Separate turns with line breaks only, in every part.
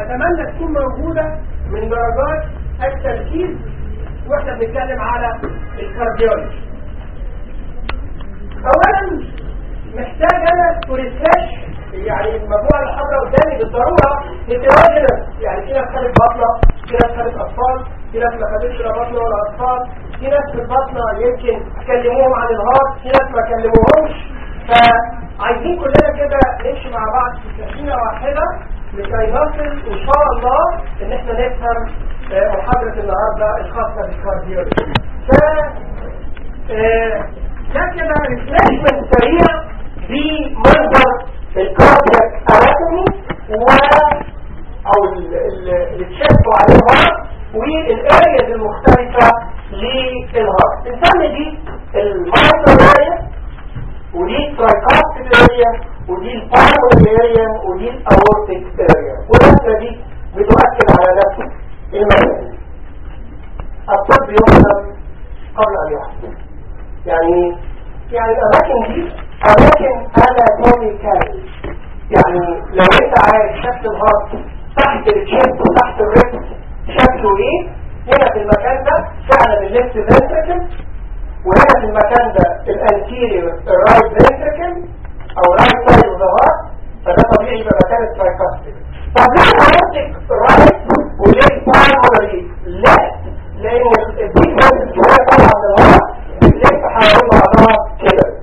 نتمنى تكون موجودة من درجات التركيز واحنا بنتكلم على الكارديولوجي اولا محتاج انا توريفريش يعني المجموعه اللي حاضره قدامي بالضروره هيتروجينس يعني في ناس خدت بطنه في ناس خدت اطفال في ناس ما خدتش لا بطنه ولا اطفال في ناس في البطنه يمكن كلموهم عن الهارت في ناس ما كلموهمش فعايزين كلنا كده نمشي مع بعض في سفينه واحده لكي نصل ان شاء الله ان احنا نفهم آه، محاضره النهارده الخاصه بالكارديولوجي ف آه، ده كده ريفريشمنت سريع بمنظر الكاردياك اناتومي و او التشيست وعليه الهارت والارياز المختلفه للهارت نسمي دي المايكرو اريا ودي الترايكاستيك اريا ودي البالمونري اريا ودي الاورتيك اريا والرسمه دي بتؤكد على نفس المعنى الطب يحسن قبل ان يحسن يعني يعني الاماكن دي اماكن اناتوميكال يعني لو انت عايز شكل الهارت تحت الشيست وتحت الريست شكله ايه هنا في المكان ده فعلا الليفت فنتركل وهنا في المكان ده الانتيريور الرايت فنتركل او رايت سايد اوف ذا هارت فده طبيعي يبقى مكان الترايكاستيك طب ليه هارتك رايت وليه بالمونري ليفت لان الديك فنتركل شويه طالعه من الهارت الليفت حوالين بعضها كده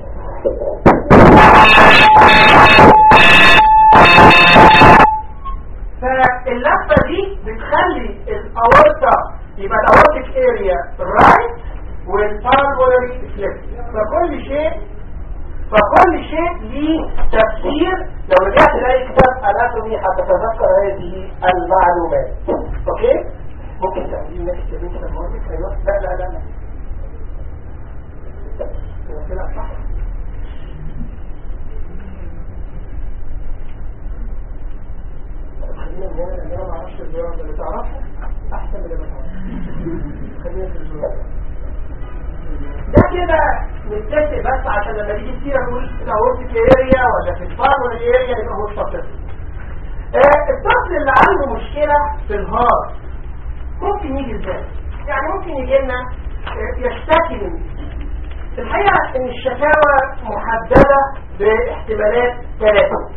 فاللفه دي بتخلي الاورطه يبقى الاورتيك اريا رايت والبالمونري ليفت فكل شيء فكل شيء ليه تفسير لو رجعت تلاقي كتاب اناتومي هتتذكر هذه المعلومات اوكي ممكن تعملي نفس الكلام كده مرة ايوه لا لا لا لا هو كده صح خلينا من هنا لان انا ما اعرفش الزرار ده اللي تعرفه احسن من اللي ما تعرفش خلينا في الزرار ده كده نتفق بس عشان لما نيجي السيره نقول في الاورتيك اريا ولا في البالمونري اريا يبقى هو الطفل آه الطفل اللي عنده مشكله في الهارت ممكن يجي ازاي يعني ممكن يجي لنا آه يشتكي من في الحقيقه ان الشكاوى محدده باحتمالات ثلاثه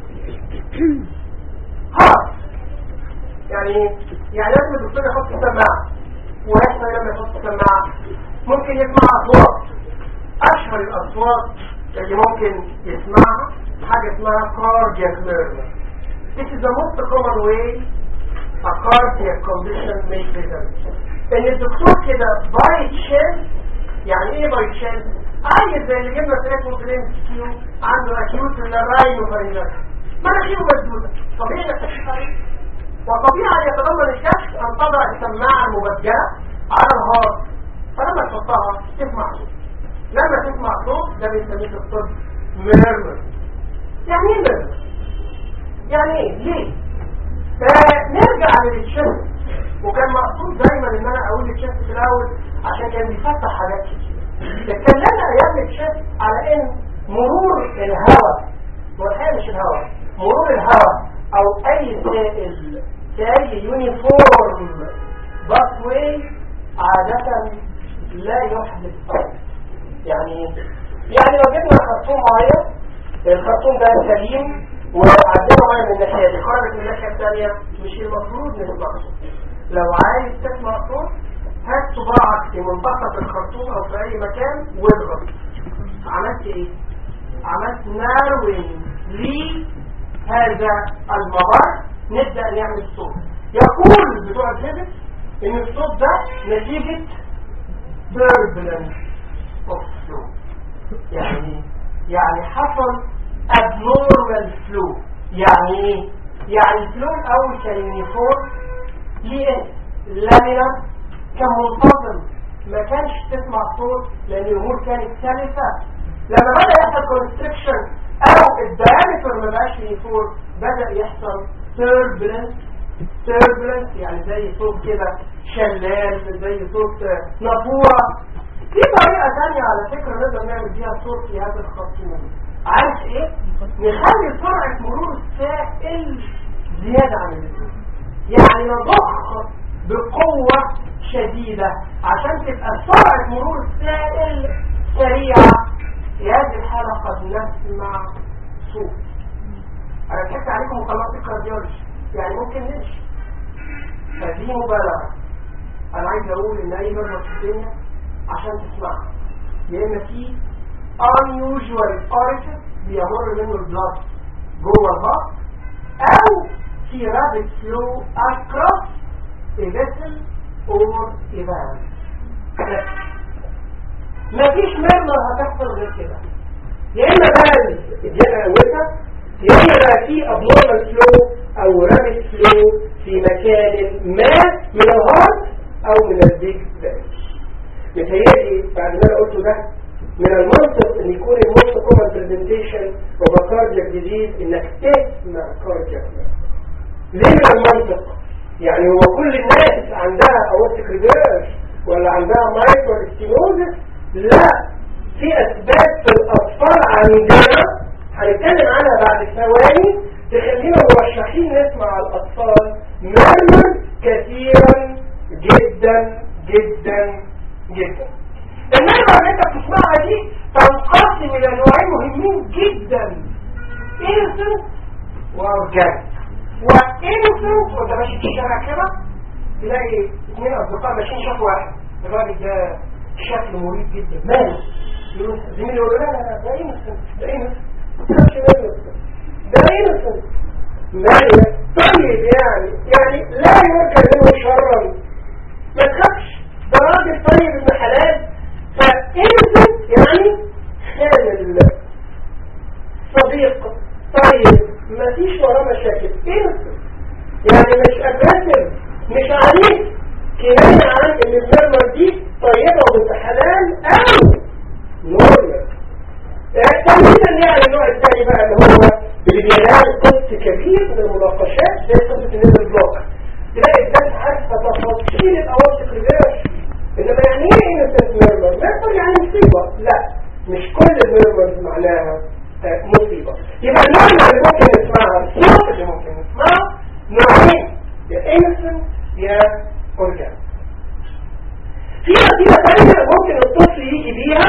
هارت يعني يعني لازم الدكتور يحط سماعه واحنا لما يحط سماعه ممكن يسمع اصوات اشهر الاصوات اللي ممكن يسمعها حاجه اسمها cardiac murmur This is the most common way a cardiac condition may present ان الدكتور كده باي تشيل يعني ايه باي تشيل عايز زي اللي جبنا تراكم في الام كيو عنده اكيوت لراينو فاينر مناخيره مسدوده طبيعي انك تكشف عليه وطبيعي ان يتضمن الكشف ان تضع السماعه المبجله على الهارت فلما تحطها تسمع صوت لما تسمع صوت ده بنسميه في الطب ميرمر يعني ايه ميرمر؟ يعني ايه؟ ليه؟ فنرجع للتشست وكان مقصود دايما ان انا اقول التشست في الاول عشان كان بيفتح حاجات كتير اتكلمنا ايام التشست على ان مرور الهواء والحقيقه مش الهواء مرور الهواء او اي سائل في اي يونيفورم باث واي عادة لا يحدث صوت يعني يعني لو جبنا خرطوم ميه الخرطوم ده سليم وعندنا ميه من الناحيه دي خرجت من الناحيه الثانيه مش المفروض نسمع صوت لو عايز تسمع صوت هات صباعك في منتصف الخرطوم او في اي مكان واضغط عملت ايه؟ عملت ناروين لهذا الممر نبدا نعمل صوت يقول بتوع الفيزيكس ان الصوت ده نتيجة turbulence of flow يعني يعني حصل abnormal flow يعني ايه؟ يعني الفلو الاول كان يونيفورم ليه لامينر كان منتظم ما كانش تسمع صوت لان الامور كانت سلسة لما بدأ يحصل constriction او الديامتر ما بقاش يونيفورم بدأ يحصل turbulence turbulence يعني زي صوت كده شلال زي صوت نافورة في طريقة ثانية على فكرة نقدر نعمل بيها صوت في هذا الخرطوم عارف ايه؟ نخلي سرعة مرور السائل زيادة عن اللزوم يعني نضخ بقوة شديدة عشان تبقى سرعة مرور السائل سريعة في هذه الحالة قد نسمع صوت انا ضحكت عليكم مقالات الكارديولوجي يعني ممكن نمشي فدي مبالغة انا عايز اقول ان اي مرة في الدنيا عشان تسمعها يا اما في unusual orifice بيمر منه البلاد جوه البطن او في rapid flow across a vessel or a valve مفيش مرة هتحصل غير كده يا اما valve الجنة قوتها يا اما بقى في abnormal flow او rapid flow في مكان ما من الهارت او من البيج فالف متهيألي بعد ما انا قلته ده من المنطق ان يكون الموست كومن برزنتيشن اوف كاردياك ديزيز انك تسمع كاردياك ليه من المنطق يعني هو كل الناس عندها اورتيك ريفيرس ولا عندها مايكرو ستينوزس لا في اسباب في الاطفال عندنا هنتكلم عنها بعد ثواني تخلينا مرشحين نسمع الاطفال مرمر كثيرا جدا جدا جدا النعمة اللي انت بتسمعها دي تنقسم الى نوعين مهمين جدا انسنت واورجانيك وانسنت وانت ماشي في الشارع كده تلاقي اثنين اصدقاء ماشيين شاف واحد الراجل ده شكله مريب جدا ماله يقول زميلي يقول له لا لا ده انسنت ده انسنت ده انسنت ماله طيب يعني يعني لا يرجع منه شرا ما تخافش ده راجل طيب ابن حلال فإنسان يعني خالل صديق طيب ما فيش وراه مشاكل إنسان يعني مش أجريسيف مش عنيف كناية عن إن المرمى دي طيبة وبنت حلال أو نورمال تمثيلا يعني النوع الثاني بقى اللي هو اللي بينال قسط كبير من المناقشات زي قصة النزل بلوك تلاقي الناس عارفة تفاصيل الأواسط ريفيرس انما يعني ايه انسنت ميرمر ميرمر يعني مصيبة لا مش كل الميرمرز معناها آه مصيبة يبقى المعنى اللي ممكن نسمعها الصوت اللي ممكن نسمعها نوعين يا انسنت يا اورجان في وسيلة ثانية ممكن الطفل يجي بيها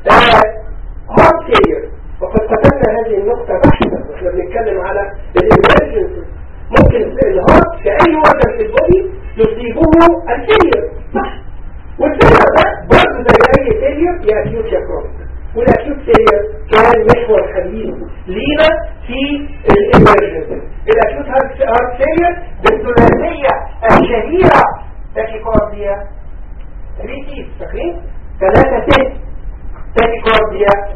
هارت فيلير وقد قدمنا هذه النقطة بحثا واحنا بنتكلم على الامرجنسي ممكن الهارت في اي وقت في البودي يصيبه الفيلير صح والفيلر ده برضه زي اي فيلر يا اكيوت يا كرونيك والاكيوت فيلر كان محور حديث لينا في الامرجنسي الاكيوت هارت فيلر بالثلاثيه الشهيره تاكيكارديا ريتيس فاكرين ثلاثه ست تاكيكارديا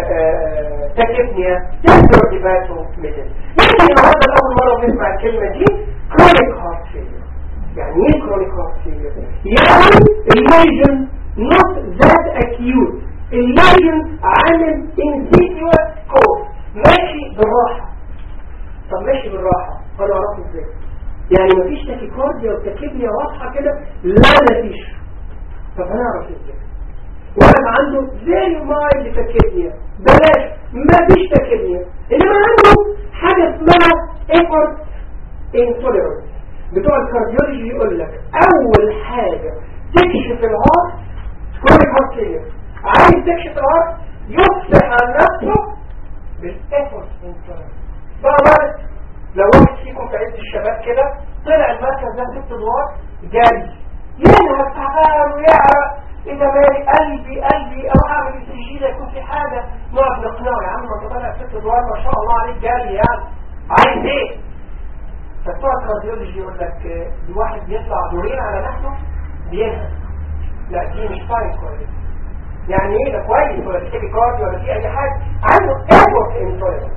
تاكيبنيا تاكيكارديباتو ميدل يمكن النهارده اول مره بنسمع الكلمه دي كرونيك هارت فيلر يعني ايه كرونيك هارت فيلر يعني الليجن not that acute الليجن عامل insidious cause ماشي بالراحة طب ماشي بالراحة انا اعرفه ازاي يعني مفيش تاكيكارديا وتاكيبنيا واضحة كده لا مفيش طب هنعرف ازاي واحد عنده زي مايل تاكيبنيا بلاش مفيش تاكيبنيا انما عنده حاجة اسمها effort intolerance بتوع الكارديولوجي يقول لك اول حاجة تكشف الهارت كرونيك هارت فيلير عايز تكشف الهارت يفتح عن نفسه بالافورت انترنت بقى بقى لو واحد فيكم في عيد الشباب كده طلع المركز ده ست ادوار جري ينهى تعبان ويعرق ايه ده مالي قلبي قلبي اروح اعمل استشهاد يكون في حاجه نقعد نقنعه يا عم ما انت طالع ست ادوار ما شاء الله عليك جري يعني عايز ايه فبتوع الكارديولوجي يقول لك الواحد بيطلع دورين على نفسه بينهى لا دي مش فاين كويس يعني ايه ده كويس ولا في كاردي ولا في اي حاجه عنده ايفورت انتوليرنس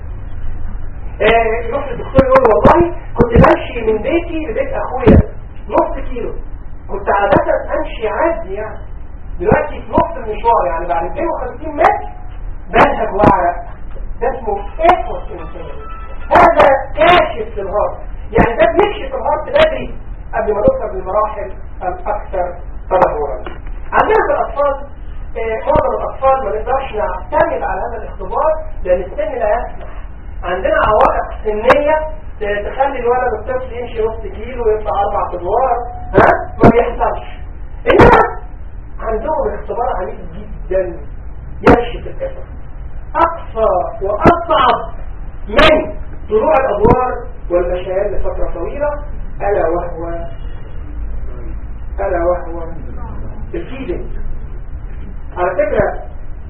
يروح للدكتور يقول له والله كنت بمشي من بيتي لبيت اخويا نص كيلو كنت عادة امشي عادي يعني دلوقتي في نص المشوار يعني بعد 250 متر بنهج واعرق ده اسمه ايفورت انتوليرنس هذا كاشف للهارت يعني ده بيكشف الهارت بدري قبل ما نوصل للمراحل الاكثر تدهورا عندنا في الاطفال معظم الاطفال ما نقدرش نعتمد على هذا الاختبار لان السن لا يسمح عندنا عوائق سنيه تخلي الولد الطفل يمشي نص كيلو ويطلع اربع ادوار ها ما بيحصلش انما عندهم اختبار عنيف جدا يكشف الكفر اقصى واصعب من طلوع الادوار والمشيان لفتره طويله الا وهو الا وهو الفيدنج على فكره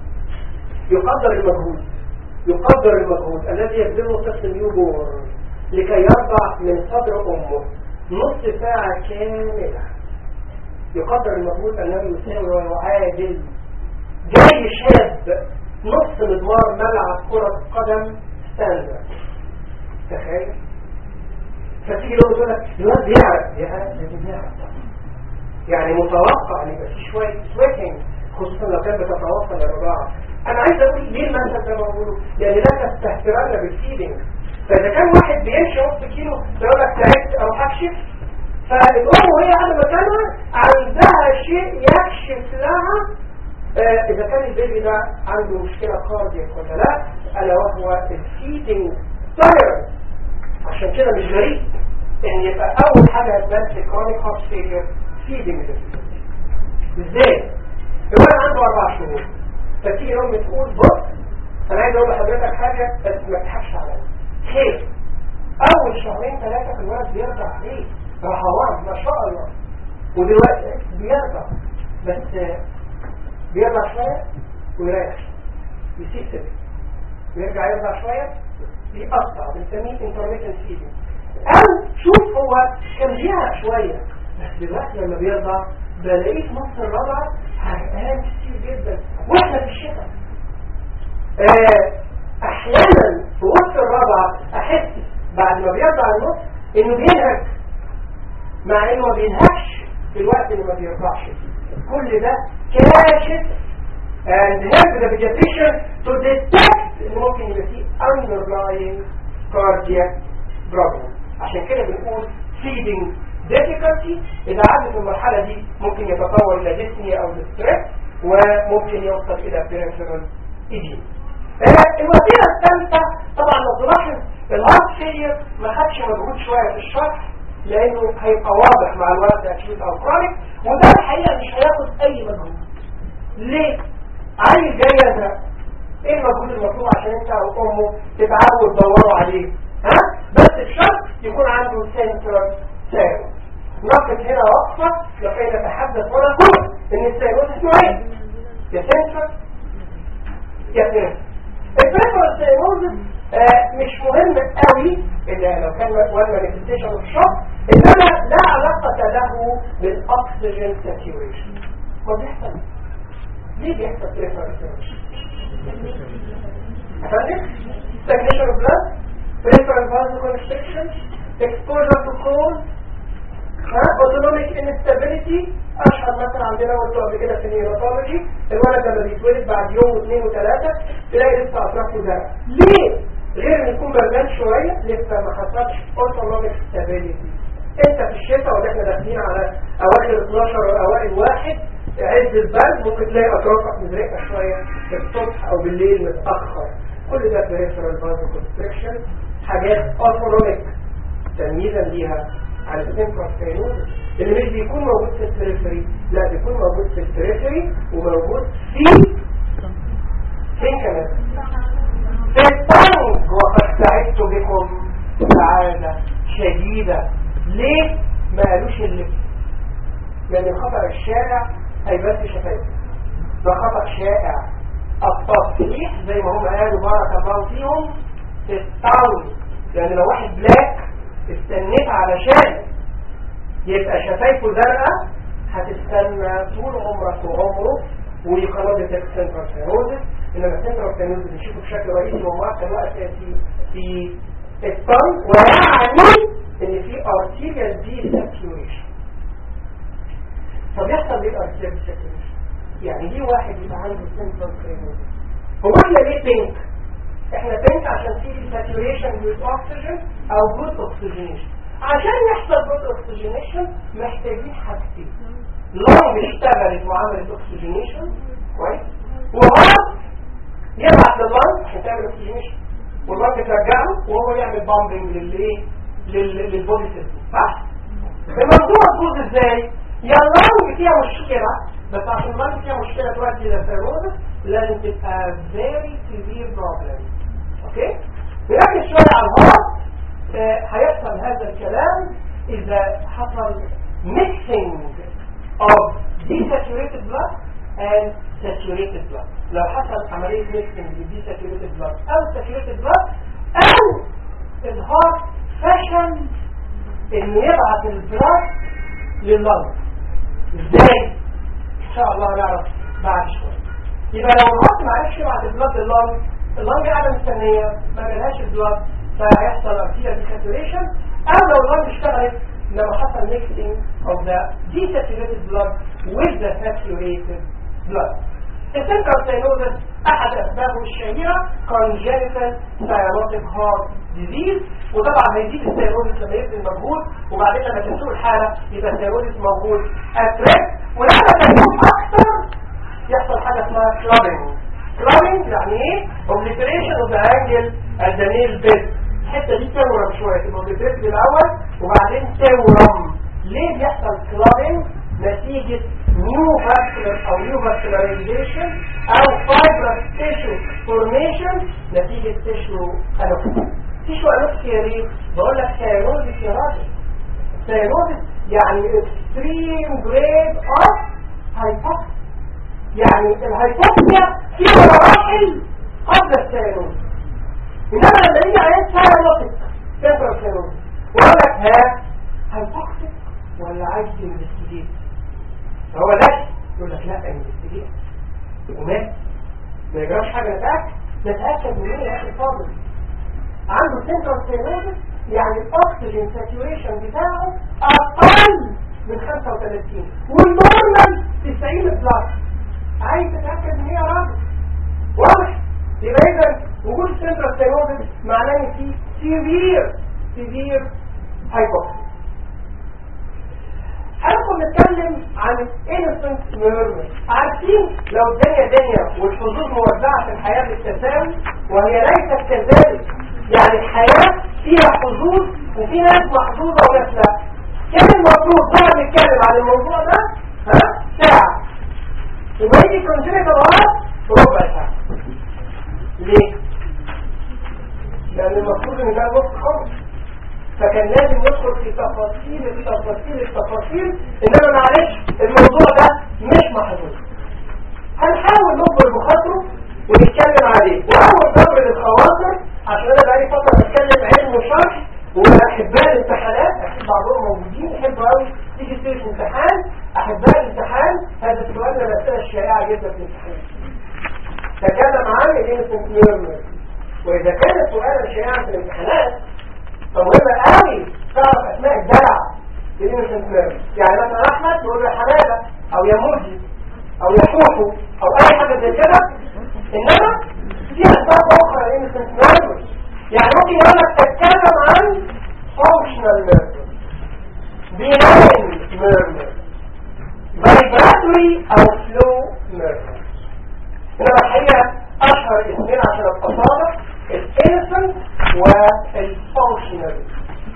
يقدر المجهود يقدر المجهود الذي يبذله طفل نيوبورن لكي يرضع من صدر امه نص ساعه كامله يقدر المجهود انه يساوي ويعادل جاي شاب نص مدوار ملعب كرة قدم ستاندر تخيل فتيجي لو تقول لك الواد بيعرف يا بيعرف يعني متوقع ان يبقى في شويه سويتنج خصوصا لو كان بتتوصل للرضاعه انا عايز اقول ليه المثل ده موجود لان لا تستهترنا بالفيدنج فاذا كان واحد بيمشي نص كيلو يقول لك تعبت اروح اكشف فالام وهي على مكانها عندها شيء يكشف لها آه اذا كان البيبي ده عنده مشكله كاردياك ولا لا الا وهو الفيدنج تايرنس عشان كده مش غريب ان يبقى اول حاجه هتبان في كرونيك هارت فيلير فيدنج ازاي الولد عنده اربع شهور فتيجي يوم تقول بص انا عايز اقول لحضرتك حاجه بس ما تضحكش عليا خير اول شهرين ثلاثه في الولد بيرجع عليه رهوان ما شاء الله ودلوقتي بيرجع بس بيرجع شويه ويريح يسيب سبب ويرجع يرجع شويه بيقطع بنسميه انترميتنت فيدنج او شوف هو كان بيعرق شويه بس دلوقتي لما بيرضع بلاقيه في نص الرضعه حرقان كتير جدا واحنا في الشتاء آه احيانا في وسط الرضعه احس بعد ما بيرضع النص انه بينهج مع انه ما بينهكش في الوقت اللي ما بيرضعش فيه كل ده كاشف and help the vegetation to detect ان ممكن يبقى فيه underlying cardiac problem عشان كده بنقول feeding difficulty اذا عدت المرحلة دي ممكن يتطور الى dyspnea او distress وممكن يوصل الى peripheral edema الوسيلة الثالثة طبعا لو تلاحظ الهارت فيلير ما خدش مجهود شوية في الشرح لانه هيبقى واضح مع الوقت اكيوت او كرونيك وده الحقيقة مش هياخد اي مجهود ليه؟ عيل جاي يزرق ايه المجهود المطلوب عشان انت او امه تتعبوا وتدوروا عليه ها بس الشرط يكون عنده سنترال سيرو نقف هنا وقفه لكي نتحدث ونقول ان السيروس نوعين يا سنترال يا سيرو البريفرال سيروز آه مش مهم قوي إلا لو كان وان مانيفستيشن اوف شوك انما لا علاقه له بالاكسجين ساتيوريشن ما بيحصل ليه بيحصل بريفرال سيروز أفندك؟ stagnation of blood, peripheral vasoconstriction, exposure to cold, ها autonomic instability اشهر مثلا عندنا قلته قبل كده في النيوروتولوجي الولد لما بيتولد بعد يوم واثنين وثلاثه تلاقي لسه اطرافه زرق ليه؟ غير ان يكون بردان شويه لسه ما حصلش autonomic stability انت في الشتاء ولا احنا داخلين على اواخر 12 واوائل واحد عز البرد ممكن تلاقي اطرافك مزرقه شويه في الصبح او بالليل متاخر كل ده peripheral vasoconstriction حاجات autonomic تمييزا ليها على السنترال اللي مش بيكون موجود في البريفري لا بيكون موجود في البريفري وموجود في فين كمان في الطنج وقد سعدت بكم سعادة شديدة ليه ما قالوش اللبس لان خطر الشارع هيبان في شفايفه ده خطر شائع التصحيح زي ما هم قالوا بارك الله فيهم في الطنج يعني لو واحد بلاك استنيت علشان يبقى شفايفه زرقاء هتستنى طول عمرك وعمره ويقرب لك سنترال سيروزس انما السنترال سيروزس بنشوفه بشكل رئيسي ومؤكد وقت في في الطن ويعني ان في ارتيريال دي ساتيوريشن فبيحصل ليه الارتيريال دي ساتيوريشن يعني ليه واحد يبقى عنده سنترال سيروزس هو احنا ليه بينك احنا بينك عشان في ساتيوريشن with oxygen او good oxygenation عشان يحصل good oxygenation محتاجين حاجتين لونج اشتغلت وعملت oxygenation كويس وهارت يبعت لللنج عشان تعمل oxygenation واللنج ترجعه وهو يعمل بامبنج للايه للبودي سيستم صح الموضوع تبوظ ازاي يا اللنج فيها مشكله بس عشان اللنج فيها مشكله تؤدي الى سيروزس لازم تبقى very severe problem اوكي نركز شويه على الهارت آه، هيحصل هذا الكلام اذا حصل mixing of desaturated blood and saturated blood لو حصل عملية mixing of desaturated blood او saturated blood او الهارت فشل انه يبعت البلاد لللنج ازاي ان شاء الله نعرف بعد شويه يبقى لو الهارت ما عرفش يبعت البلاد لللنج اللنج قاعده مستنيه ما جالهاش البلاد فهيحصل ارتيا ديساتوريشن او لو اللنج اشتغلت لما حصل mixing of the desaturated blood with the saturated blood السنترال سينوزس احد اسبابه الشهيره congenital cyanotic heart disease وطبعا هيزيد السيروزس لما يبذل مجهود وبعدين لما تسوء الحاله يبقى السيروزس موجود اتريك ولما تسوء اكتر يحصل حاجه اسمها كلابنج كلابنج يعني ايه obliteration of the angle at the nail bed الحته دي تورم شويه تبقى obliterated الاول وبعدين تورم ليه بيحصل كلابنج نتيجه نيو فاسكولار او نيو فاسكولاريزيشن او fibrous tissue formation نتيجه تيشو انوكسيا تيشو انوكسيا ليه؟ بقول لك سيروزس يا راجل سيروزس يعني extreme grade of hypoxia يعني الهيبوكسيا فيها مراحل قبل السيروز انما لما يجي عليه سيروتك سنترال سيروز ويقول لك ها هيبوكسيك ولا عايز انفستيجيت فهو لا يقول لك لا انفستيجيت ومات ما يجراش حاجه نتاكد نتاكد من ايه يا اخي فاضل عنده سنترال سيروز يعني الاكسجين ساتوريشن بتاعه اقل من 35 والنورمال 90 بلس عايز تتاكد من ايه يا راجل واضح يبقى اذا وجود السنترال سيروز معناه ان في سيفير سيفير هايبوكسيا هندخل نتكلم عن الانسنت ميرمر عارفين لو الدنيا دنيا والحظوظ موزعه في الحياه بالتساوي وهي ليست كذلك يعني الحياه فيها حظوظ وفي ناس محظوظه وناس لا كان المفروض نقعد نتكلم عن الموضوع ده ها ساعه ويجي كونجنيتال غلط ربع ساعه ليه؟ لان المفروض ان ده نص خالص فكان لازم ندخل في تفاصيل التفاصيل التفاصيل انما معلش الموضوع ده مش محظوظ هنحاول نكبر بخاطره ونتكلم عليه واول صبر للخواطر عشان انا بقالي فتره بتكلم علم وشرح واحباء الامتحانات احب بعضهم موجودين احب قوي تيجي تصير امتحان احباء الامتحان هذا السؤال من الاسئله الشائعه جدا في الامتحان تكلم عن الانسنت ميرمر واذا كان السؤال شائعا في الامتحانات فمهم قوي تعرف اسماء الدلع للانسنت ميرمر يعني مثلا احمد يقول له حماده او يا موجي او يا حوحو او اي حاجه زي كده انما في اسباب اخرى للانسنت ميرمر يعني ممكن يقول لك تتكلم عن functional murmur benign murmur vibratory او slow murmur انما الحقيقه اشهر اثنين عشان التصادق الانسنت والفانكشنال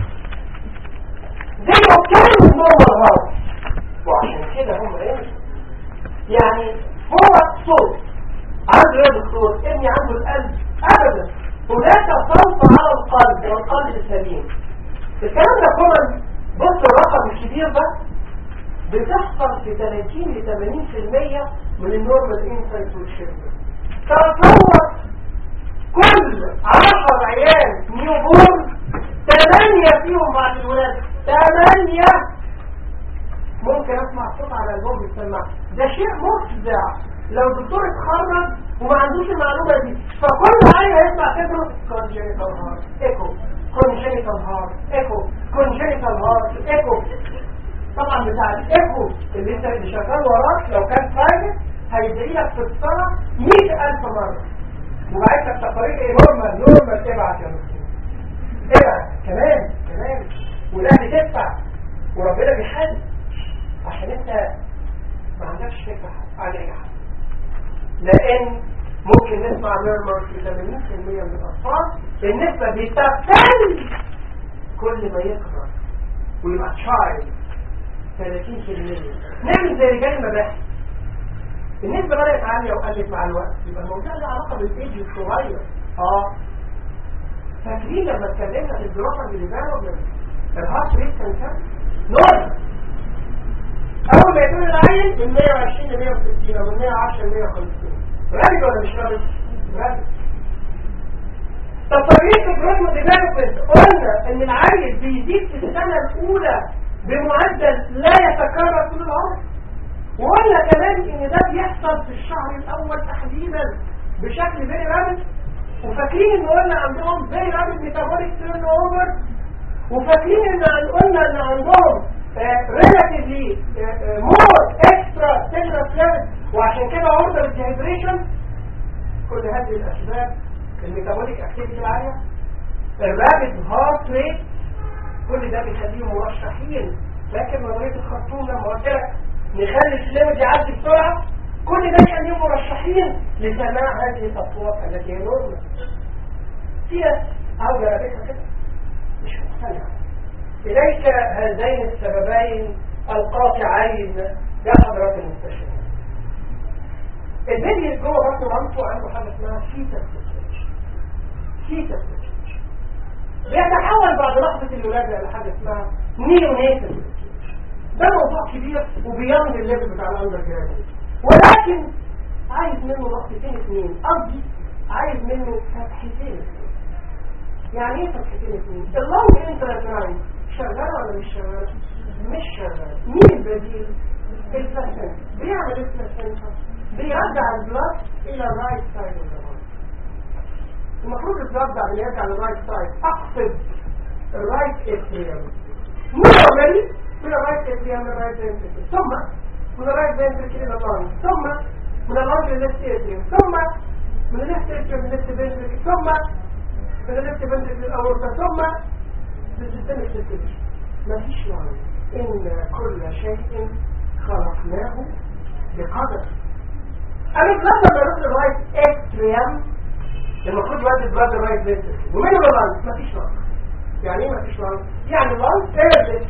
زي ما كانوا النورمال هارت وعشان كده هم ايه يعني هو الصوت عنده ايه دكتور ابني عنده القلب ابدا هناك صوت على القلب والقلب السليم الكلام ده كمان بص الرقم الكبير ده بتحصل في 30 ل 80% من النورمال انسايت والشيرفر تصور كل 10 عيال نيو بورن 8 فيهم بعد الولاده 8 ممكن اسمع صوت على البوم بيسمع ده شيء مفزع لو دكتور اتخرج وما عندوش المعلومه دي فكل عيل هيسمع تدرس كونجنيتال هارت ايكو كونجنيتال هارت ايكو كونجنيتال هارت ايكو طبعا بتاع الايكو اللي انت اللي شغال وراك لو كان برايفت هيدعي لك في السنه 100000 مره وبعت لك تقارير ايه نورمال نورمال تبعت يا مسكين تبعت كمان كمان والاهل تدفع وربنا بيحاسب عشان انت ما عندكش فكره عن اي حاجه لان ممكن نسمع ميرمر في 80% من الاطفال النسبه دي بتختل كل ما يكبر ويبقى تشايلد 30% نعمل زي رجال المباحث النسبة بدأت عالية وقلت مع الوقت يبقى الموضوع له علاقة بالايدج الصغير اه فاكرين لما اتكلمنا في الدراسة بالديفلوبمنت الهارت ريت كان كام؟ نورمال اول ما يكون العين من 120 ل 160 او من 110 ل 150 رابط ولا مش رابط؟ رابط طب طريقة الجروث ديفلوبمنت قلنا ان العيل بيزيد في السنة الاولى بمعدل لا يتكرر طول العمر وقلنا كمان ان ده بيحصل في الشهر الاول تحديدا بشكل فيري رابط وفاكرين ان قلنا عندهم فيري رابط ميتابوليك تيرن اوفر وفاكرين ان قلنا ان عندهم ريلاتيفلي مور اكسترا سيلر فلويد وعشان كده اوردر الديهيدريشن كل هذه الاسباب الميتابوليك اكتيفيتي العاليه الرابد هارت ريت كل ده بيخليهم مرشحين لكن نظريه الخرطوم لما قلت لك نخلي الفلويد يعدي بسرعه كل ده يخليهم مرشحين لسماع هذه الاصوات التي هي نورمال في ناس عاوزه رابطها كده مش مقتنعه إليك هذين السببين القاطعين يا حضرات المستشفى البيبي جوه بطن مامته عنده حاجه اسمها فيتا فيتا بيتحول بعد لحظه الولاده الى حاجه اسمها نيونيتال ده موضوع كبير وبياند الليفل بتاع الاندر جراديويت ولكن عايز منه ضغطتين اثنين قصدي عايز منه فتحتين اثنين يعني ايه فتحتين اثنين؟ اللونج انتراتراين شغال ولا مش شغال مش شغال مين البديل البلاسنتا بيعمل البلاسنتا بيرجع البلاد الى الرايت سايد المفروض البلاد بعد ما يرجع للرايت سايد اقصد الرايت اتريوم نورمالي من الرايت اتريوم للرايت فنتريكل ثم من الرايت فنتريكل الى اللانج ثم من اللانج للليفت اتريوم ثم من الليفت اتريوم للليفت فنتريكل ثم من الليفت فنتريكل للاورطه ثم بالسيستمك سيركيليشن مفيش معنى ان كل شيء خلقناه بقدر انا بلاد لما اروح للرايت اتريم المفروض يودي بلاد الرايت فينتركل ومين اللانس مفيش معنى يعني ايه مفيش معنى يعني اللانس ثيرد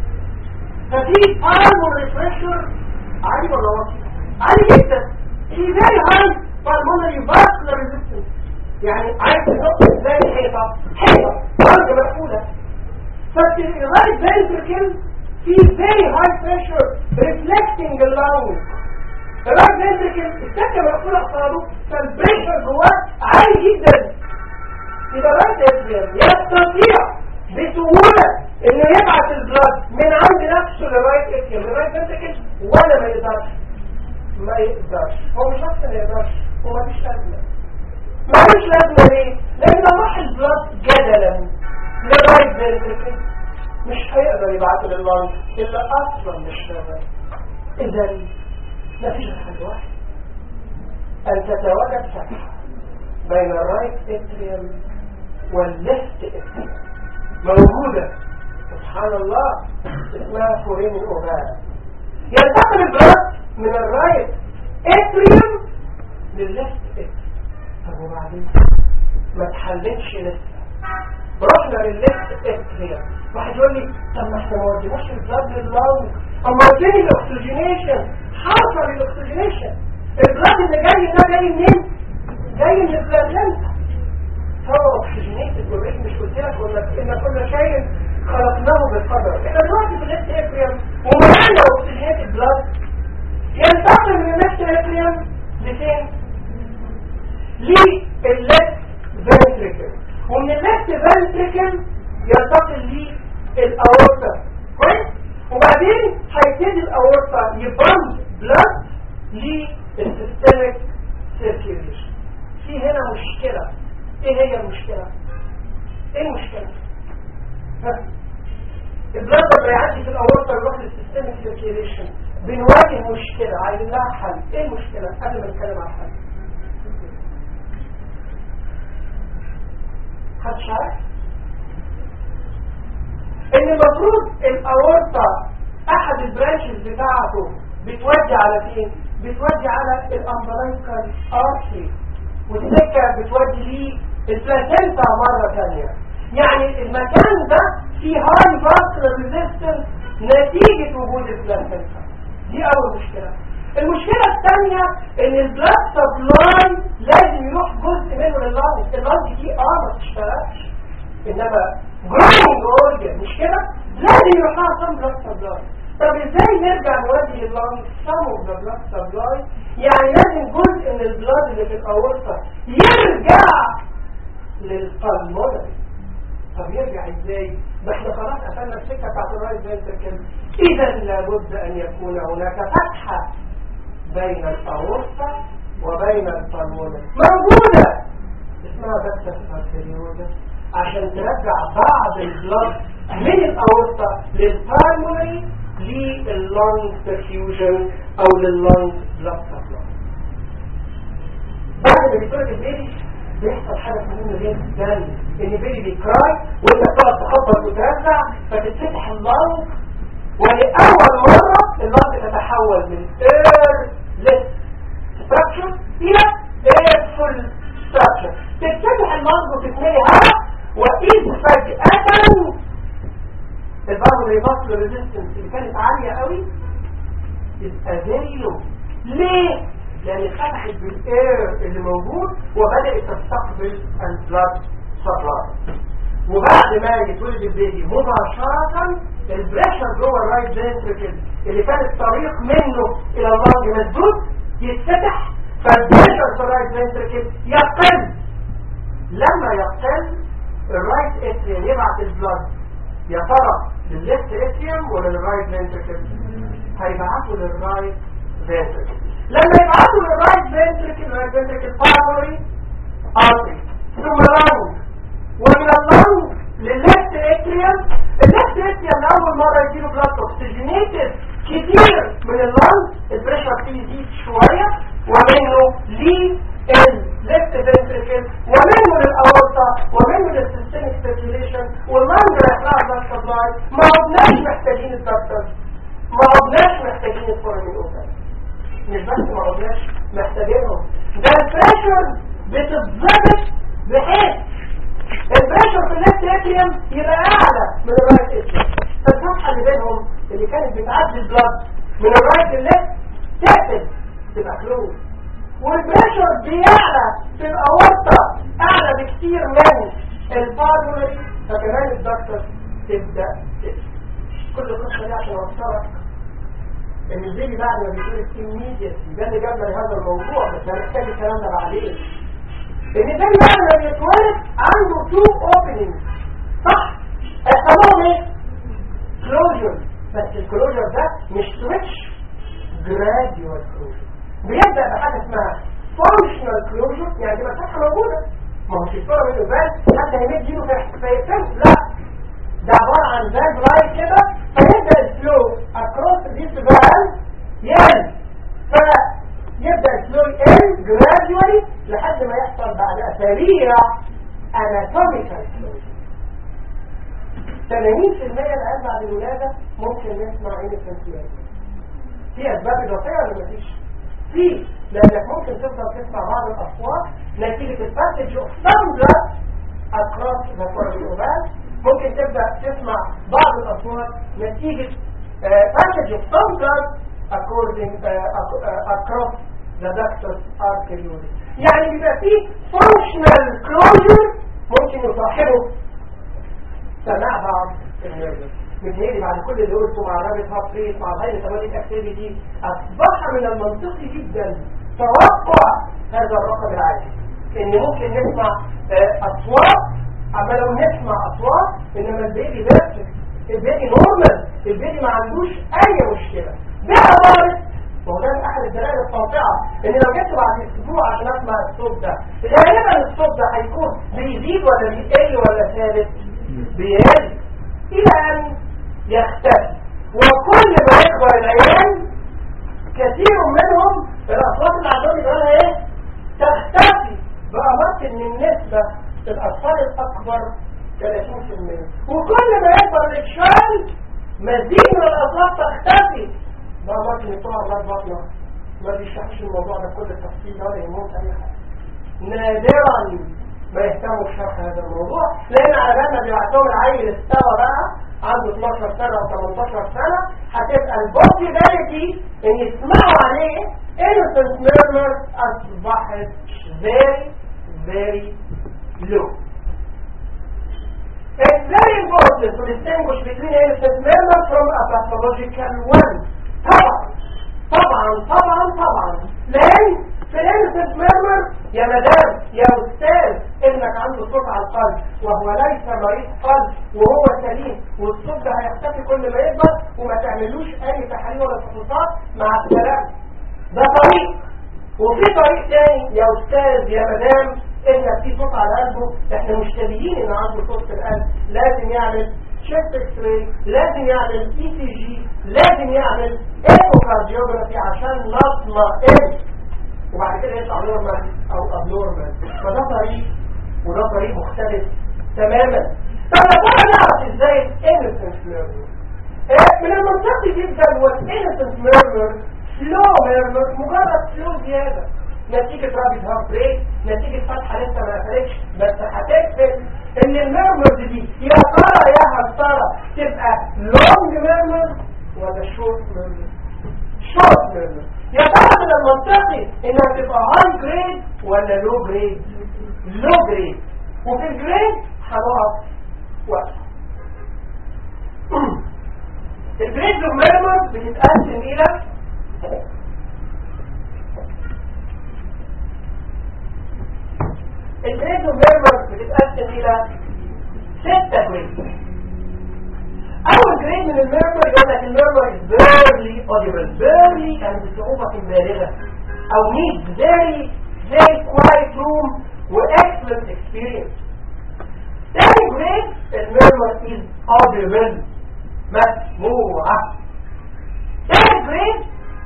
ففي ارمور ريفريشر عالي ولا واطي عالي جدا في فيري هاي pulmonary vascular resistance يعني عايز تحط ازاي حيطه حيطه درجه مقفوله فالرايت فنتركل في very high pressure reflecting the lungs الرايت فنتركل السكه مقفوله قصاده فالبريشر جواه عالي جدا يبقى الرايت فنتركل يستطيع بسهوله انه يبعت البلاد من عند نفسه للرايت اتريوم للرايت فنتركل ولا ما يقدرش ما يقدرش هو مش بس ما يقدرش هو مفيش لازمه ملوش لازمه ليه؟ لان لو راح البلاد جدلا للرايت فنتركل مش هيقدر يبعته لللانج الا اصلا مش شغال اذا مفيش حاجه واحده ان تتواجد فتحه بين الرايت اتريوم والليفت اتريوم موجوده سبحان الله اسمها فورين الاوبال ينتقل البلاد من الرايت اتريوم للليفت اتريوم طب وبعدين ما تحللش لسه رحنا للليفت اتريوم واحد يقول لي طب ما احنا ما وديناش البلاد لللونج اما وديني الاكسجينيشن حصل الاكسجينيشن البلاد اللي جاي ده جاي منين؟ جاي من البلازنتا هو اكسجينيتد اوريدي مش قلت لك ولا ان كل شيء خلقناه بالقدر احنا دلوقتي في الليفت اتريوم ومعانا اكسجينيتد بلاد ينتقل من الليفت اتريوم لفين؟ للليفت فنتريكل ومن الليفت فنتريكل ينتقل للاورطه كويس وبعدين هيبتدي الاورطه يبمب بلاد للسيستميك سيركيوليشن في هنا مشكله ايه هي المشكله ايه المشكله ها البلاد لما يعدي في الاورطه يروح للسيستميك سيركيوليشن بنواجه مشكله عايزين لها حل ايه المشكله قبل ما نتكلم عن الحل حد شعر ان المفروض الاورطه احد البرانشز بتاعته بتودي على فين بتودي على الامبلايكال ارتري والسكه بتودي ليه البلاسنتا مره ثانيه يعني المكان ده في هاي فاسكولار ريزيستنس نتيجة وجود البلاسنتا دي أول مشكلة المشكلة الثانية ان البلاد سبلاي لازم يروح جزء منه لللانج اللانج دي اه ما تشتغلش انما جروينج اورجن مش كده لازم يروح لها سم بلاد سبلاي طب ازاي نرجع نودي لللانج سم اوف ذا بلاد سبلاي يعني لازم جزء من البلاد اللي في الاورطه يرجع للقلب طب يرجع ازاي ما احنا خلاص قفلنا السكه بتاعت الرايت فنتركل اذا لابد ان يكون هناك فتحه بين الاورطه وبين القلب موجوده اسمها بس الارتريوزا عشان ترجع بعض البلد من الاورطه للبالمونري لللونج perfusion او لللونج بلاد سبلاي بعد ما بيتولد البيبي بيحصل حاجه مهمه جدا ان البيبي بيكراي وانت بتقعد تخبط وترجع فتتفتح اللنج ولاول مره اللنج تتحول من اير ليس ستراكشر الى اير فول ستراكشر تتفتح اللنج وتتملي هواء واذ فجاه الباربري ماسل ريزيستنس اللي كانت عاليه قوي تبقى فيري لو ليه؟ لان اتفتحت بالاير اللي موجود وبدات تستقبل البلاد سبلاي وبعد ما يتولد البيبي مباشره البريشر جوه الرايت فنتريكل اللي كان الطريق منه الى اللنج مسدود يتفتح فالبريشر في الرايت فنتريكل يقل لما يقل الرايت اتريم يبعت البلاد يا ترى للليفت اتريم ولا للرايت فنتريكل هيبعتوا للرايت فنتريكل لما يبعتوا للرايت فنتريكل الرايت فنتريكل باروري ارتري ثم لانج ومن اللانج للليفت اتريم الليفت اتريم لاول مره يديله بلاد اوكسجينيتد كتير من اللانج البريشر فيه يزيد شويه ومنه ليه الليفت فنتريكل ومنه للاورطه ومنه للسيستميك سيركيوليشن واللانج رايح لها بلاد سبلاي ما عدناش محتاجين الدكتور ما عدناش محتاجين الفورمين اوفر مش بس ما عدناش محتاجينهم ده البريشر بتتظبط بحيث البريشر في الليفت اتريم يبقى اعلى من الرايت اتريم فالفتحه اللي بينهم اللي كانت بتعدي البلد من الرايت للليفت تقفل تبقى كلوز والبريشر بيعلى في الاورطه اعلى بكتير من البالمونري فكمان الدكتور تبدا تقفل كل القصه دي عشان اوصلك ان البيبي بعد ما بيقول immediately ده اللي جابنا لهذا الموضوع بس هنحتاج الكلام ده بعدين ان البيبي بعد ما بيتولد عنده تو اوبننج صح هيسموهم ايه؟ كلوجر بس الكلوجر ده مش سويتش جراديوال كلوجر بيبدا بحاجه اسمها فانكشنال كلوجر يعني تبقى الفتحه موجوده ما هو الصوره من البال حتى يمد ايده فيقفل لا ده عبارة عن فالف لايت كده فيبدأ الفلو across this valve يقل فيبدأ الفلو يقل gradually لحد ما يحصل بعد أسابيع anatomical flow 80% الآن بعد الولادة ممكن نسمع innocent في أسباب إضافية ولا مفيش؟ في لأنك ممكن تفضل تسمع بعض الأصوات نتيجة الباسج of some blood across the foramen ممكن تبدأ تسمع بعض الأصوات نتيجة passage of some blood according uh, across the ductus arteriosus يعني بيبقى فيه functional closure ممكن يصاحبه سماع بعض النيرفز متهيألي بعد كل اللي قلته مع الرابط هارت ريت مع الهاي ميتابوليك اكتيفيتي اصبح من المنطقي جدا توقع هذا الرقم العالي ان ممكن نسمع اصوات اما لو نسمع اصوات انما البيبي بيرفكت البيبي نورمال البيبي ما عندوش اي مشكله ده عباره وهو ده احد الدلائل القاطعه ان لو جيت بعد اسبوع عشان اسمع الصوت ده غالبا الصوت ده هيكون بيزيد ولا بيقل ولا ثابت بيقل الى ان يختفي وكل ما يكبر العيال كثير منهم الاصوات اللي عندهم يبقى لها ايه تختفي بأمرت ان النسبه الأطفال الأكبر 30% وكل ما يكبر الإكشال مزيد من الأطفال تختفي ده ممكن يكون أمراض بطنة ما بيشرحش الموضوع ده كل التفصيل ولا يموت أي حاجة نادرا ما يهتموا بشرح هذا الموضوع لان على بالنا بيبعتهم العيل استوى بقى عنده 12 سنة او 18 سنة هتبقى البوسيبيليتي ان يسمعوا عليه innocent murmurs اصبحت very very low It's very important to distinguish between innocent murmur from a pathological one. طبعا طبعا طبعا طبعا لان في الانسنت ميرمر يا مدام يا استاذ ابنك عنده صوت على القلب وهو ليس مريض قلب وهو سليم والصوت ده هيختفي كل ما يكبر وما تعملوش اي تحاليل ولا فحوصات مع السلامه ده طريق وفي طريق تاني يا استاذ يا مدام ان في صوت على قلبه احنا مشتبهين ان عنده صوت في القلب لازم يعمل شيست اكس راي لازم يعمل اي سي جي لازم يعمل ايكو كارديوجرافي عشان نطمئن وبعد كده يطلع نورمال او ابنورمال فده طريق وده طريق مختلف تماما طب يا ترى نعرف ازاي الانسنت ميرمر من المنطقي جدا هو الانسنت ميرمر سلو ميرمر مجرد سلو زياده نتيجة رابط هارت ريت نتيجة فتحة لسه ما قفلتش بس هتقفل ان الميرمر دي يا ترى يا هل ترى تبقى لونج ميرمر ولا شورت ميرمر شورت ميرمر يا ترى من المنطقي انها تبقى هاي جريد ولا لو جريد لو جريد وفي الجريد هنقف وقت الجريد ميرمر بتتقسم الى الجريد ميرمر بتتقسم الى ستة جريد اول جريد من الميرمر يقول لك الميرمر is barely audible barely يعني بصعوبة بالغة او need very very quiet room و excellent experience تاني جريد الميرمر is audible مسموعة تالت جريد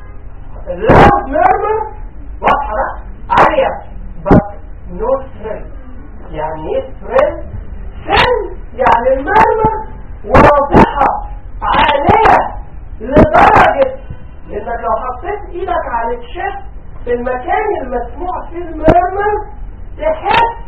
loud murmur واضحة عالية but no thrill يعني ايه thrill thrill يعني المرمر واضحة عالية لدرجة انك لو حطيت ايدك على الشيست في المكان المسموع فيه المرمر تحس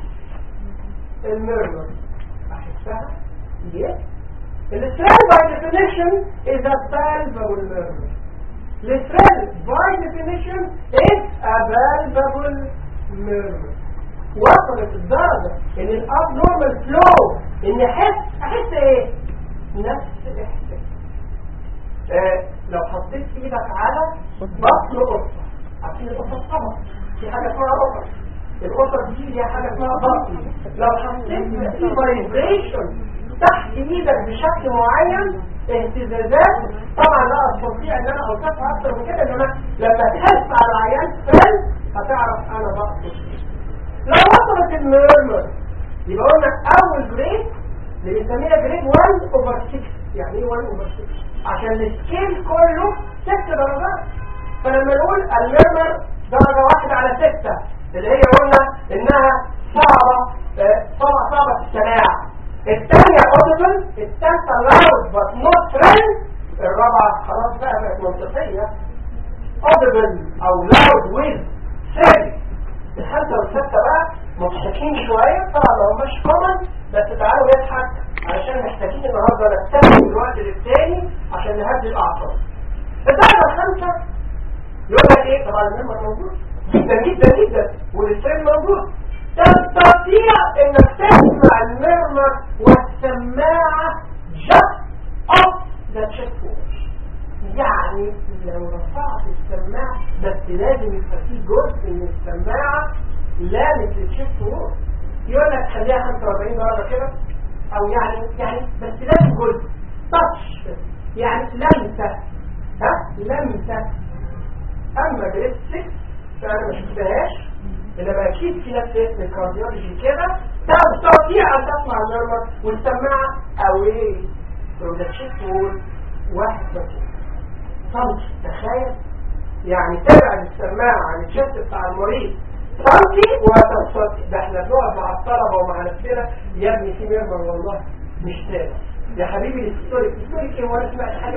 المرمر احسها yes الثريل by definition is a palpable murmur الثريل by definition is a palpable murmur وصلت الدرجة ان الاب نورمال فلو ان احس احس ايه نفس الاحساس آه لو حطيت ايدك على بطن قطة عارفين القطة طبعا في حاجة اسمها قطة القطة دي ليها حاجة اسمها بطن لو حطيت في فايبريشن تحت ايدك بشكل معين اهتزازات طبعا لا استطيع ان انا اوصفها اكتر من كده انما لما تحس على عيان فل هتعرف انا بقصد لو وصلت الميرمر يبقى قلنا اول جريد اللي بنسميها جريد 1 اوفر 6 يعني ايه 1 اوفر 6 عشان السكيل كله 6 درجات فلما نقول الميرمر درجة واحدة على 6 اللي هي قلنا انها صعبة صعبة صعبة السماع الثانية audible الثالثة loud but not friend الرابعة خلاص بقى بقت منطقية audible او loud with friend الخمسة والستة بقى مضحكين شوية طبعا ما هماش كومن بس تعالوا نضحك علشان محتاجين النهارده نستخدم الوقت للتاني عشان نهدي الاعصاب الدرجة الخامسة يقول لك ايه طبعا المرمى موجود جدا جدا جدا والسترين موجود تستطيع انك تسمع المرمر والسماعة just off the chest يعني لو رفعت السماعة بس لازم يبقى في جزء من السماعة لامس الشيست وورد يقول لك خليها 45 درجة كده او يعني يعني بس لازم جزء تاتش يعني لمسة ها لمسة اما جريد 6 فانا ما شفتهاش انما اكيد في ناس اسم الكارديولوجي كده تستطيع ان تسمع المرمر والسماعة اوي from the chest wall واحد بس صمت تخيل يعني تبعد السماعة عن الشست بتاع المريض صمتي وتستطيع ده احنا بنقعد مع الطلبة ومع نفسنا يا ابني في ميرمر والله مش تابع يا حبيبي الستوريك الستوريك ايه وانا سمعت حاجة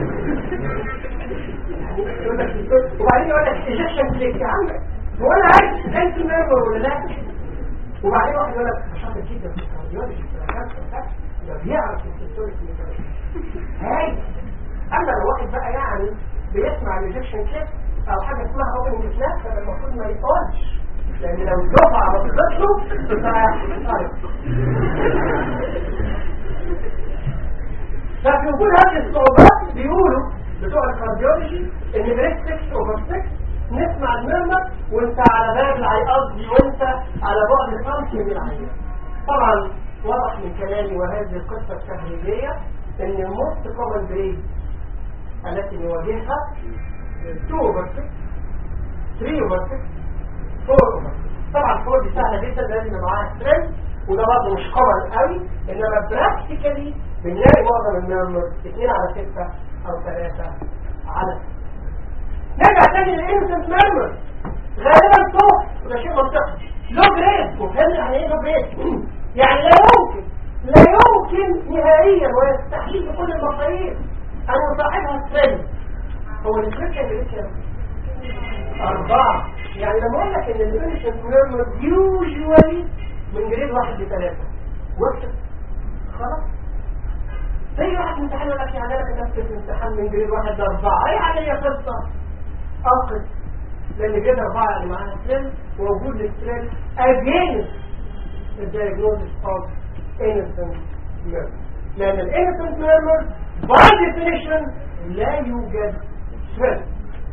يقول لك الستوريك وبعدين يقول لك ايجكشن كليك يا عم هو انا عارف انت ميرمر ولا لا وبعدين واحد يقول لك شاطر جدا في الكارديولوجي ده بيعرف السيستوليك هاي اما لو واحد بقى يعني بيسمع الانجكشن كيت او حاجه اسمها اوبن كلاس فده المفروض ما يقولش لان لو الدفعه ما بتطلب تبقى ففي وجود هذه الصعوبات بيقولوا بتوع الكارديولوجي ان بريك 6 اوفر 6 نسمع المرمر وانت على باب العي قصدي وانت على بعد خمس من العيان طبعا واضح من كلامي وهذه القصه التهريجيه ان الموست كومن بريد التي نواجهها 2 اوفر 6 3 اوفر 6 4 اوفر 6 طبعا 4 دي سهله جدا لازم يبقى معاها سترينث وده برضه مش كومن قوي انما براكتيكالي بنلاقي معظم الميرمر 2 على 6 او 3 على 6 نرجع تاني للانسنت ميرمر غالبا صوت وده شيء منطقي لو جريد وفهمنا يعني ايه لو جريد يعني لا يمكن لا يمكن نهائيا ويستحيل بكل المصاريف ان يصاحبها السن هو الديسكريبشن اللي أربعة يعني لما أقول لك إن الانسنت ميرمر يوجوالي من جريد واحد لثلاثة وقت خلاص زي واحد امتحان يقول لك يعني انا كتبت في امتحان من جريد واحد لاربعه اي عمليه قصه انقذ لان جريد اربعه اللي معاها ستريس ووجود الستريس اجينست الدايجنوزس اوف انسنت ميرمر لان الانسنت ميرمر باي ديفينيشن لا يوجد ستريس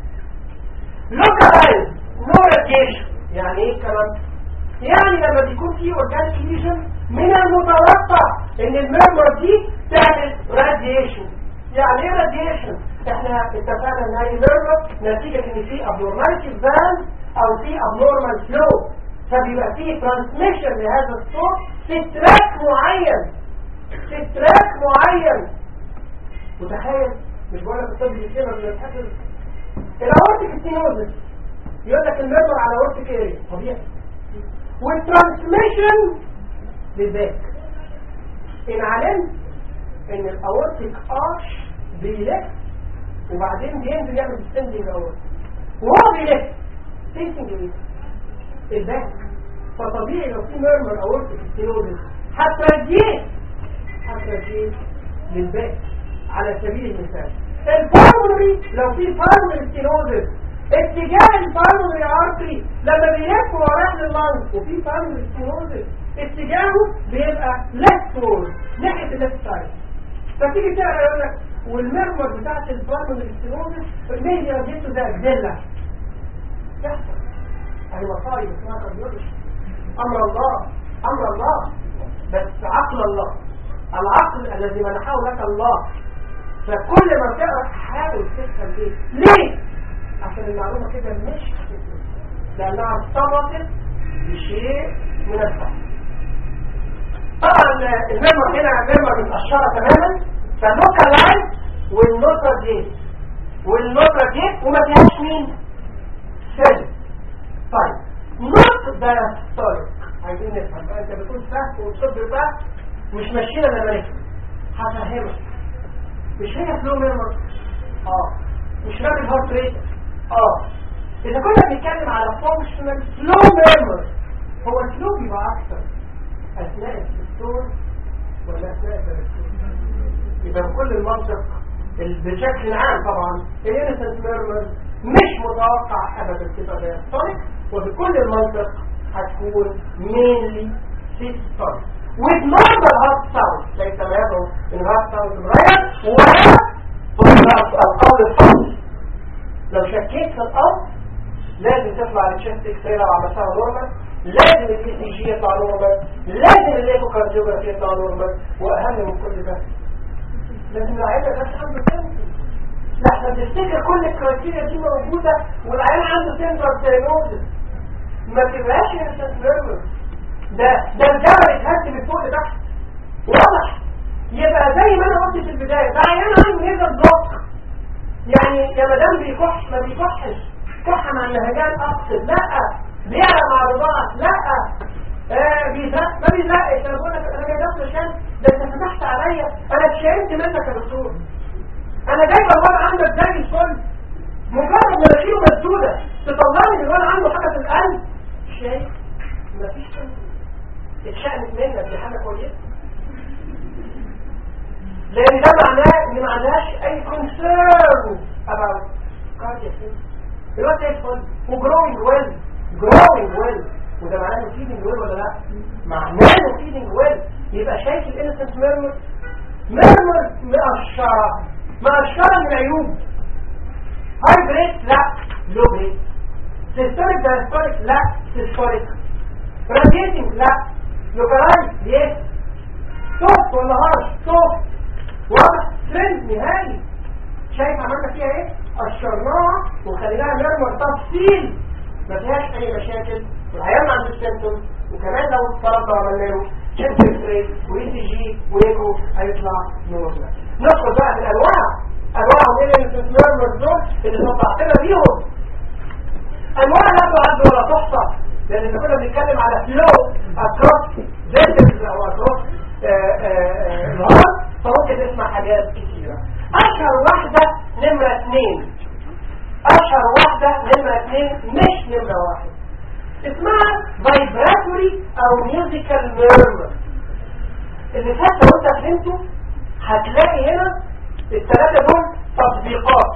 لوكالايز نو راديشن يعني ايه الكلام يعني لما بيكون في اورجانيك ليجن من المتوقع ان الميرمر دي تعمل راديشن يعني ايه راديشن احنا اتفقنا ان هي ميرمر نتيجة ان في ابنورماليتي فان او في ابنورمال فلو فبيبقى في ترانسميشن لهذا الصوت في تراك معين في تراك معين متخيل مش بقول لك الطب بيصير من الحاجة الاورتيك ستينوزس يقول لك الميرمر على اورتيك اريا طبيعي والترانسميشن للباك ان علمت ان الاورتيك ارش بيلف وبعدين بينزل يعمل ستندنج اورتيك وهو بيلف فيسنج ايه الباك فطبيعي لو في ميرمر اورتيك ستينوزس هترجيه هترجيه للباك على سبيل المثال البالمونري لو في بالمونري ستينوزس اتجاه البالمونري ارتري لما بيلف وراح لللنج وفي بالمونري ستينوزس اتجاهه بيبقى left forward ناحية الليفت سايد فتيجي تقرا يقول لك والمرمر بتاعت البالمونري ستينوزس الميديا جيته ده جدلة يحصل يعني مصايب اسمها كارديولوجي امر الله امر الله بس عقل الله العقل الذي منحه لك الله فكل ما تقرا حاول تفهم ليه ليه عشان المعلومه كده مش هتفهم لانها ارتبطت بشيء من الصح طبعا الميمور هنا ميمور متقشره تماما فالنوكا لاين والنوترا جيت والنوترا جيت وما فيهاش مين سيل طيب نوت دايستوليك عايزين نفهم بقى انت بتقول فهم وتصب فهم مش ماشيين انا مالك هفهمك مش هي فلو ميمور اه مش راجل هارت ريت اه اذا كنا بنتكلم على فانكشنال فلو ميمور هو الفلو بيبقى اكثر اثناء الدكتور ولا اثناء الدكتور يبقى بكل المنطق بشكل عام طبعا الانسنت ميرمر مش متوقع ابدا تبقى دايستوليك وبكل المنطق هتكون مينلي سيستوليك with normal heart sound ليس ما يدعو ان heart sound تتغير ولا القول الصوت لو شكيت في القول لازم تطلع للشيست اكس راي لو عملتها نورمال لازم الاي سي جي يطلع نورمال لازم الايكوكارديوجرافي يطلع نورمال واهم من كل ده لازم العيادة ده عنده سنسي لحظة تفتكر كل الكرايتيريا دي موجودة والعيان عنده سنتر سينوزس ما تبقاش انسان نيرفس ده ده الجبل اتهز من فوق لتحت واضح يبقى زي ما انا قلت في البداية ده عيان عنده نيزل بلوك يعني يا مدام بيكح ما بيكحش كح مع النهجان اقصد لا بيعلى مع رضاعة لا آه بيزق ما بيزقش انا بقول لك انا جاي دخل عشان ده انت فتحت عليا انا اتشائمت منك يا دكتور انا جايبه الواد عندك زي الفل مجرد مناخيره مسدوده تطلعني من الواد عنده حاجه في القلب شايف مفيش اتشأنت منك دي حاجة كويسة لان ده معناه ان ما عندهاش اي concern about cardiac الوقت زي الفل وجروينج ويل جروينج ويل وده معناه انه فيدنج ويل ولا لا معناه انه فيدنج ويل يبقى شايف الانسنت ميرمر ميرمر مقشره مقشره من عيوب هاي بريت لا لو بريت سيستوليك دايستوليك لا سيستوليك راديتنج لا لوكالايز يس صوت ولا هارش صوت واضح ترند نهائي شايف عملنا فيها ايه قشرناها وخليناها نرمر تفصيل ما فيهاش اي مشاكل والعيال ما عندوش سيمتوم وكمان لو افترضنا وعملنا له شيفت اكس واي سي جي وايكو هيطلع نورمال ندخل بقى في الانواع انواع من الاستثمار دول اللي طبعتنا بيهم انواع لا تعد ولا تحصى لان احنا كنا بنتكلم على فلو اكروس فيرتكس او اكروس الهارت فممكن نسمع حاجات كتيره اشهر واحده نمره اثنين اشهر واحده نمره اثنين مش نمره واحد اسمها فايبراتوري او ميوزيكال ميرمر اللي فات لو انت فهمته هتلاقي هنا الثلاثه دول تطبيقات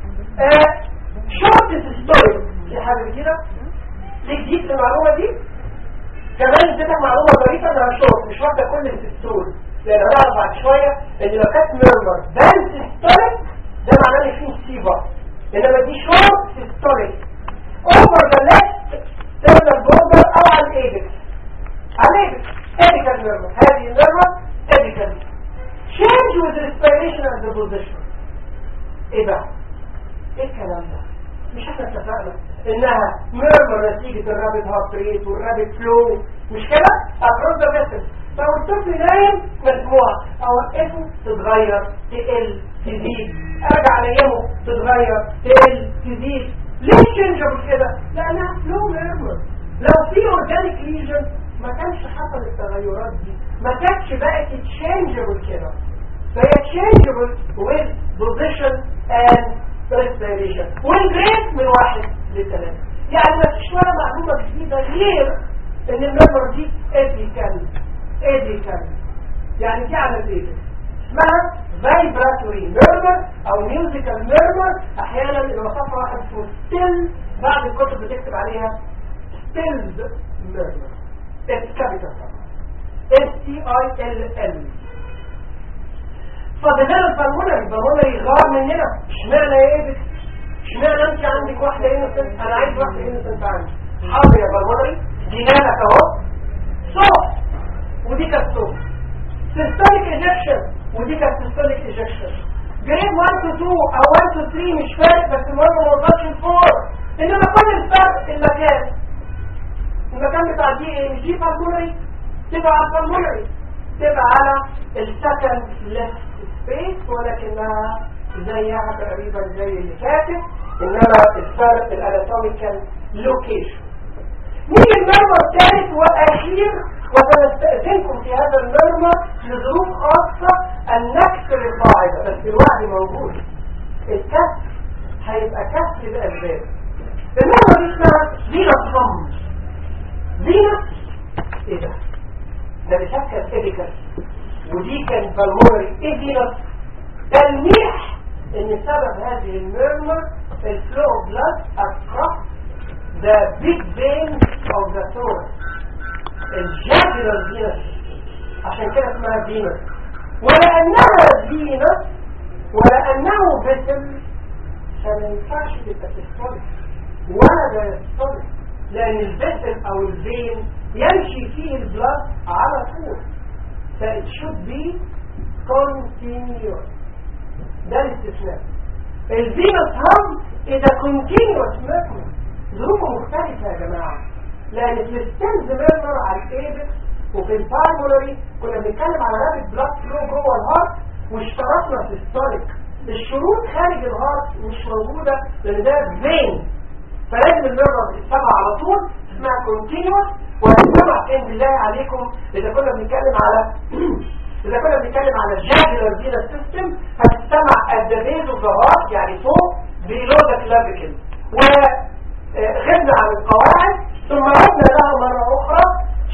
شورت ستوري دي حاجه كده ليه جديد في المعلومه دي كمان اديتك معلومه ظريفه انها شورت مش واخده كل السيستول لان هنعرف بعد شويه ان لو كانت ميرمر بان سيستوليك ده معناه ان فيه مصيبه انما دي شورت سيستوليك اوفر ذا ليفت تيرنال بوردر او على الايبكس على الايبكس ابيكال ميرمر هذه الميرمر ابيكال change with respiration and the position ايه بقى ايه الكلام ده مش احنا اتفقنا انها ميرمر نتيجة الرابط هارت ريت والرابط فلو مش كده اكروس ذا فيسل فلو الطفل نايم مجموعة اوقفه تتغير تقل تزيد ارجع انيمه تتغير تقل تزيد ليه تشينجبل كده لانها فلو ميرمر لو في اورجانيك ليجن ما كانش حصل التغيرات دي ما كانتش بقت تشينجبل كده فهي تشينجبل with position and respiration والجريد من واحد لثلاثة يعني ما فيش ولا معلومة جديدة غير ان الممبر دي اديكال اديكال يعني دي على ايه اسمها vibratory murmur او musical murmur احيانا الوصف واحد اسمه still بعد الكتب بتكتب عليها stilled murmur it's capital S-T-I-L-L فبدل البلمونري البلمونري غار مننا اشمعنى ايه بك اشمعنى انت عندك واحدة انسنت انا عايز واحدة انسنت عندي حاضر يا بلمونري جنانك اهو صوت ودي كانت صوت سيستوليك ايجكشن ودي كانت سيستوليك ايجكشن جريد 1 to 2 او 1 to 3 مش فارق بس المهم ما وصلش لفور انما كل الفرق المكان المكان بتاع دي ايه مش دي بالمونري تبقى على البلمونري تبقى على السكند ليفت سبيس ولكنها زيها تقريبا زي اللي فاتت انما الفرق الاناتوميكال لوكيشن نيجي المرمى الثالث واخير وسنستأذنكم في هذا المرمى لظروف خاصة ان نكسر القاعدة بس الوعد موجود الكسر هيبقى كسر بأسباب المرمى دي اسمها زينة صم زينة ايه ده ده بشكل ايديكال ودي كان بالمونري ايه زينة تلميح ان سبب هذه الميرمر الفلو بلاد across the big vein of the thorax الجاجلر فينس عشان كده اسمها فينس ولأنها فينس ولأنه بسم فما ينفعش تبقى تستولي ولا ده يستولي لأن البسم أو الفين يمشي فيه البلاد على طول فit should be continuous ده الاستثناء الفينس هم إذا continuous movement ظروفه مختلفة يا جماعة لأن في الستنز ميرمر على الإيبكس وفي البالمولري كنا بنتكلم على رابط بلاد فلو جوه الهارت واشترطنا في الستارك الشروط خارج الهارت مش موجودة لأن ده فين فلازم الميرمر تتبع على طول اسمها كونتينوس وهتتبع فين بالله عليكم إذا كنا بنتكلم على إذا كنا بنتكلم على الجاجلر فينا سيستم هتستمع الدبيز وظهار يعني فوق بيلو ذا كلافيكل وغبنا عن القواعد ثم عدنا لها مرة أخرى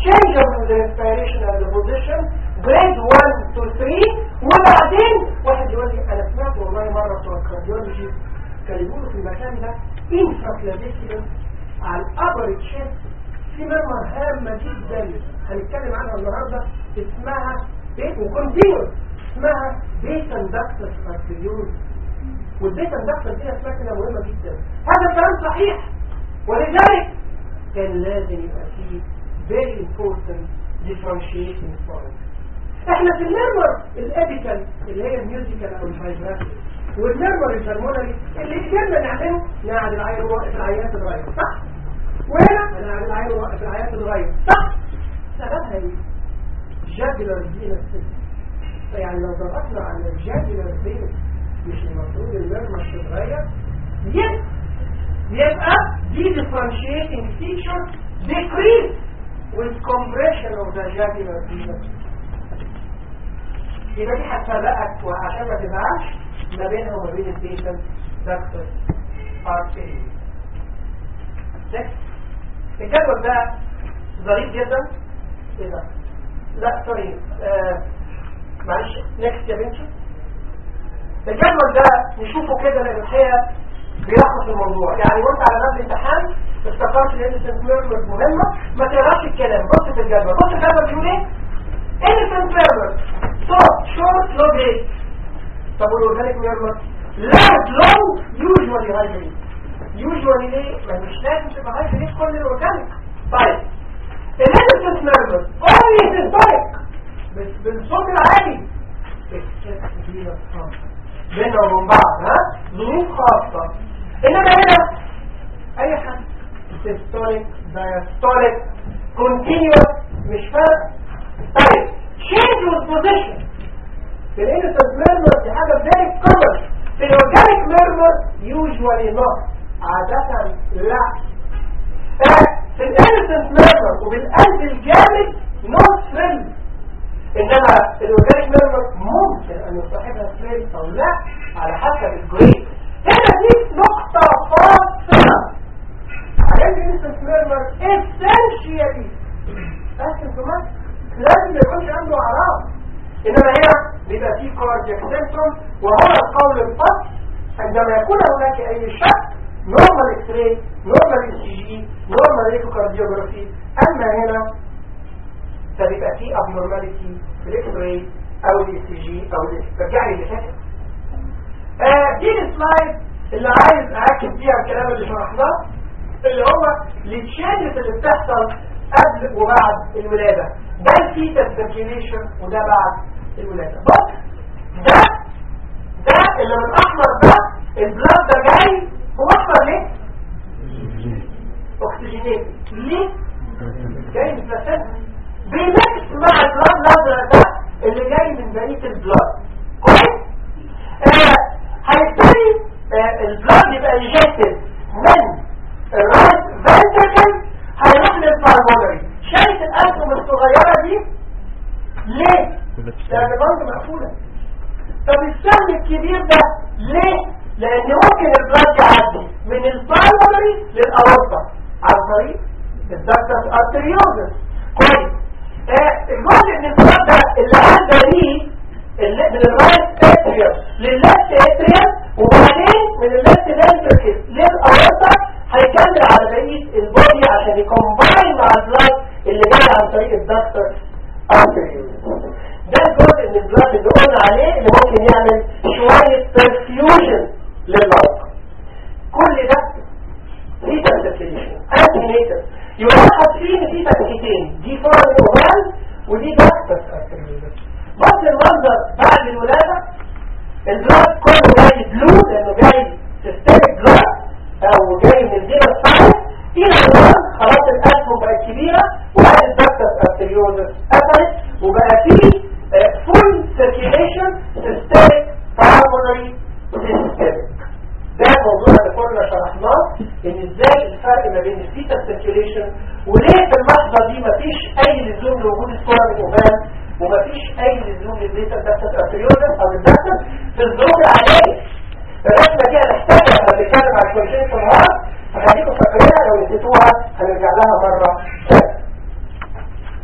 change of the respiration and the position grade 1 to 3 وبعدين واحد يقول لي انا سمعت والله مره بتوع الكارديولوجي كانوا يقولوا في المكان ده انفراكلافيكولار على الابر تشيست في مرمى هامه جدا هنتكلم عنها النهارده اسمها بيت وكونتينوس اسمها بيتا داكتس ارتريوز والبيتا داكتس دي اسمها كده مهمه جدا هذا الكلام صحيح ولذلك كان لازم يبقى فيه very important differentiating point احنا في النيرمر الابيكال اللي هي الميوزيكال او الفايبراتيك والنيرمر الهرمونري اللي قدرنا نعمله نقعد العيال وقف العيان تتغير صح وهنا نقعد العيال وقف العيان تتغير صح سببها ايه جادلر فينس فيعني لو ضغطنا على الجادلر فينس مش المفروض النيرمر تتغير يس يبقى دي differentiating feature decrease with compression of the jugular venous يبقى دي هتفرقك وعشان ما تزعلش ما بينها وما بين البيشنت دكتور ارتري الجدول ده ظريف جدا ايه ده؟ لا سوري آه معلش نكست يا بنتي الجدول ده نشوفه كده لان الحقيقه بيلخص الموضوع يعني وانت على باب الامتحان افتكرت ان الانسنت ميرمر مهمه ما تقراش الكلام بص في الجدول بص الجدول بيقول ايه؟ انسنت ميرمر صوت شورت لو جريد طب والاورجانيك ميرمر لارج لو يوجوالي هاي جريد يوجوالي ليه؟ ما مش لازم تبقى هاي جريد كل الاورجانيك طيب الانسنت ميرمر اونلي سيستوليك بالصوت العالي بيننا وبين بعض ها ظروف خاصة انما هنا اي حد سيستوليك دايستوليك كونتينيوس مش فرق طيب change with position في الانسنت ميرمر دي حاجة very common في الاورجانيك ميرمر usually not عادة لا في الانسنت ميرمر وبالقلب الجامد no thrill انما الاورجانيك ميرمر ممكن ان يصاحبها ثريل او لا على حسب الجريد هنا دي نقطة فاصلة على الانسنت ميرمر essentially asymptomatic لازم ما يكونش عنده اعراض انما هنا بيبقى فيه كاردياك سيمتوم وهو القول الفصل عندما يكون هناك اي شك نورمال اكس راي نورمال اي سي جي نورمال ايكوكارديوجرافي اما هنا فبيبقى فيه abnormality في الاكس راي او الاي سي جي او رجع لي اللي فاتت آه دي السلايد اللي عايز ااكد فيها الكلام اللي شرحناه اللي هو التشانجز اللي بتحصل قبل وبعد الولاده ده الفيتال سيركيليشن وده بعد الولاده بص ده ده اللي من احمر ده البلاد ده جاي هو احمر ليه؟ اكسجينيت ليه؟ جاي من البلاسنتا بيمكس مع البلاد الازرق ده اللي جاي من بقيه البلاد كويس؟ هيبتدي آه البلاد يبقى انجكتد من الرايت فنتركل هيروح للبالمونري شايف الاسهم الصغيره دي ليه؟ لان برضه مقفوله طب السهم الكبير ده ليه؟ لان ممكن البلاد يعدي من البالمونري للاورطه عن طريق الدكتس ارتريوزس كويس آه الجزء من البلاد ده اللي عدى ليه من الرايت اتريوم لللفت اتريوم وبعدين من اللفت فنتركل للاورطه هيكمل على بقيه البودي عشان يكمباين مع البلاد اللي جاي عن طريق الدكتور ارتريوزس ده الجزء من البلاد اللي قلنا عليه اللي ممكن يعمل شويه برفيوجن للمرض كل ده ريتال سيركيليشن انتينيتال يبقى حاطين في فتحتين دي فورم اورال ودي دكتس ارتريوزس بص المنظر بعد الولاده البلاد كله جاي بلو لانه جاي سيستميك بلاد او جاي من الدينا الصحيح الى الان خلاص الاسهم بقت كبيره وبعد الدكتس ارتريوزس قفلت وبقى فيه فول سيركيليشن سيستميك بالمونري سيستميك ده الموضوع اللي كنا شرحناه ان ازاي الفرق ما بين الفيتال سيركيليشن وليه في اللحظه دي مفيش اي لزوم لوجود الكره من الاوبان ومفيش اي لزوم للبيتا دكتس ارتريوزس او الدكتس في الظروف العاديه الرسمه دي هنحتاجها لما نتكلم عن شويتين في النهار فخليكم فاكرينها لو نسيتوها هنرجع لها مره ثانيه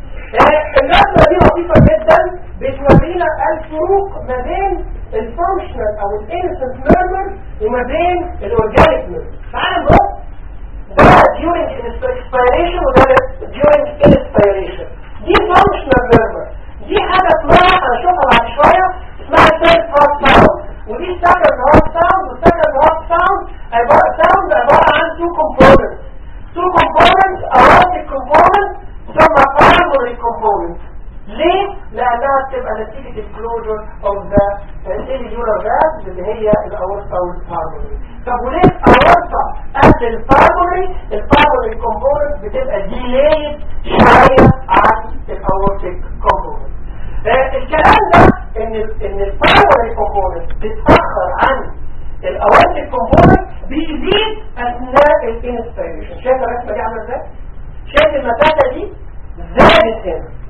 وما بين الاورجانيك نيرف تعال نبص ده during inspiration وده during inspiration دي functional nerve دي حاجة اسمها هنشوفها بعد شوية اسمها first heart sound ودي second heart sound والsecond heart sound عبارة sound عبارة عن two components two components aortic component ثم primary component ليه؟ لأنها بتبقى نتيجة الكلوجر of the cellular valves اللي هي الأورطة والبارمري طب وليه الأورطة قبل البارمري البارمري component بتبقى delayed شوية عن الأورتيك component آه الكلام ده ان ال ان البارمري component بتتأخر عن الأورتيك component بيزيد أثناء الانسبيريشن شايف الرسمة دي عاملة ازاي؟ شايف المسافة دي زادت هنا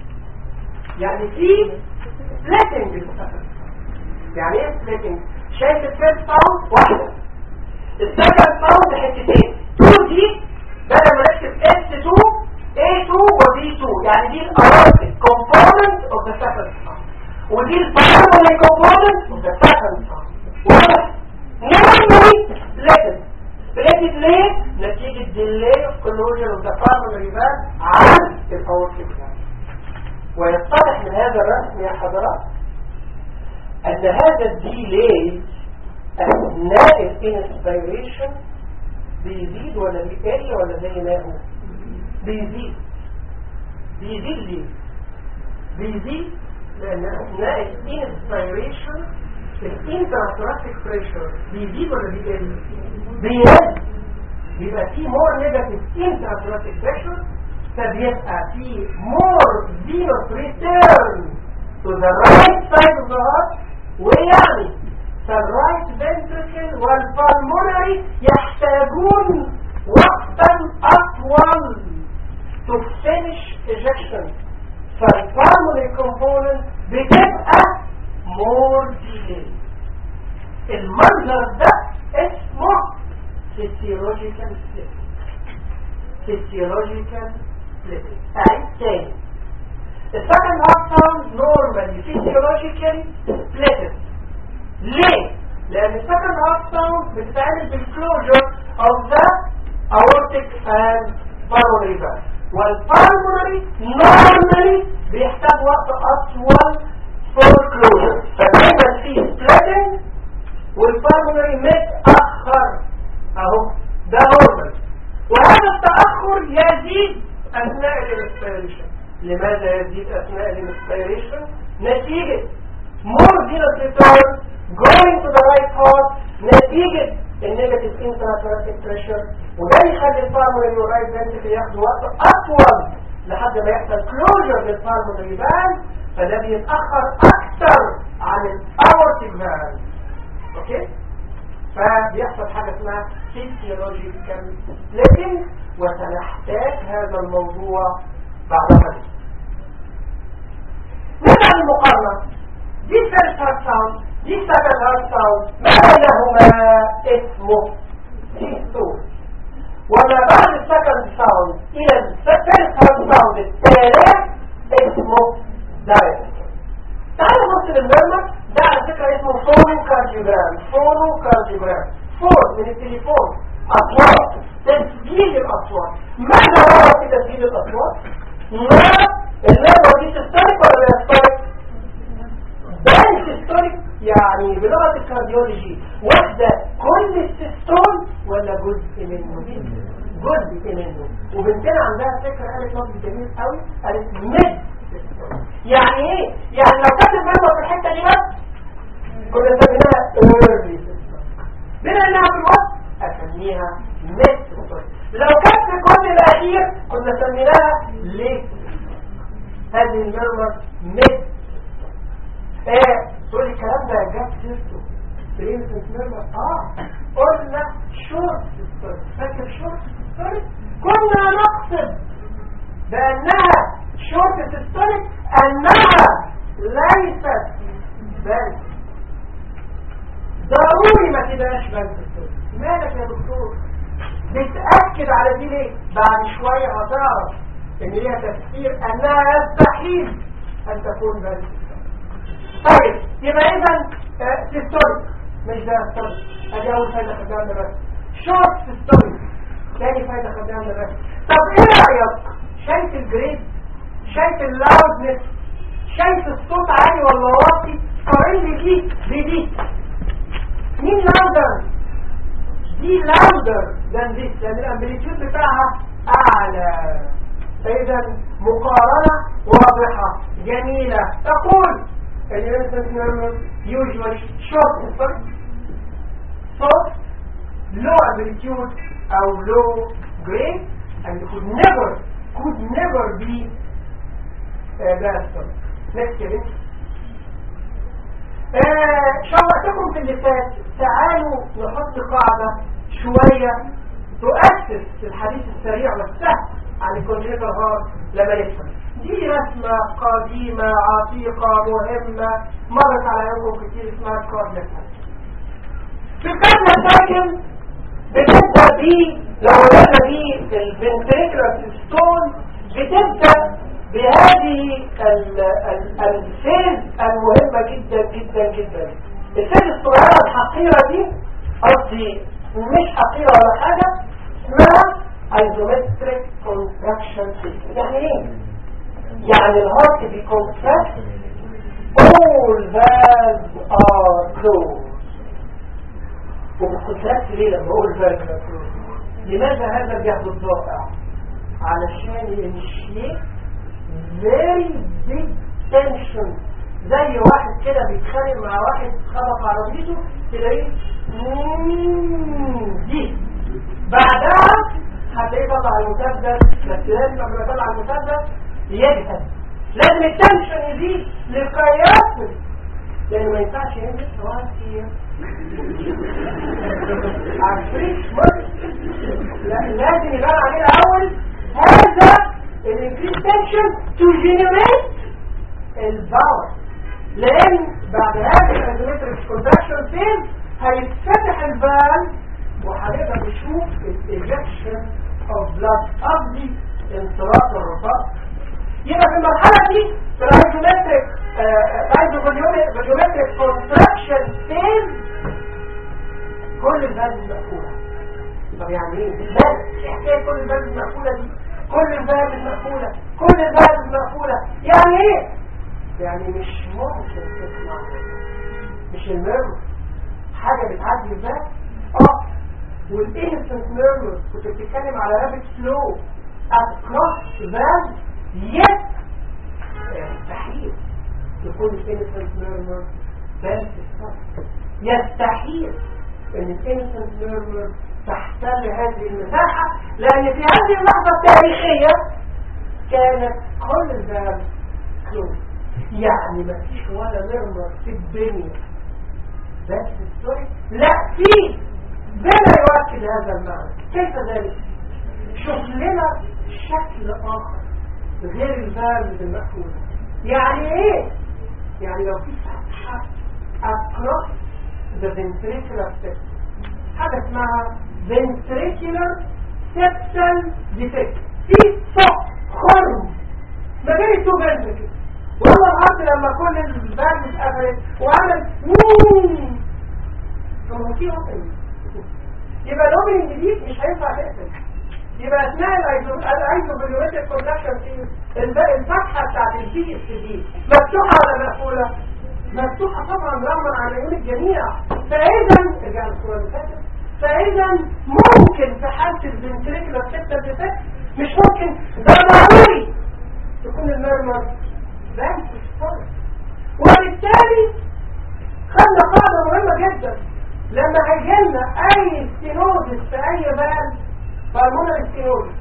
يعني في سبليتنج يعني ايه سبليتنج شايف الفيرست باوند واحده السكند باوند حتتين 2 دي بدل ما نكتب S2 A2 و B2 يعني دي الاورتيك component of the second باوند ودي البارامري component of the second باوند واضح normally split split ليه؟ نتيجة delay of closure of the primary valve عن الاورتيك valve ويتضح من هذا الرسم يا حضرات ان هذا الديلي اثناء الانسبيريشن بيزيد ولا بيقل ولا زي ما هو بيزيد بيزيد ليه بيزيد لان اثناء الانسبيريشن الانتراتراكتيك بريشر بيزيد ولا بيقل بيقل بيبقى في مور نيجاتيف انتراتراكتيك بريشر فبيبقى في more venous return to the right side of the heart ويعني فالرايت ventricle والpulmonary يحتاجون وقتا أطول to finish ejection فالpulmonary component بتبقى more delay المنظر ده اسمه physiological state physiological splitting أعيد تاني The second heart sound normally physiologically splitted ليه؟ لأن the second heart sound بتتعمل بالclosure of the aortic and pulmonary valve والpulmonary normally بيحتاج وقت أطول for closure فدايما في splitting والpulmonary متأخر أهو ده normal وهذا التأخر يزيد أثناء الانسبيريشن لماذا يزيد أثناء الانسبيريشن؟ نتيجة more venous return going to the right part نتيجة النيجاتيف intratheretic pressure وده يخلي البالمونري والرايت فنتريكل ياخدوا وقت أطول لحد ما يحصل closure للبالمونري فالف فده بيتأخر أكثر عن الأورتيك فالف أوكي؟ فبيحصل حاجة اسمها physiological splitting وسنحتاج هذا الموضوع بعد قليل نرجع للمقارنة دي first heart sound دي second heart sound ما بينهما اسمه سيستول وما بعد السكند ساوند الى الفيرست هارت ساوند الثالث اسمه دايركت تعالوا نبص للمرمى ده على فكرة اسمه فونو كارديوجرام فونو كارديوجرام فون من التليفون أصوات تسجيل الأصوات ماذا هو في تسجيل الأصوات؟ ما المرمى دي تسترك ولا لا تسترك؟ بان تسترك يعني بلغة الكارديولوجي واحدة كل السيستول ولا جزء منه جزء منه وبنتنا عندها فكرة قالت لفظ جميل قوي قالت مد يعني ايه يعني لو كانت المرمى في الحتة دي بس كنا سميناها early بما انها في الوسط اسميها mid لو كانت في الجزء الاخير كنا سميناها late هذه المرمى mid ايه تقول لي الكلام ده جاب سيرته برينسنس مرمى اه قلنا شورت فاكر شورت كنا نقصد بانها شورت سيستوليك انها ليست بل ضروري ما تبقاش بل مالك يا دكتور بتأكد على دي ليه بعد شوية هتعرف ان ليها تفسير انها يستحيل ان تكون بل طيب يبقى اذا سيستوليك مش ده الطرد ادي اول فايده خدناها من الرسم شورت ستوري تاني فايده خدناها من الرسم طب ايه رايك شايف الجريد شايف اللاودنس شايف الصوت عالي ولا واطي قارن لي دي بدي مين لاودر دي لاودر ذان دي لان الامبليتيود بتاعها اعلى فاذا مقارنه واضحه جميله تقول الانسان usually short effort soft low amplitude او low grade and could never could never be uh, bad next year شوقتكم في اللي فات تعالوا نحط قاعدة شوية تؤسس الحديث السريع والسهل عن الكمبيوتر هارد لما يفهم دي رسمة قديمة عتيقة مهمة مرت على يومكم كتير اسمها الكارد في الكارد الساكن بتبدأ بيه لو ولدنا بيه الفنتريكولار ستون بتبدأ بهذه الفيز المهمة جدا جدا جدا الفيز الصغيرة الحقيرة دي قصدي مش حقيرة ولا حاجة اسمها isometric contraction system يعني ايه؟ يعني الهارت بيكونتراكت all valves are closed وبتكونتراكت ليه لما اقول valves are closed لماذا هذا بياخد ضائع علشان ينشيك very big tension زي واحد كده بيتخانق مع واحد خبط عربيته تلاقيه دي بعدها هتلاقيه طلع المسدس بس لازم قبل ما يطلع المسدس يجهز لازم التنشن يزيد للقياس لانه ما ينفعش ينزل راسي عارفين لازم يبان عليه الاول هذا الانكريس تنشن تو جنريت الباور لان بعد هذا الانترمتريك كونتراكشن فيز هيتفتح البال وهنقدر نشوف الايجكشن اوف بلاد قصدي انطلاق الرصاص يبقى في المرحله دي في الايزومتريك الايزومتريك كونتراكشن فيز كل الفالز مقفوله طب يعني ايه؟ بس حكايه كل الفالز مقفوله دي كل الباب مقفولة كل الباب مقفولة يعني ايه يعني مش ممكن تسمع مش المرمر حاجة بتعدي الباب اه والانسنت ميرمر كنت بتتكلم على رابط سلو اكروس الباب يس يستحيل يكون الانسنت ميرمر بس يستحيل ان الانسنت ميرمر تحتل هذه المساحة لأن في هذه اللحظة التاريخية كانت كل الباب كلوز يعني ما فيش ولا مرمر في الدنيا بس السوري لا في بما يؤكد هذا المعنى كيف ذلك شوف لنا شكل آخر غير الباب المقفول يعني ايه يعني لو في فتحة across the ventricular septum حاجة اسمها ventricular septal defect في صوت خرم ما بين التو فنتركل والله الارض لما كل الباب اتقفلت وعمل مين هو في اوبن يبقى الاوبننج دي مش هينفع تقفل يبقى اثناء الايزوبيولوجيك كونتراكشن الفتحه بتاعت البي اس دي مفتوحه ولا مقفوله؟ مفتوحه طبعا رغما عن عيون الجميع فاذا ارجع للصوره اللي فاتت فاذا ممكن في حاله الفنتريكولار سيستم ديفكت مش ممكن ده ضروري تكون المرمر بانك ستوري وبالتالي خدنا قاعده مهمه جدا لما هيجي لنا اي ستينوزس في اي بال بالمونر ستينوزس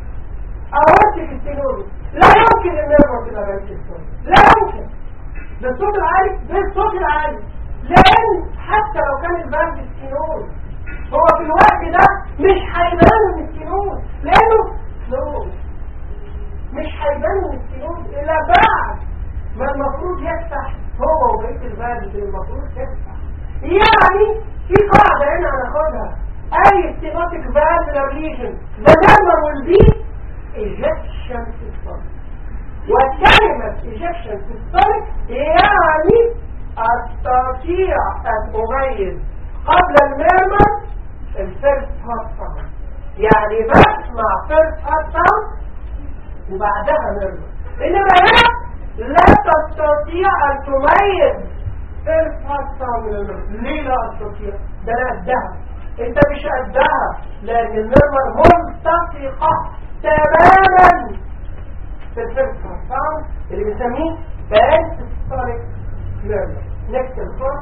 اورتيك ستينوزس لا يمكن المرمر تبقى بانك ستوري لا يمكن بالصوت العالي بالصوت العالي لان حتى لو كان البانك ستينوز هو في الوقت ده مش هيبان من السنون لانه سلو مش هيبان من السنون الا بعد ما المفروض يفتح هو وبقيه الباب المفروض تفتح يعني في قاعده هنا هناخدها اي ستيماتيك فالف ريجن the number will be ejection system وكلمة ejection system يعني استطيع ان اميز الفيرست هارت ساوند يعني بسمع فيرست هارت ساوند وبعدها نرمى انما هنا لا تستطيع ان تميز فيرست هارت ساوند من النرمى ليه لا استطيع ده انا قدها انت مش قدها لان النرمى ملتصقه تماما في الفيرست هارت ساوند اللي بنسميه بانستوريك نيرمر نكتب الفرق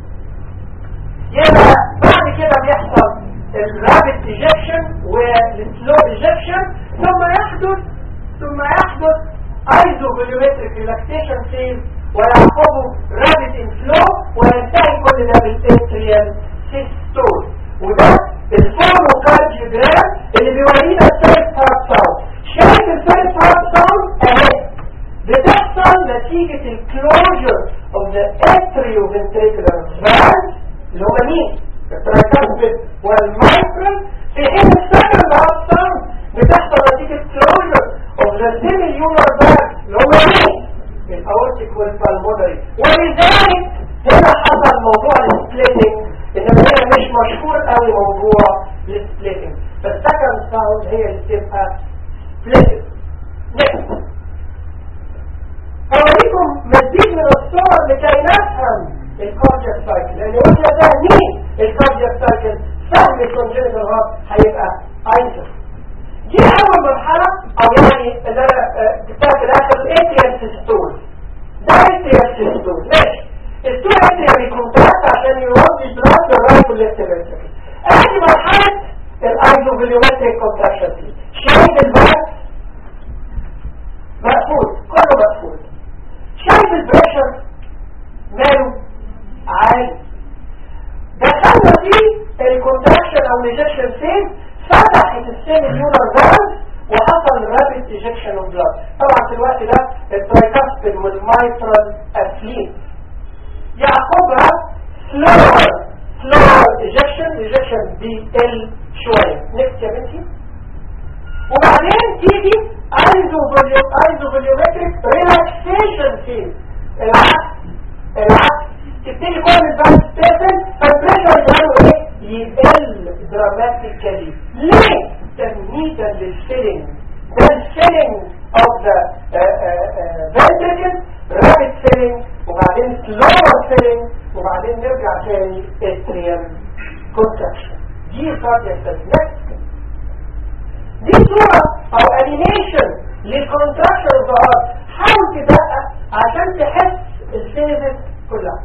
يبقى بعد كده بيحصل الرابط ايجكشن والسلو ايجكشن ثم يحدث ثم يحدث ايزو فوليومتريك ريلاكسيشن فيز ويعقبه رابط انفلو وينتهي كل ده بالاتريال سيستول وده الفورمو كارديوجرام اللي بيورينا الثيرد هارت ساوند شايف الثيرد هارت ساوند اهي بتحصل نتيجة الكلوجر of the atrioventricular valve اللي هما مين؟ التراكاسبيد والمايكرال في حين السكند هارت ساوند بتحصل نتيجة كلوجر of the semilunar valve اللي هما مين؟ الاورتيك والبالمونري ولذلك هنا حصل موضوع السبليتنج انما هنا مش مشهور قوي موضوع السبليتنج فالسكند ساوند هي اللي بتبقى سبليتنج نكست أوريكم مزيد من الصور لكي نفهم الكاردياك سايكل لأن واحنا فاهمين الكاردياك سايكل فهم الكونجنتال هارت هيبقى ايزر دي أول مرحلة أو يعني اللي أنا جبتها في الآخر الاتريال سيستول ده اتريال سيستول ماشي التو اتريال بيكونتاكت عشان يودي دراج للرايت والليفت فينتركل ادي مرحلة الايزوفيليومتريك كونتراكشن شايف الباك مقفول كله مقفول شايف البريشر ماله عالي دخلنا فيه الكونتراكشن او الايجكشن فين فتحت السيمي نيورال فالف وحصل رابيد ايجكشن اوف بلاد طبعا في الوقت ده الترايكاسبيد والمايترال اسليم يعقبها سلور سلور ايجكشن ايجكشن بيقل شويه نكت يا بنتي وبعدين تيجي ايزو ايزو فوليومتريك ريلاكسيشن فيز العكس العكس تبتدي كل الباك ستيفن فالبريشر يعمل ايه يقل دراماتيكالي ليه تمهيدا للفيلينج ده الفيلينج اوف ذا ventricle رابid filling وبعدين slower filling وبعدين نرجع تاني atrial contraction دي cardiac next دي صورة او انيميشن للكونتراكشن الظهر حاول تدقق عشان تحس الفيزز كلها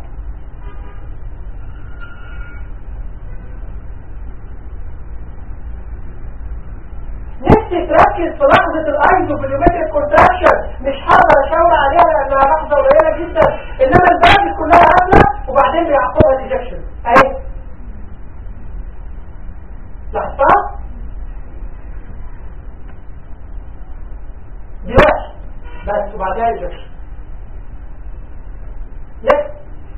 نفسي تركز في لحظة الايزو فوليومتريك كونتراكشن مش هقدر اشاور عليها لانها لحظة قليلة جدا انما الباقي كلها قابلة وبعدين بيعقبها الايجكشن اهي لاحظتها دلوقتي بس وبعدها الجيش ليه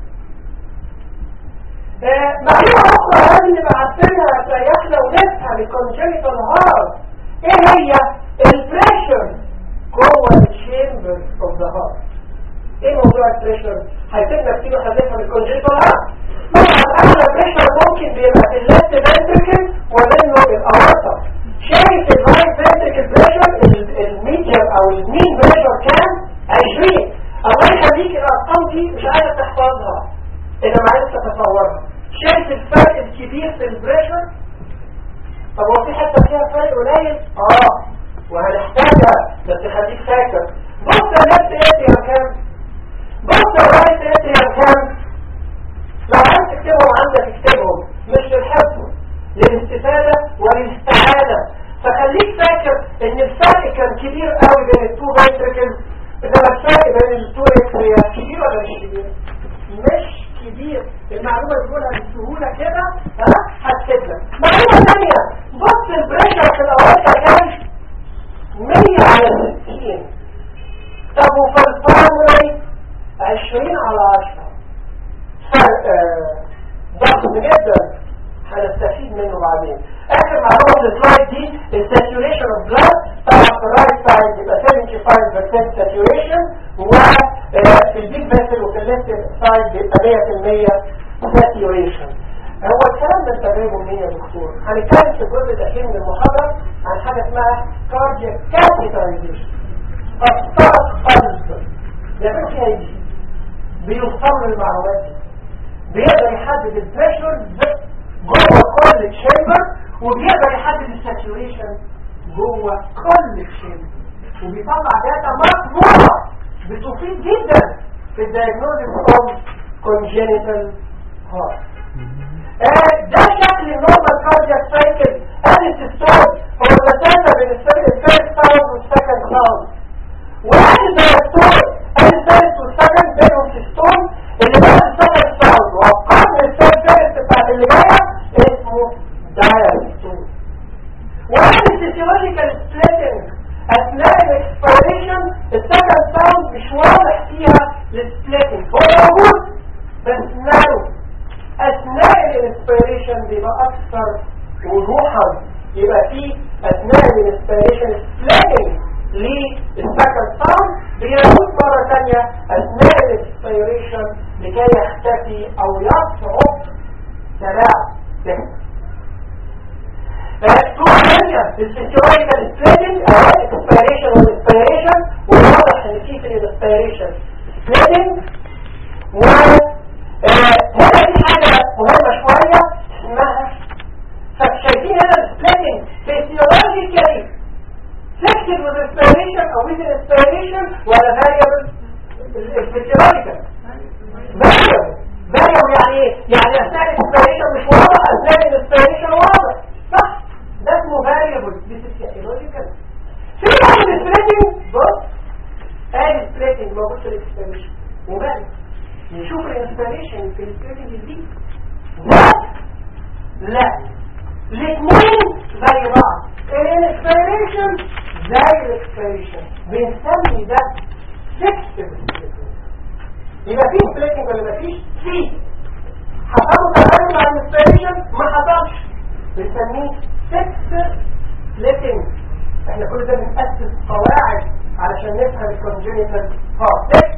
معلومة أخرى لازم نبقى عارفينها تريحنا ونفهم الكونجنتال هارت إيه هي البريشر جوه الشامبر اوف ذا هارت إيه موضوع البريشر؟ هيفيدنا كتير واحنا نفهم الكونجنتال هارت طبعا أعلى بريشر ممكن بيبقى في الليفت فنتركل ومنه الأورطة شايف الرايت فنتركل بريشر الميديم او المين بريشر كام 20 الله يخليك الارقام دي مش عايزه تحفظها انما عايزه تتصورها شايف الفرق الكبير في البريشر طب هو في حته فيها فرق قليل اه وهنحتاجها بس خليك فاكر بص الليفت اتريال كام بص الرايت اتريال كام لو عايز تكتبهم عندك اكتبهم مش للحفظ للاستفادة وللاستعادة فخليك فاكر ان الفرق كان كبير قوي بين التو فايتركلز انما الفرق بين التو اكسريات كبير ولا مش كبير مش كبير المعلومة تقولها بسهولة كده ها هتكتب لك معلومة ثانية بص البريشر في الاورطة كام 100 على 60 طب وفي البرايمري 20 على 10 فرق ضخم جدا هنستفيد منه بعدين اخر معلومه في السلايد دي الساتوريشن اوف بلاد طبعا في الرايت سايد يبقى 75% ساتوريشن وفي البيج فيسل وفي الليفت سايد بيبقى 100% ساتوريشن هو الكلام ده انت جايبه منين يا دكتور هنتكلم في الجزء الاخير من المحاضره عن حاجه اسمها كاردياك كابيتاليزيشن قسطره قلب بيعملوا فيها ايه دي؟ بيوصلوا للمعلومات دي بيقدر يحدد البريشر جوه كل تشامبر وبيقدر يحدد الساتوريشن جوه كل تشامبر وبيطلع داتا مطبوعه بتفيد جدا في الدايجنوزيس اوف congenital heart ده شكل النورمال كاردياك سايكل ادي السيستول هو المسافه بين الفيرست ساوند والسكند ساوند وادي الدايستول ادي الفيرست والسكند بينهم سيستول اللي بعد السكند ساوند وقرن الفيرست بتاعت اللي جايه اسمه دايستول وادي الفيسيولوجيكال سبليتنج اثناء الاكسبيريشن السكند ساوند مش واضح فيها السبليتنج هو موجود بس نارو اثناء الانسبيريشن بيبقى اكثر وضوحا يبقى في اثناء الانسبيريشن سبليتنج للسكند ساوند بيعود مره ثانيه اثناء الانسبيريشن لكي يختفي او يصعب تلاعب ثانية الفيسيولوجيكال سبليتنج او الاكسبيريشن والانسبيريشن وواضح ان في في الانسبيريشن سبليتنج و هنا في حاجة مهمة شوية اسمها فشايفين هنا السبليتنج فيسيولوجيكالي فليكتد with respiration او with respiration ولا variable الفيسيولوجيكال variable variable يعني ايه؟ يعني اثناء الانسبيريشن مش واضح اثناء الانسبيريشن واضح صح ده اسمه variable this is physiological في واحد السبليتنج بص ادي السبليتنج موجود في الانسبيريشن ومالك نشوف الانسبيريشن في السبليتنج دي لا لا الاثنين زي بعض الانسبيريشن زي الاكسبيريشن بنسمي ده فيكسد يبقى في سبليتنج ولا مفيش؟ في حصلوا تغير مع الانسبيريشن ما حصلش بنسميه فيكسد سبليتنج احنا كل ده بنأسس قواعد علشان نفهم الكونجنيتال هارت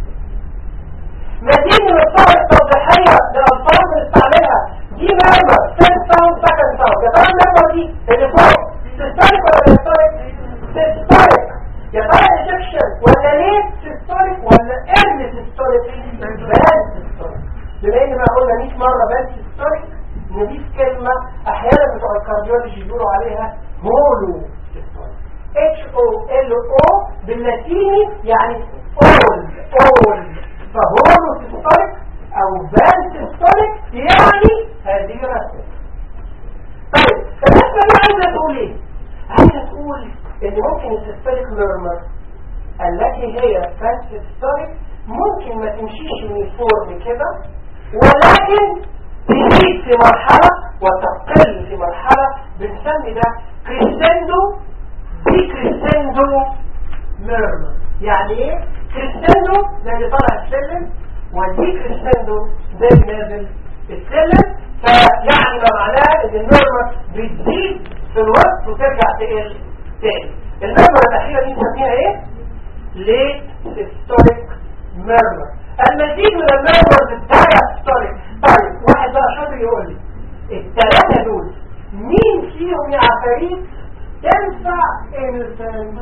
مزيد من الصور التوضيحية للألفاظ بنستعملها دي مهمة فيرست ساوند سكند ساوند يا ترى المهمة دي اللي فوق سيستوليك ولا سيستوليك؟ سيستوليك يا ترى انجكشن ولا ليه سيستوليك ولا ايرلي سيستوليك؟ بان سيستوليك بما ان بقى قلنا 100 مرة بان سيستوليك نضيف كلمة احيانا بتوع الكارديولوجي بيقولوا عليها هولو سيستوليك اتش او ال او باللاتيني يعني اول اول فهولو سيستوليك او بان سيستوليك يعني هذه رسمة طيب الرسمة دي عايزة تقول ايه؟ عايزة تقول ان ممكن السيستوليك ميرمر التي هي بان سيستوليك ممكن ما تمشيش يونيفورم كده ولكن تزيد في مرحلة وتقل في مرحلة بنسمي ده كريسندو دي كريسندو ميرمر يعني ايه كريسندو ده اللي طالع السلم ودي كريسندو ده اللي نازل السلم فيعني ما معناه ان النورمال بتزيد في الوقت وترجع تقل تاني النورمال الاخيره دي نسميها ايه ليه ستوريك ميرمر المزيد من الميرمر الدايستوريك طيب واحد بقى شاطر يقول لي الثلاثه دول مين فيهم يا عفاريت تنفع انسان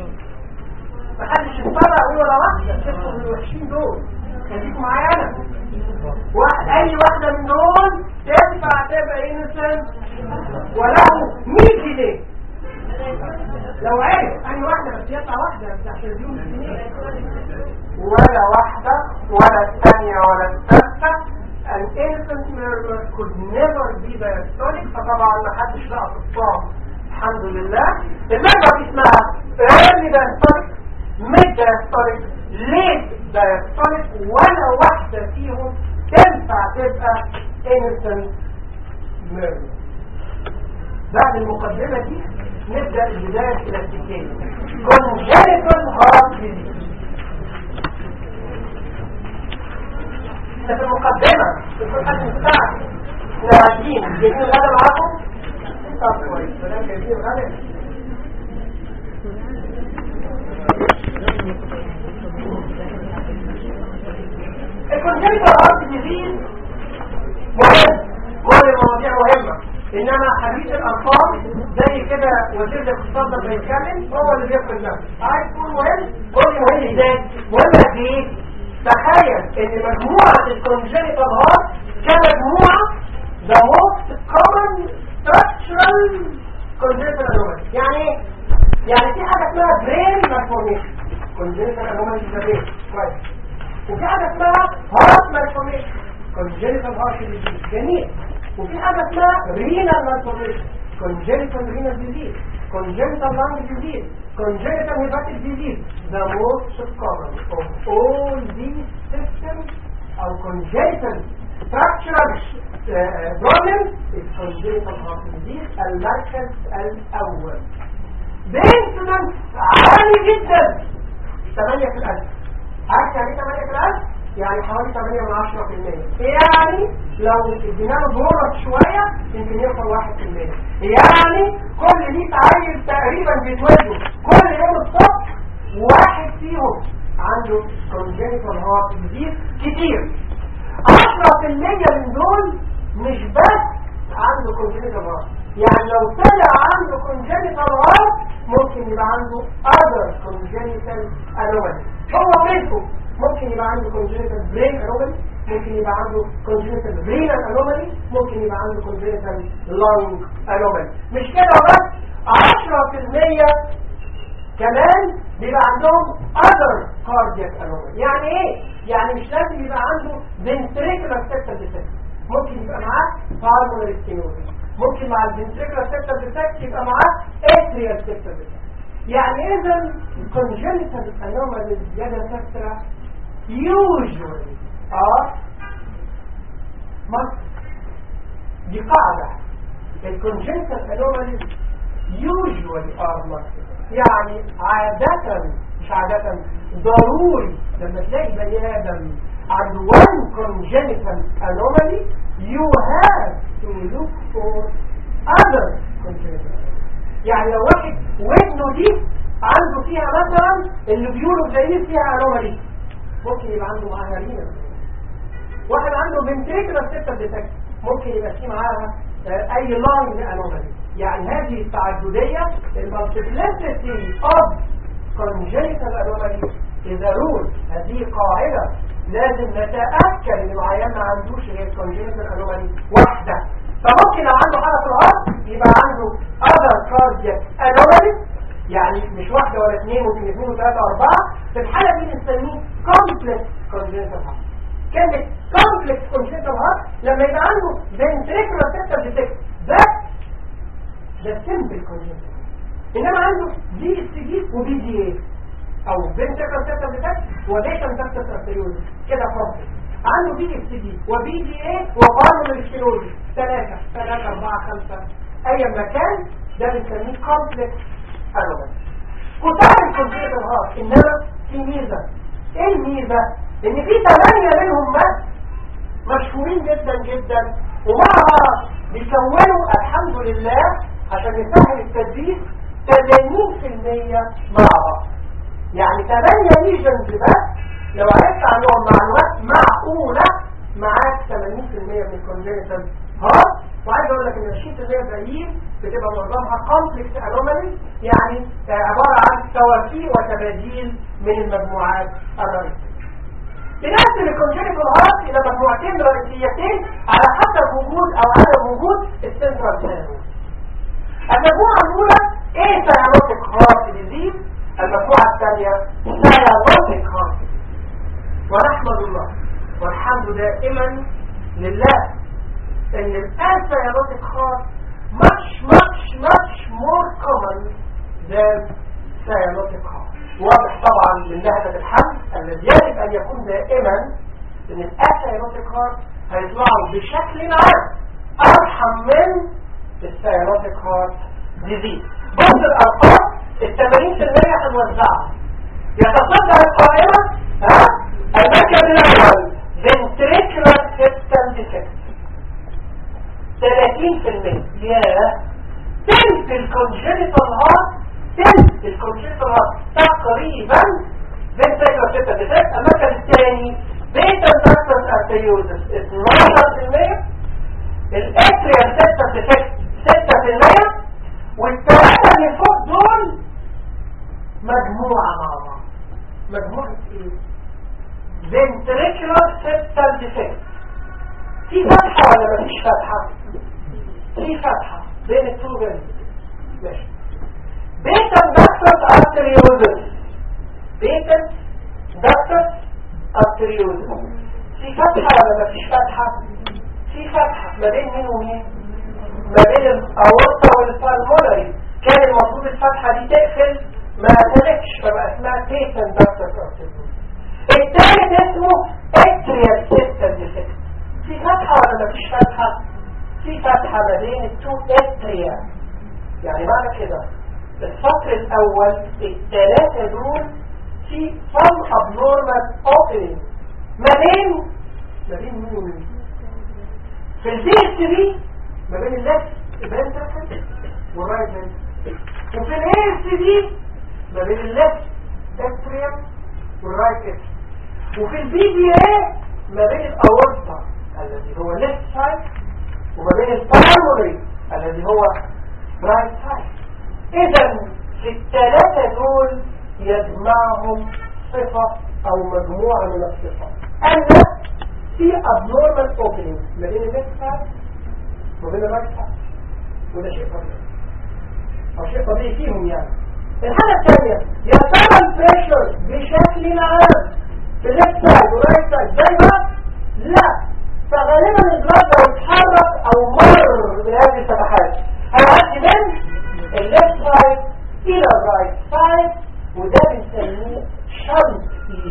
محدش يتفرع ولا واحدة تدخل من الوحشين دول خليكم معايا انا واحد اي واحدة من دول تنفع تبقى انسان وله 100 جنيه لو عرف اي واحدة بس يطلع واحدة بس عشان اليوم جنيه ولا واحدة ولا الثانية ولا الثالثة an innocent murder could never be diastolic فطبعا ما حدش لقى في الصام الحمد لله المرة دي اسمها early diastolic mid diastolic late diastolic ولا واحدة فيهم تنفع تبقى innocent murder بعد المقدمة دي نبدأ البداية الكلاسيكية congenital heart disease احنا في المقدمة في الحد بتاعك احنا راجعين جايبين الغدا معاكم طب كويس فلان جايبين الغدا الكونجنتال هارت ديزيز مهم مهم انما حديث الارقام زي كده وزير الاقتصاد لما بيتكلم هو اللي بيفرض نفسه عايز تقول مهم قول لي مهم ازاي مهم قد ايه تخيل ان مجموعه الكونجنتال هارت كمجموعه the most common structural congenital anomaly يعني ايه؟ يعني في حاجه اسمها brain malformation congenital anomaly في البرين كويس وفي حاجه اسمها heart malformation congenital heart disease جميل وفي حاجة اسمها renal malformation congenital renal disease congenital lung disease congenital hepatic disease the most common of all these systems أو congenital structural uh, problems is congenital heart disease المركز الأول بإنسلنس عالي جدا 8 في الألف عارف يعني 8 في الألف؟ يعني حوالي 8 من 10% يعني لو ادينا له بونص شويه يمكن يوصل 1% يعني كل 100 عيل تقريبا بيتولدوا كل يوم الصبح واحد فيهم عنده congenital heart disease كتير 10% من دول مش بس عنده congenital heart يعني لو طلع عنده congenital heart ممكن يبقى عنده other congenital anomaly هو منكم ممكن يبقى عنده congenital brain anomaly ممكن يبقى عنده congenital renal anomaly ممكن يبقى عنده congenital lung anomaly مش كده بس 10% كمان بيبقى عندهم other cardiac anomaly يعني ايه؟ يعني مش لازم يبقى عنده ventricular septal defect ممكن يبقى معاه pulmonary stenosis ممكن مع الventricular septal defect يبقى معاه atrial septal defect يعني اذا congenital anomalies يا دكاتره usually are must دي قاعدة ال congenital anomalies usually are must يعني عادة مش عادة ضروري لما تلاقي بني آدم عنده one congenital anomaly you have to look for other congenital anomalies يعني لو واحد ودنه دي عنده فيها مثلا اللي بيقولوا زي فيها anomaly ممكن يبقى عنده معاها رينا واحد عنده ventricular septal defect ممكن يبقى فيه معاها آه، اي لاين انومالي يعني هذه التعددية المالتيبلسيتي اوف congenital anomaly اذا رول هذه قاعدة لازم نتأكد ان العيان ما عندوش غير congenital anomaly واحدة فممكن لو عنده حالة في الهارت يبقى عنده other cardiac anomaly يعني مش واحدة ولا اثنين ممكن اثنين وثلاثة واربعة في الحالة دي بنسميه complex congenital heart كلمة complex congenital heart لما يبقى عنده ventricular septal defect ده ده simple congenital انما عنده دي اس جي وبي دي اي او ventricular septal defect وليشن septal arteriosis كده complex عنده بي اس جي وبي دي اي وبارمونري سكلوزيس ثلاثة ثلاثة أربعة خمسة أي مكان ده بنسميه complex anomaly كتار الكمبيوتر هارت إنما في ميزة إيه الميزة؟ إن في ثمانية منهم بس مشهورين جدا جدا ومع بعض بيكونوا الحمد لله عشان يسهل التدريس 80% مع بعض يعني 8 ليجنز بس لو عرفت عنهم معلومات معقولة معاك 80% من الكونجنتال هارت وعايز اقول لك ان 20% باقيين بتبقى معظمها كومبلكس انومالي يعني عبارة عن توافيق وتباديل من المجموعات الرئيسية بنقسم الكونجنتال هارت الى مجموعتين رئيسيتين على حسب وجود او عدم وجود السنترال سيرفيس المجموعة الأولى ايه سيانوتيك هارت ديزيز المجموعة الثانية سيانوتيك هارت ونحمد الله والحمد دائما لله ان الان سيانوتيك هارت much much much more common than cyanotic heart واضح طبعا من نهجة الحمل الذي يجب ان يكون دائما ان الاسيانوتيك هارت هيطلعوا بشكل عام ارحم من السيانوتيك هارت ديزيز بص الارقام ال 80% هنوزعها يتصدر القائمة ها المركز الاول ventricular septal defect 30% ياه تلت الكونجنتال هارت تلت الكونجنتال هارت تقريبا ventricular septal defect المركز الثاني بيتا ductus arteriosus 12% الاتريال septal defect 6% والثلاثة اللي فوق دول مجموعة مع بعض مجموعة ايه؟ ventricular septal defect في فتحة ولا مفيش فتحة؟ في فتحة بين التو ماشي بيتا دكتس ارتريوزس بيتا دكتس ارتريوزس في فتحة ولا مفيش فتحة؟ في فتحة ما بين مين ومين؟ ما بين الاورطة والفالمولاري كان المفروض الفتحة دي تقفل ما قفلتش فبقى اسمها بيتا دكتس ارتريوزس الثالث اسمه اتريال سيستم ديفكت في فتحة ولا مفيش فتحة؟ في فتحة ما بين التو اتريا يعني معنى كده السطر الاول الثلاثة دول في some abnormal opening ما بين ما بين مين ومين في البي اس بي ما بين اللفت فنتركل والرايت فنتركل وفي الاي اس بي ما بين اللفت اتريم والرايت اتريم وفي البي دي اي ما بين الاورطة الذي هو ليفت سايد وما بين الباراموري الذي هو رايت سايد اذا في الثلاثة دول يجمعهم صفة او مجموعة من الصفات ان في abnormal opening ما بين الليفت سايد وبين الرايت سايد وده شيء طبيعي او شيء طبيعي فيهم يعني الحالة الثانية يا ترى البريشر بشكل عام في الليفت سايد والرايت سايد دايما لا فغالبا البلاد لو اتحرك او مر بهذه الفتحات هيعدي من الليفت سايد الى الرايت سايد وده بنسميه شنط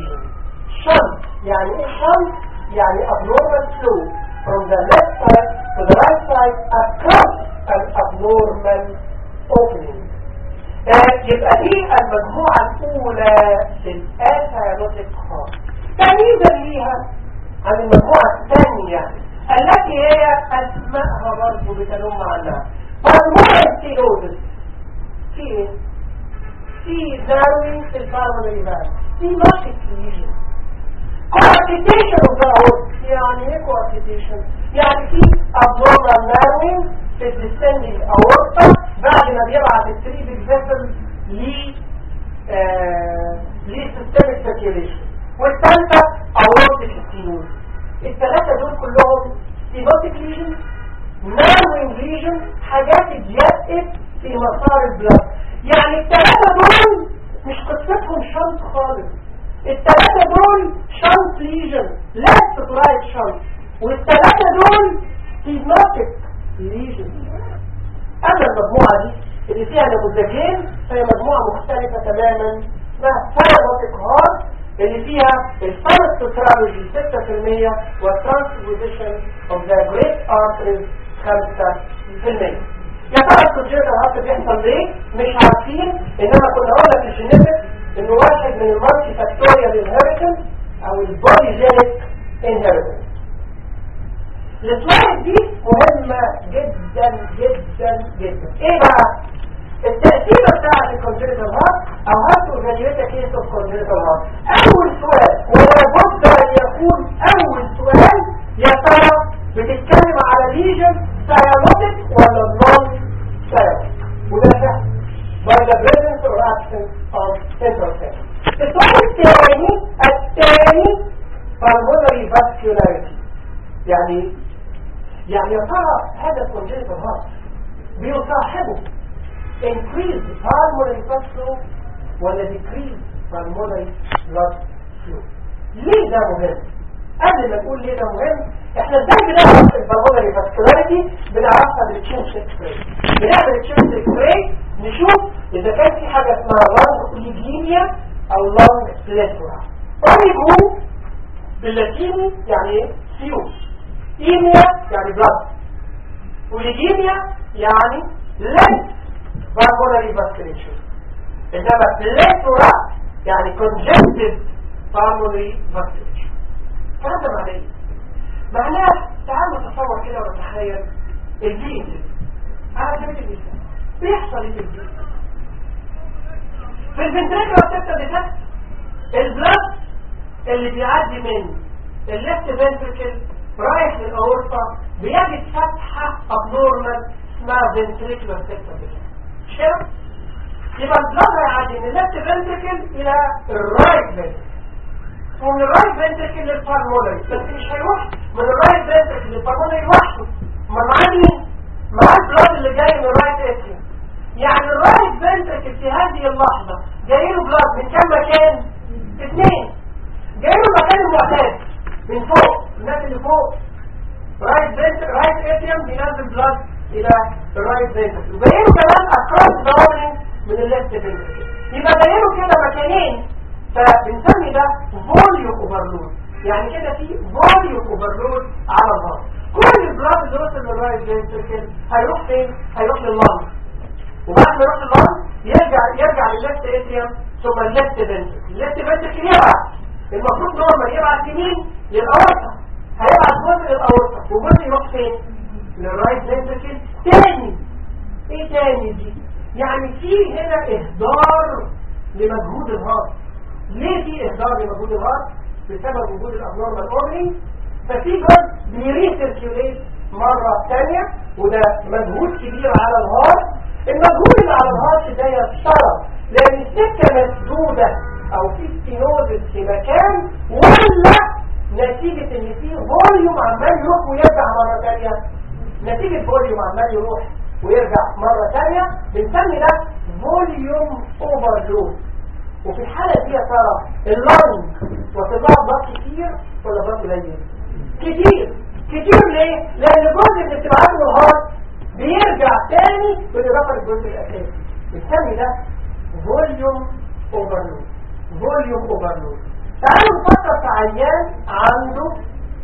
شنط يعني ايه شنط يعني abnormal flow from the left side to the right side across an abnormal opening يبقى دي المجموعة الأولى للآثيروتيك هارت تمييزا ليها عن المجموعة الثانية التي هي أسمائها برضه بتنم عنها مجموعة ستيروزس في ايه؟ في ذاوي في البارمري فان في ماركت ليجن كوارتيتيشن اوف ذا اورت يعني ايه كوارتيتيشن؟ يعني في abnormal narrowing في الديسندنج اورتا بعد ما بيبعت التريبك فيسل ل لسيستمك سيركيوليشن والثالثه اورتيك ستينوز الثلاثه دول كلهم سيموتيك ليجن ناروينج ليجن حاجات اتجدت في مسار البلاد يعني الثلاثه دول مش قصتهم شنط خالص الثلاثه دول شنط ليجن لفت رايت شنط والثلاثه دول سيموتيك ليجن اما المجموعه دي اللي فيها نموذجين فهي مجموعه مختلفه تماما اسمها سيموتيك هارت اللي فيها الفانستوترالوجي 6% والترانسبوزيشن اوف ذا جريت ارتريز 5% يا ترى الكونجنتال هارت بيحصل ليه؟ مش عارفين انما كنا قلنا في الجينيتكس انه واحد من المالتي فاكتوريال انهيرتنس او البوليجينيك انهيرتنس السلايد دي مهمة جدا جدا جدا ايه بقى؟ التأثير بتاعت الكونجنتال هارت او هارت اورجانيتا كيس اوف كونجنتال هارت اول سؤال ولا بد ان يكون اول سؤال يا ترى بتتكلم على ليجن سيالوتيك ولا نون سيالوتيك وده سهل by the presence or absence of central cell السؤال الثاني الثاني pulmonary vascularity يعني يعني يا ترى هذا الكونجنتال هارت بيصاحبه increase pulmonary blood flow ولا decrease pulmonary blood flow ليه ده مهم قبل ما نقول ليه ده مهم احنا ازاي بنعرف البلمونري فاسكولاريتي بنعرفها بالتشوز اكس راي بنعمل التشوز اكس راي نشوف اذا كان في حاجه اسمها لانج اوليجيميا او لانج بليتورا اوليجو باللاتيني يعني ايه سيوس ايميا يعني بلاد اوليجيميا يعني لنس pulmonary vasculature انما بليتورا يعني congested pulmonary vasculature الكلام ده معناه ايه؟ معناه تعالوا نتصور كده ونتخيل الفين على سبيل المثال بيحصل ايه في الفين في الفنتريكولا سيستم ديفكت البلد اللي بيعدي من الليفت فنتريكل رايح للاورطه بيجد فتحه ابنورمال اسمها ventricular septal مش كده؟ يبقى البلاد هيعدي من الليفت فنتركل الى الرايت فنتركل ومن الرايت فنتركل للبارمولري بس مش هيروح من الرايت فنتركل للبارمولري لوحده ما معاه مين؟ معاه البلاد اللي جاي من الرايت اتريوم يعني الرايت فنتركل في هذه اللحظة جاي له بلاد من كم مكان؟ اثنين جاي له المكان المعتاد من فوق الناس اللي فوق رايت فنتركل رايت اتريوم بينزل بلاد الى الرايت فنتركل وجاي له كمان اكروس ذا من الليفت فنتركل يبقى جاي له كده مكانين فبنسمي ده فوليوم اوفرلود يعني كده في فوليوم اوفرلود على الهارت كل البلاد اللي وصل للرايت فنتركل هيروح فين؟ هيروح لللنج وبعد ما يروح لللنج يرجع يرجع للليفت اتريوم ثم الليفت فنتركل الليفت فنتركل يبعت المفروض نورمال يبعت يمين للاورطه هيبعت جزء للاورطه وجزء يروح فين؟ للرايت فنتركل تاني ايه تاني دي؟ يعني في هنا اهدار لمجهود الهارت ليه في اهدار لمجهود الهارت بسبب وجود الابنورمال اورني ففي جزء بيريسيركيوليت مره ثانيه وده مجهود كبير على الهارت المجهود اللي على الهارت ده يفترض لان السكه مسدوده او في ستينوزس في مكان ولا نتيجه ان في فوليوم عمال يروح ويرجع مره ثانيه نتيجه فوليوم عمال يروح ويرجع مرة ثانية بنسمي ده فوليوم اوفرلود وفي الحالة دي يا ترى اللنج وطلع ضغط كتير ولا ضغط قليل كتير كتير ليه؟ لأن الجزء اللي بتبعته الهارت بيرجع تاني بالإضافة للجزء الأساسي بنسمي ده فوليوم اوفرلود فوليوم اوفرلود تعالوا نفكر في عيان عنده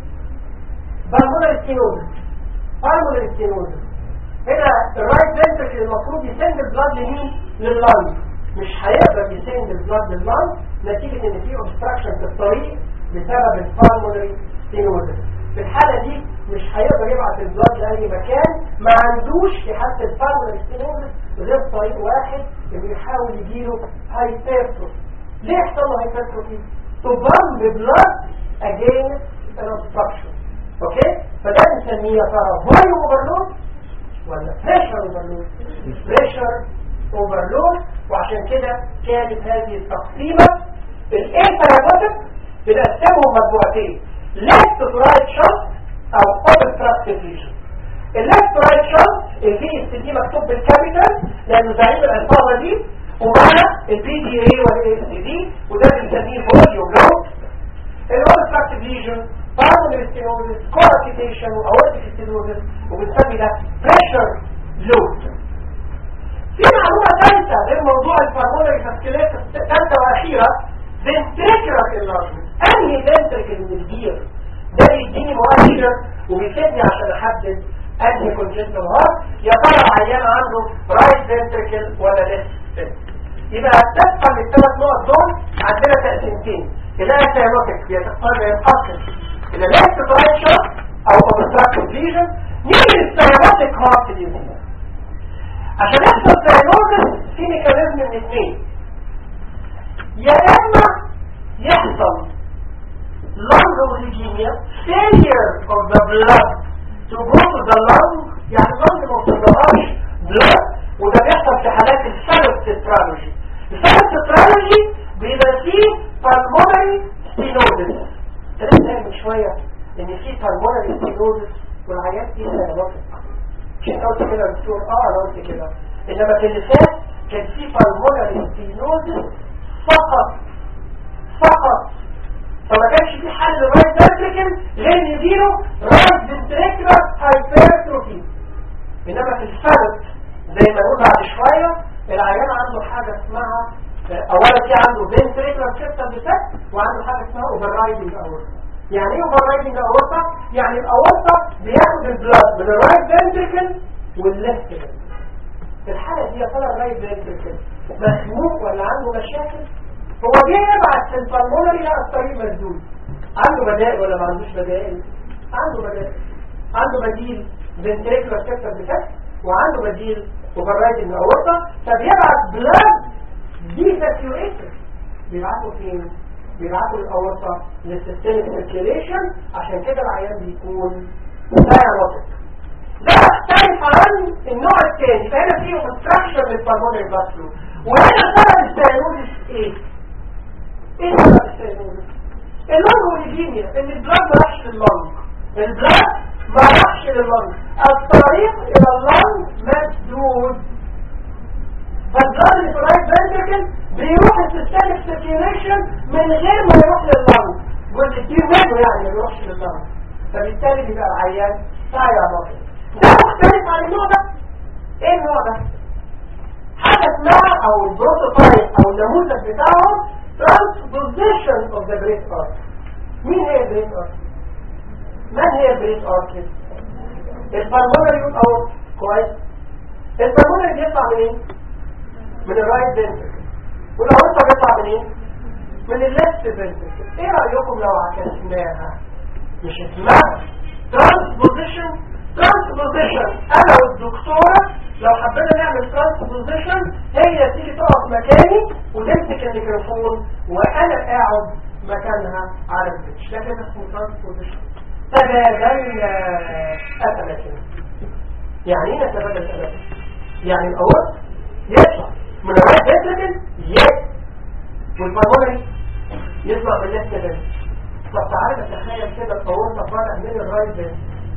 بالمونر ستينوزس بالمونر ستينوزس هنا الرايت فنتركل المفروض يسند البلاد لمين؟ لللنج مش هيقدر يسند البلاد لللنج نتيجة ان في اوبستراكشن في الطريق بسبب البالمونري ستينوزس في الحالة دي مش هيقدر يبعت البلاد لأي مكان ما عندوش في حالة البالمونري ستينوزس غير طريق واحد اللي يحاول يجيله هايبرتروفي ليه يحصل له هايبرتروفي؟ to pump the blood against an obstruction اوكي فده نسميه يا ترى فوليوم اوفرلود ولا بريشر اوفرلود بريشر اوفرلود وعشان كده كانت هذه التقسيمه الانترابوتيك بنقسمهم مجموعتين left to right shot او obstructive lesion الليفت رايت شوت البي اس دي مكتوب بالكابيتال لانه زعيم العصابه دي ومعنا البي دي اي والاي اس دي وده بنسميه فوليوم لود الاوبستراكتيف ليجن بالمونري ستينوزس كورتيكيشن واورتيك ستينوزس وبنسمي ده بريشر لود في معلومه ثالثه غير موضوع البالمونري فاسكيليت ثالثه واخيره فنتريكولار انلارجمنت انهي فنتريكل من البير ده بيديني مؤشر وبيفيدني عشان احدد انهي كونجنتال هارت يا ترى العيان عنده رايت فنتريكل ولا ليفت فنتريكل يبقى تبقى من الثلاث نقط دول عندنا تقسيمتين الى سيانوتك بيتقسم ينقسم الى ليفت رايت شوت او اوبستراكتيف ليجن نيجي للسيانوتك هارت ديزيز عشان يحصل سيانوتس في ميكانيزم من اثنين يا اما يحصل lung leukemia failure of the blood to go to the lung يعني lung ما بتضغطش blood وده بيحصل في حالات الفالوس تترالوجي الفالوس تترالوجي بيبقى فيه pulmonary stenosis لسه من شوية ان في pulmonary stenosis والعيان دي سيروتك مش انت قلت كده يا دكتور اه انا قلت كده انما في اللي فات كان في pulmonary stenosis فقط فقط فما كانش في حل رايت فنتريكل غير يديله رايت فنتريكولار هايبرتروفي انما في الفرد زي ما نقول بعد شويه العيان عنده حاجه اسمها اولا في عنده فنتريكولار سيستم ديفكت وعنده حاجه اسمها اوفر رايدنج اورتا يعني ايه اوفر رايدنج اورتا يعني الاورتا بياخد البلاد من الرايت فنتريكل والليفت فنتريكل في الحاله دي يا ترى الرايت فنتريكل مخنوق ولا عنده مشاكل هو جه يبعت في البلمونري لا الطريق مسدود عنده بدائل ولا ما عندوش بدائل عنده بدائل عنده بديل فنتريكولار سيستم ديفكت وعنده بديل اوفررايدنج اورتا فبيبعت بلاد ديساتيوريتر بيبعته فين بيبعته الاورتا للسيستميك سيركيليشن عشان كده العيان بيكون دايروتيك ده مختلف عن النوع الثاني فهنا فيه obstruction للبلمونري بلاد فلو وهنا سبب السيانوزيس ايه؟ ايه سبب السيانوزيس؟ اللونج والجيميا ان البلاد ما راحش لللونج البلاد ما راحش لللونج الطريق الى اللونج مسدود فالبلاد اللي في الرايت فنتركل بيروح السيستمك سيركيوليشن من غير ما يروح لللونج جزء كتير منه يعني ما بيروحش لللونج فبالتالي بيبقى العيان سايع مصر ده مختلف عن النوع ده ايه النوع ده حاجه اسمها او البروتوتايب او النموذج بتاعهم transposition of the great art مين هي الجريت ارت من هي الجريت ارت البلمونري روت او كويس البلمونري بيطلع منين من الرايت فنتركل والاورطه بيطلع منين من الليفت فنتركل ايه رايكم لو عكسناها مش اسمها ترانسبوزيشن ترانسبوزيشن انا والدكتورة لو حبينا نعمل ترانسبوزيشن هي تيجي تقف مكاني وتمسك الميكروفون وانا قاعد مكانها على البيتش ده كده اسمه ترانسبوزيشن تبادل أتمكن يعني ايه نتبادل أتمكن يعني الاول يطلع من الرايت فنتركل يس والبلمونري يطلع من الليفت فنتركل طب تعالى نتخيل كده الاورطه طالع من الرايت فنتركل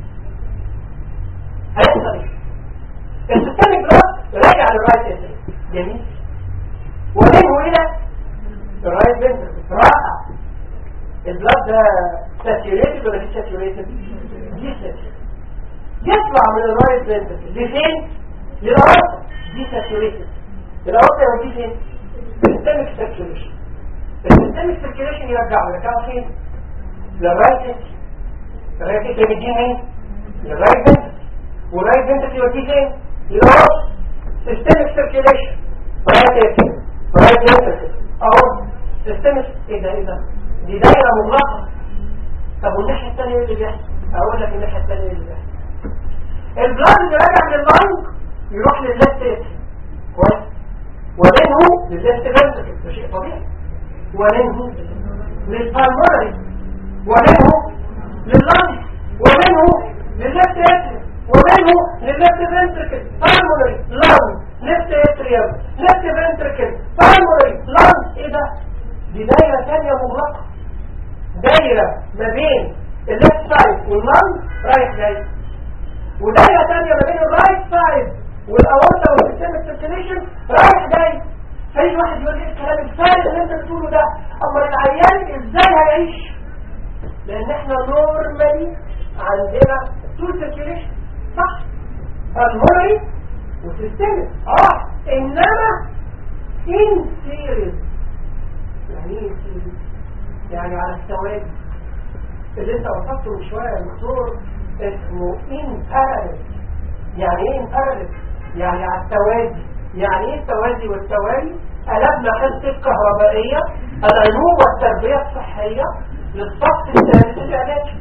هيحصل ايه السيستميك بلاد راجع للرايت فنتركل جميل ومنه الى الرايت فنتركل رائع البلاد ده ساتيوريتد ولا دي ساتيوريتد دي ساتيوريتد يطلع من الرايت فنتركل لفين للاورطه دي ساتيوريتد الاورطه يوديه فين سيستميك سيركيوليشن السيستميك سيركيوليشن يرجعه يرجعه فين للرايت الرايت يوديه مين للرايت فنتركل والرايت فنتركل يوديه فين للاورطه سيستميك سيركيوليشن رايت رايت فنتركل اهو سيستميك ايه ده ايه ده دي دايره مغلقه طب والناحيه الثانيه ايه اللي بيحصل اقول لك الناحيه الثانيه ايه اللي بيحصل البلاد اللي راجع من اللنج يروح للليفت اتريوم كويس ومنه للليفت فنتركل ده شيء طبيعي ومنه للبالمونري ومنه لللنج ومنه للليفت اتريوم ومنه للليفت فنتركل بالمونري لنج ليفت اتريوم ليفت فنتركل بالمونري لنج ايه ده دي دايره ثانيه مغلقه دايره ما بين الليفت سايد واللنج رايح جاي ودايره ثانيه ما بين الرايت سايد والاورطه والسيستم سيركيليشن رايح جاي فاي واحد يقول ايه الكلام الفارغ اللي انت بتقوله ده اما العيان ازاي هيعيش لان احنا نورمالي عندنا تو سيركيليشن صح المونري وسيستم اه انما ان سيريز يعني ايه سيريز يعني على السواد اللي انت وصفته من شويه يا دكتور اسمه ان باراليل يعني ايه ان باراليل يعني على التوازي يعني ايه التوازي والتوالي قلبنا حصه الكهربائيه العلوم والتربيه الصحيه للصف الثالث الاعدادي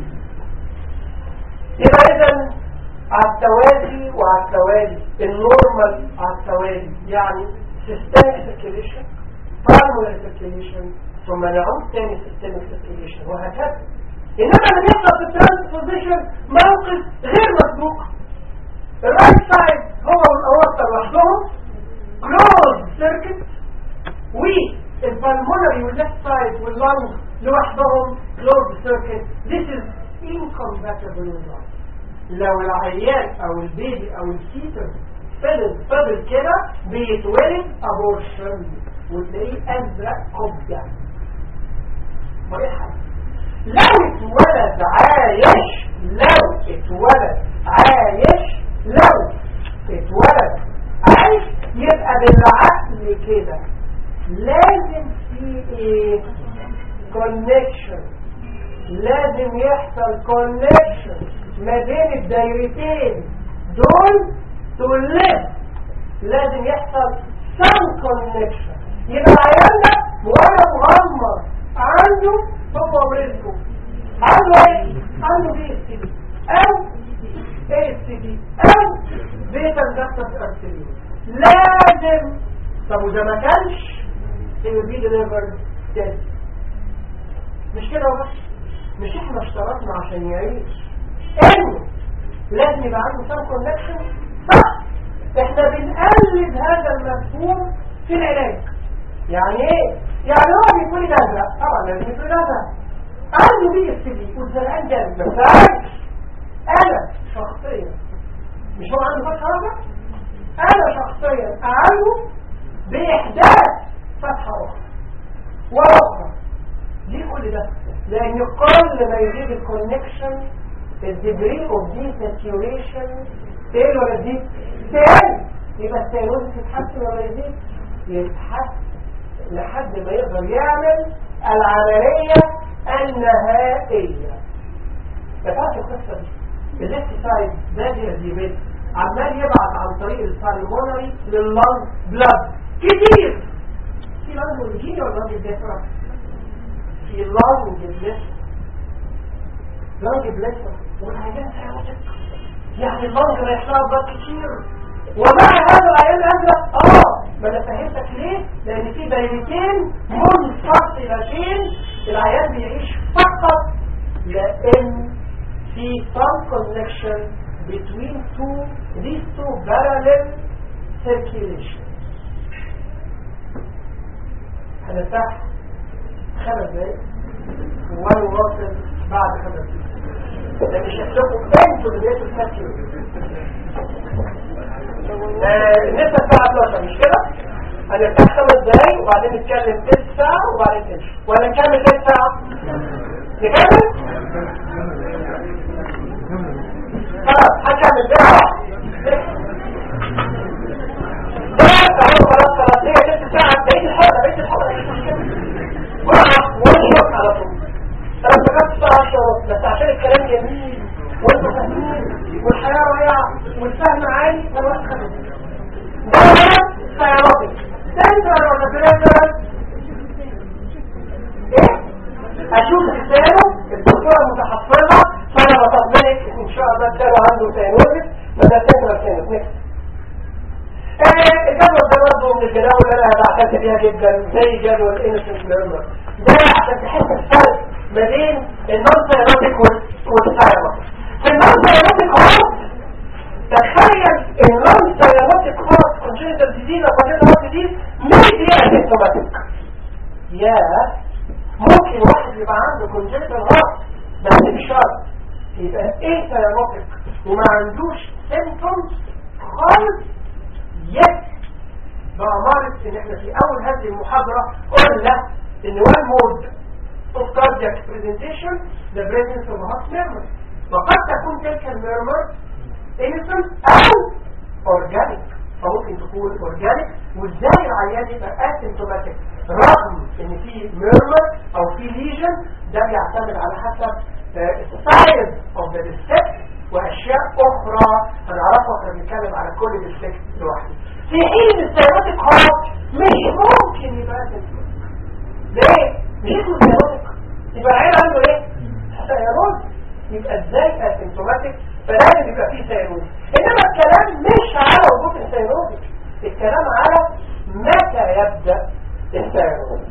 يبقى اذا على التوازي وعلى التوالي النورمال على التوالي يعني systemic circulation primary circulation ثم نعود تاني systemic circulation وهكذا انما اللي بيحصل في الترانسبوزيشن موقف غير مسبوق الرايت سايد هو والاورطه لوحدهم كلوز سيركت والبالمونري والليفت سايد واللنج لوحدهم كلوز سيركت This is incompatible with life لو العيان او البيبي او الكيتر فضل فضل كده بيتولد ابورشن وتلاقيه ازرق قبه مريحه لو اتولد عايش لو اتولد عايش لو اتولد عايش يبقى بالعقل كده لازم في ايه كونكشن لازم يحصل كونكشن ما بين الدايرتين دول تولد لازم يحصل some connection يبقى عيالنا ولا مغمض عنده هو ورزقه عنده ايه؟ عنده بي اس تي او اي اس تي او بيتا الدكتس ارتريوز لازم طب وإذا ما كانش هي بي ديليفر تاني مش كده وبس مش احنا اشترطنا عشان يعيش انه لازم يبقى عنده سام كونكشن صح احنا بنقلد هذا المفهوم في العلاج يعني ايه يعني هو بيكون ازرق طبعا لازم يكون ازرق عنده بي اس دي والزرقان جامد بس انا شخصيا مش هو عنده فتحه واحده انا شخصيا اعالجه باحداث فتحه اخرى واخرى ليه كل ده لان كل ما يزيد الكونكشن الديجري اوف دي ساتيوريشن تقل ولا تزيد تقل يبقى السيروز تتحسن ولا يزيد يتحسن لحد ما يقدر يعمل العملية النهائية فتعرف القصة دي الليفت سايد بادي الديبيت عمال يبعت عن طريق السالمونري لللنج بلاد كتير في لنج والجيني ولا لنج الدفرة في لنج بلس لنج بلس والحاجات يعني اللنج رايح لها بلاد كتير ومع هذا العيان الازرق اه ما انا فهمتك ليه لان في دايرتين منفصلتين العيان بيعيش فقط لان في some connection between two these two parallel circulation هنفتح خمس دقايق ونواصل بعد خمس دقايق لكن شكلكم انتوا اللي بقيتوا تفكروا النسبة الساعة 12 مش كده؟ هنفتح خمس دقايق وبعدين نتكلم تلت ساعة وبعدين تمشي ولا نكمل تلت ساعة؟ نكمل؟ خلاص هكمل بقى بس اهو خلاص خلاص هي تلت ساعة بقيت الحلقة بقيت الحلقة مش مشكلة وقف وانشط على طول انا افتكرت ساعة عشرة بس عشان الكلام جميل وانتوا فاهمين والحياة رائعة والفهم عالي فالوقت خلص ده هنا سياراتك سنتر ولا بريفر ايه اشوف لسانه الدكتورة متحفظة فانا بطمنك ان شاء الله الدواء عنده سيروزك بدل سنتر سيروز نكس الجدول ده برضه من الجداول اللي انا بعتز بيها جدا زي جدول الانسنت ليرنر ده عشان تحس الفرق ما بين النون سيروتيك والسيروتيك في النون سيروتيك هارت تخيل النون سيروتيك هارت كونجنتال ديزيز او كونجنتال هارت ديزيز مش دي اسيمتوماتيك يا ممكن واحد يبقى عنده كونجنتال هارت بس مش شرط يبقى ايه سيروتيك وما عندوش سيمتومز خالص يس بأمارة ان احنا في اول هذه المحاضرة قلنا ان one mode of cardiac presentation the presence of heart murmur وقد تكون تلك الميرمر innocent او organic فممكن تكون organic وازاي العيان يبقى asymptomatic رغم ان في ميرمر او في ليجن ده بيعتمد على حسب size of the defect واشياء اخرى هنعرفها واحنا بنتكلم على كل ديفكت لوحده في حين السيروتيك هارت مش ممكن يبقى اسيمتوماتيك ليه؟ مش اسمه سيروتيك يبقى العين عنده ايه؟ سيروز يبقى ازاي اسيمتوماتيك فلازم يبقى فيه سيروز انما الكلام مش على وجود السيروز الكلام على متى يبدا السيروز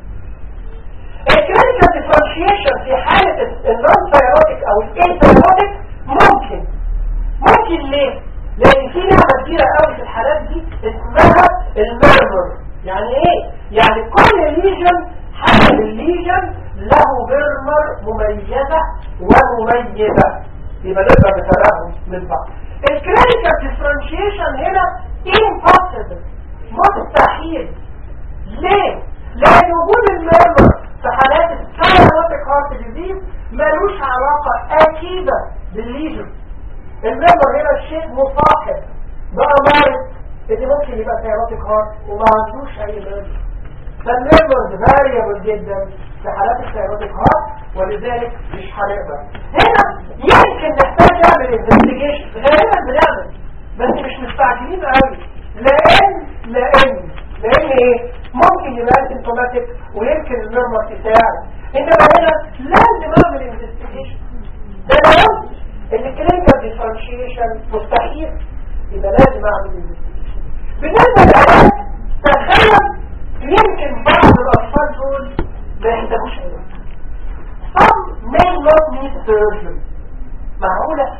الكلينيكال ديفرنشيشن في حاله النون سيروتيك او الاي سيروتيك ممكن ممكن ليه لان في نعمه كبيره قوي في الحالات دي اسمها الميرمر يعني ايه يعني كل ليجن حسب الليجن له ميرمر مميزه ومميزه يبقى نقدر نفرقهم من بعض الكلينيكال ديفرنشيشن هنا impossible مستحيل ليه لان وجود الميرمر في حالات السيروتيك هارت ديزيز ملوش علاقه اكيده بالليجن الميمور هنا شيء مصاحب بقى مارس اللي ممكن يبقى سيروتيك هارت وما عندوش اي ميمور فالميمورز فاريبل جدا في حالات السيروتيك هارت ولذلك مش هنقدر هنا يمكن نحتاج نعمل انفستيجيشن غالبا بنعمل بس مش مستعجلين قوي لان لان لان ايه ممكن يبقى سيمتوماتيك ويمكن الميمور تساعد انما هنا لازم اعمل انفستيجيشن ده لو ان الكلينيكال ديفرنشيشن مستحيل يبقى لازم اعمل انفستيجيشن بالنسبه للعلاج تخيل يمكن بعض الاطفال دول ما يحتاجوش علاج some may not need surgery معقوله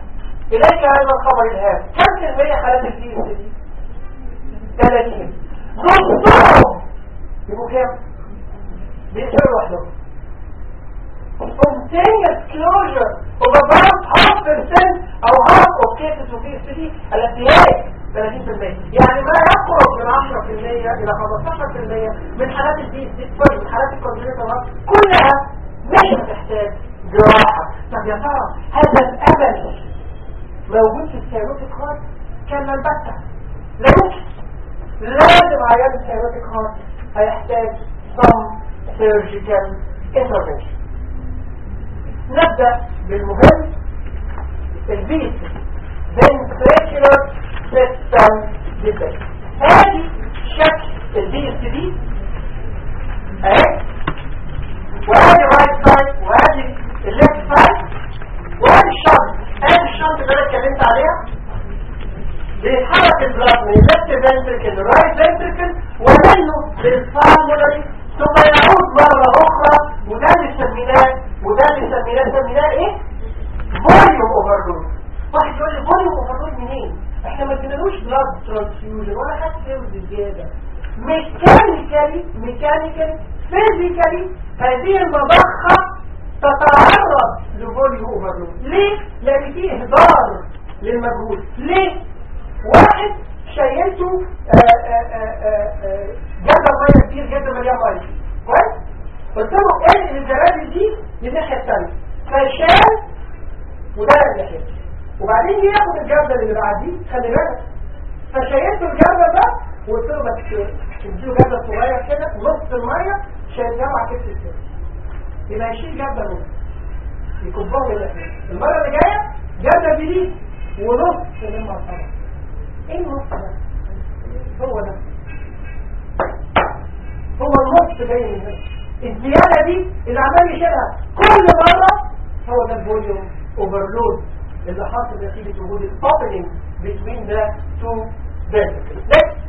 إليك هذا الخبر الهام كم في المية حالات الدي اس دي 30 نصهم يبقوا كام بيقتلوا لوحدهم spontaneous closure of about half percent او half of cases of PSTD الانتهاء 30% يعني ما يقرب من 10% الى 15% من حالات البي سوري من حالات الكونجنتال كلها مش هتحتاج جراحة طب يا ترى هذا الامل موجود في السيروتيك هارت كان البتة لا يمكن لازم عيان السيروتيك هارت هيحتاج some surgical intervention نبدأ بالمهم البيت ventricular system defect هذه شكل البي اس دي اهي وهذه الرايت سايد وهذه الليفت سايد وهذه الشنط هذه الشنط اللي انا اتكلمت عليها بيتحرك البلاد من الليفت فنتركل للرايت فنتركل ومنه للفالمولري ثم يعود مرة أخرى وده اللي سميناه وده اللي سميناه سميناه ايه؟ فوليوم اوفرلود واحد يقول لي فوليوم اوفرلود منين؟ احنا ما ادينالوش بلاد ترانسفيوجن ولا حاجه سيلز زياده ميكانيكالي ميكانيكالي فيزيكالي هذه المضخه تتعرض لفوليوم اوفرلود ليه؟ لان فيه اهدار للمجهول ليه؟ واحد شايلته جدر ميه كتير جدا مليان ميه كويس؟ قلت له انقل الجرادل دي للناحيه الثانيه فشال وده الناحيه وبعدين يجي ياخد الجردل اللي بعديه خلي بالك فشايلته الجردل ده وقلت له بس تديله جردل صغير كده نص الميه شايلها على كتف السن يبقى يشيل جردل نص يكبهم الناحيه المره اللي جايه جردل جديد ونص من المرحله ايه النص ده؟ هو ده هو النص جاي من هنا الزيادة دي اللي عمال يشيلها كل مرة هو ده الفوليوم اوفرلود اللي حاصل نتيجة وجود الاوبننج between the two ventricles next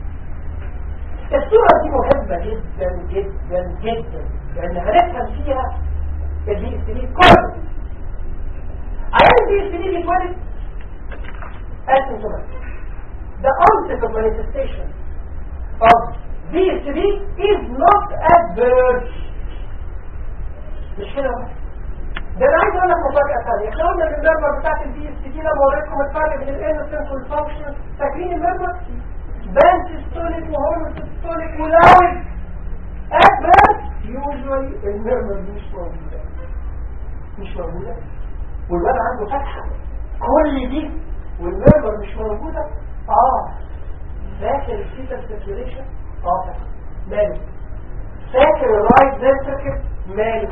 الصورة دي مهمة جدا جدا جدا لأن هنفهم فيها البي اس دي كله عيان البي اس دي بيتولد asymptomatic the onset of manifestation of BSD is not at birth مش كده ده انا عايز اقول لك مفاجاه ثانيه احنا قلنا ان المرمى بتاعت البي اس دي لما وريتكم الفرق بين الانسنت والفانكشن فاكرين المرمى بانسيستوليك وهورموسيستوليك ولاوي at birth usually المرمى دي مش موجوده مش موجوده والولد عنده فتحه كل دي والمرمى مش موجوده اه فاكر الفيتال سيركيوليشن اه ماله فاكر الرايت فنتركل ماله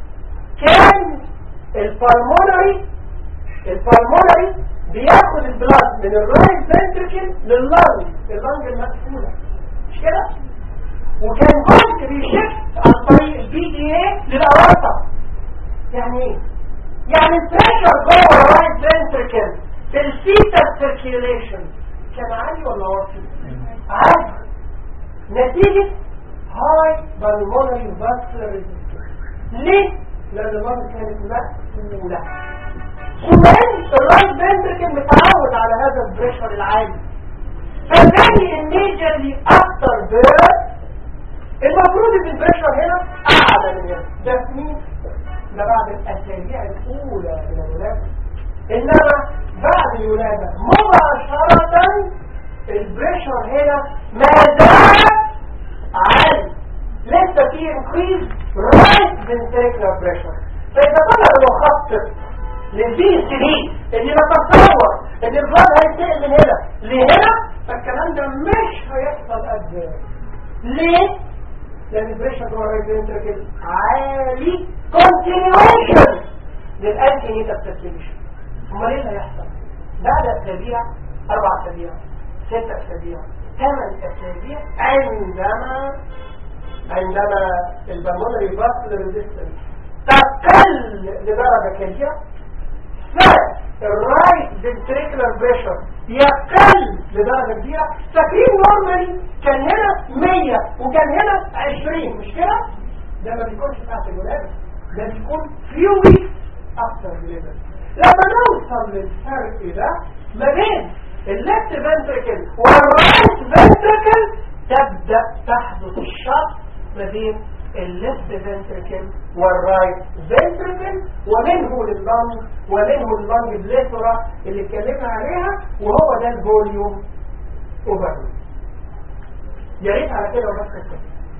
كان البلمونري البلمونري بياخد البلاد من الرايت فنتركل لللنج اللنج المقفوله مش كده وكان جزء بيشفت عن طريق البي دي اي للاورطه يعني ايه يعني البريشر جوه الرايت فنتركل في الفيتال سيركيوليشن كان عالي ولا واطي عالي نتيجة هاي بالمونري فاسكولار ريزيستنس ليه؟ لأن المرض كانت مقفولة ثم الرايت فنتركل متعود على هذا البريشر العالي فبالتالي الميجرلي اكتر بيرد المفروض ان البريشر هنا اعلى من هنا ده مين؟ ده بعد الاسابيع الاولى من الولاده انما بعد الولاده مباشره البريشر هنا ما زال عالي لسه في انكريز رايت فنتريكولار بريشر فاذا طلع المخطط للبي اس دي اللي بتصور ان البلاد هينتقل من هنا لهنا فالكلام ده مش هيحصل قد ليه؟ لان البريشر جوه الرايت فنتريكل عالي كونتينيويشن للانتي نيتا سيركيليشن امال ايه اللي هيحصل؟ بعد اسابيع اربع اسابيع ست اسابيع ثمان اسابيع عندما عندما البلمونري فاسكولار ريزيستنس تقل لدرجه كبيره فالرايت فنتريكولار بريشر يقل لدرجه كبيره فاكرين نورمالي كان هنا 100 وكان هنا 20 مش كده؟ ده ما بيكونش تحت الولاده ده بيكون few weeks after delivery لما نوصل للفرق ده ما بين الليفت فنتركل والرايت فنتركل تبدأ تحدث الشق ما بين الليفت فنتركل والرايت فنتركل ومنه لللنج ومنه اللنج بليتورا اللي اتكلمنا عليها وهو ده الفوليوم اوفر يا ريت على كده وبس كده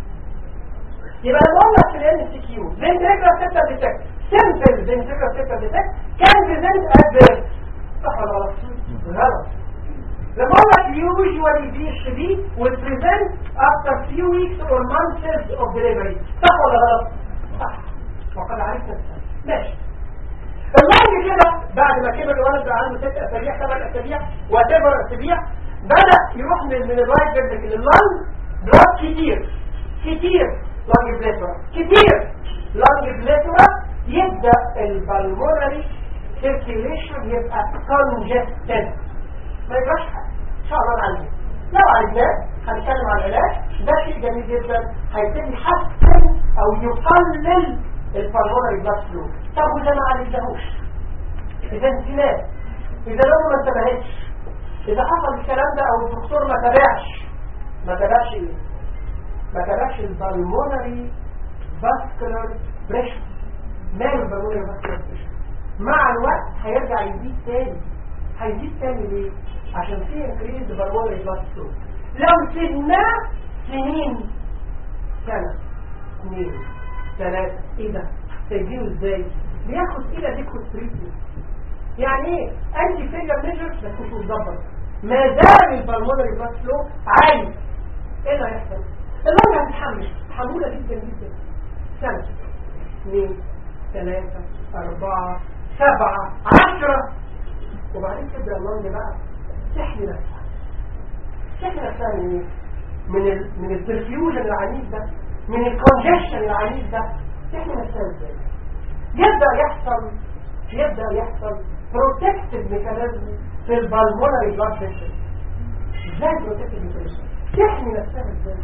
يبقى لما لك في الان سي كيو فنتركل سيستم ديتكت سمبل فنتركل سيستم ديتكت كان بريزنت اد صح ولا غلط؟ غلط لما اقول لك usually VHB will present after few weeks or months of delivery صح ولا غلط؟ صح وقد عرفت السبب ماشي اللنج كده بعد ما كبر الولد بقى عنده ست اسابيع ثمان اسابيع وتبر اسابيع بدا يروح من من الرايت جنبك لللنج بلاد كتير كتير لانج بليتورا كتير لانج بليتورا يبدا البلمونري سيركيليشن يبقى congested ما يبقاش حاجه ان شاء الله نعالجه لو عالجناه هنتكلم عن العلاج ده شيء جميل جدا هيبتدي يحسن او يقلل البلمونري بلاد فلو طب واذا ما عالجناهوش اذا انتباه اذا لو ما انتبهتش اذا حصل الكلام ده او الدكتور ما تابعش ما تابعش ايه ما تابعش البلمونري فاسكولار بريشر ماله البلمونري فاسكولار بريشر مع الوقت هيرجع يزيد تاني هيزيد تاني ليه عشان في انكريز بالمونري بلاد فلو لو سيبناه سنين سنه اثنين ثلاثه ايه ده تجيبه ازاي بياخد الى ديكو تريتمنت يعني ايه انتي فيجر ميجرز بس مش متظبط ما دام البلمونري بلاد فلو عالي ايه اللي هيحصل اللنج هتتحمل حموله جدا جدا سنه اثنين ثلاثه اربعه سبعه عشره وبعدين تبدا اللنج بقى تحمي نفسها تحمي نفسها من ايه؟ من ال من البرفيوجن العنيف ده من الكونجكشن العنيف ده تحمي نفسها ازاي؟ يبدا يحصل يبدا يحصل بروتكتيف ميكانيزم في البلمونري بلاد فيسل ازاي بروتكتيف ميكانيزم؟ تحمي نفسها ازاي؟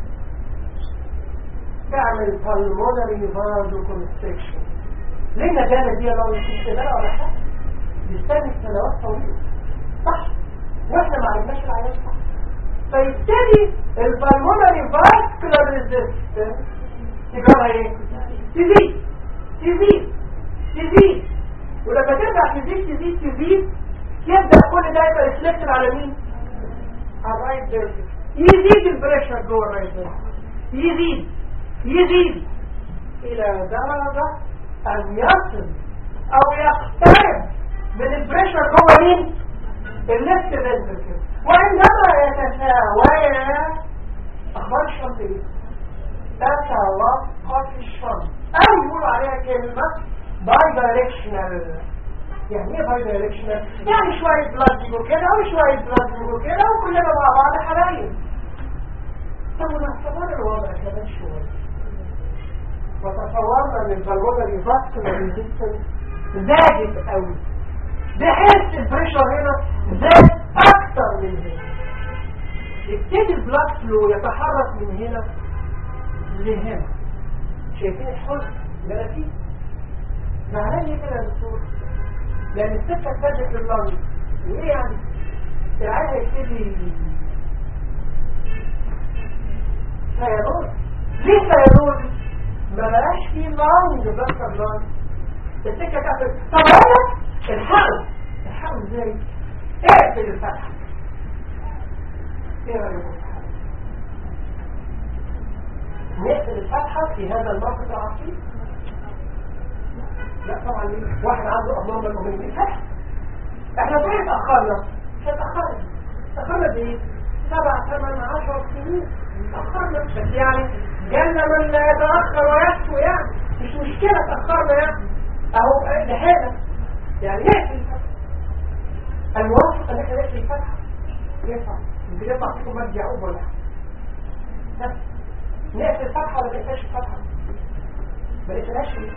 تعمل pulmonary vasoconstriction ليه النجامة دي لو مش كده ولا حاجة بيستنى سنوات طويلة صح واحنا ما عرفناش العيان صح فيبتدي البلمونري فاسكولار ريزيستنس يبقى ايه؟ تزيد تزيد تزيد ولما ترجع تزيد تزيد تزيد يبدأ كل ده يبقى ريفلكتد على مين؟ على الرايت فيرتيكال يزيد البريشر جوه الرايت فيرتيكال يزيد يزيد الى درجة ان يصل او يقترب من البريشر جوه مين الليفت فنتركل وعندما يتساويا اخبار الشنط ايه تتوقف الشنط او يقولوا عليها كلمة باي دايركشنال يعني ايه باي دايركشنال يعني شوية بلاد يجوا كده وشوية بلاد يجوا كده وكلنا مع بعض حبايب طب ونعتبر الوضع كمان شوية وتصورنا ان البلوغة فاسكولار ريزيستنس زادت قوي بحيث البريشر هنا زاد اكتر من هنا يبتدي البلاد فلو يتحرك من هنا لهنا شايفين الحزن ده فيه معناه ايه كده يا دكتور لان السكه اتجهت لللنج وايه يعني العين هيبتدي سيرون ليه سيرون ما بقاش فيه لانج بلاسر لانج السكه كافر طب انا الحقل الحقل ازاي اقفل الفتحه ايه رايكم نقفل الفتحه في هذا الموقف العصيب لا طبعا ليه واحد عنده امام الامين فتح احنا طول اتاخرنا مش اتاخرنا اتاخرنا بايه سبع ثمان عشر سنين اتاخرنا بس يعني جنة من لا يتأخر ويشكو يعني مش مشكلة تأخرنا يعني اهو لحالة يعني نقفل الفتحة الموافق ان احنا نقفل الفتحة ينفع يمكن يطلع فيكم مجد يعقوب ولا بس نقفل الفتحة ولا نقفلش الفتحة ما نقفلهاش ليه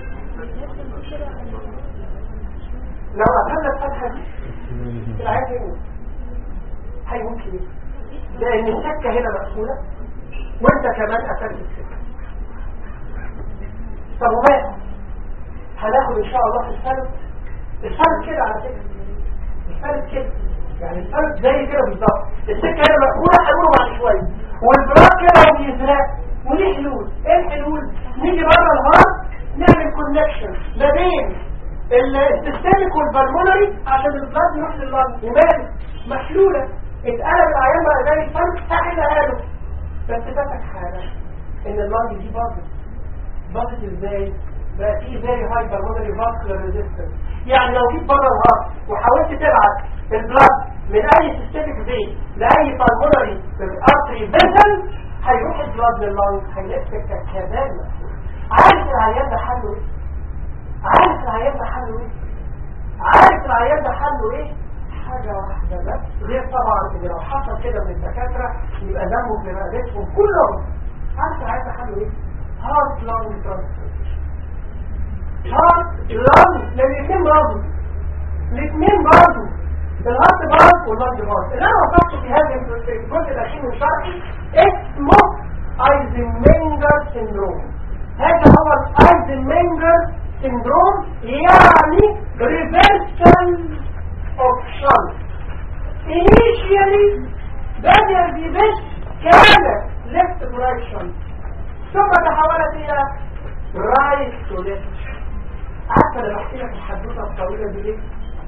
لو قفلنا الفتحة دي العيال هيموت هيموت ليه؟ لأن السكة هنا مقفولة وانت كمان قفلت السكة طب وماذا؟ هناخد ان شاء الله في السنة الفرد كده على فكره الفرد كده يعني الفرد زي كده بالظبط السكه هنا مقفوله هنقوله بعد شويه والبراك كده وبيزرق وليه حلول ايه الحلول نيجي بره الهارت نعمل كونكشن ما بين السيستميك والبلمونري عشان البلاد يروح لللنج ومالك محلوله اتقلب العيان بقى زي الفرد احنا له بس فتك حاجه ان اللنج دي باظت باظت ازاي بقى في فيري هاي بالمونري فاسكولار ريزيستنس يعني لو جيت بره الهارت وحاولت تبعت البلاد من اي سيستميك فين لاي بالمونري ارتري فيسل هيروح البلاد لللنج هيلاقي كمان عارف العيان ده حله ايه عارف العيان ده حله ايه عارف العيان ده حله ايه حاجة واحدة بس غير طبعا ان لو حصل كده من الدكاترة يبقى دمه في رقبتهم كلهم عارف العيان ده حله ايه هارت لانج ترانسفير هارت لانج لان الاثنين برضه الاثنين برضه الهارت باظ واللانج باظ اللي انا وصفته في هذا الجزء الاخير من شرحي اسمه ايزنمنجر سيندروم هذا هو الايزنمنجر سيندروم يعني ريفرسال اوبشن initially بدأ ببس كانت left direction ثم تحولت الى right to left عارفه انا بحكي لك الحدوته الطويله دي ليه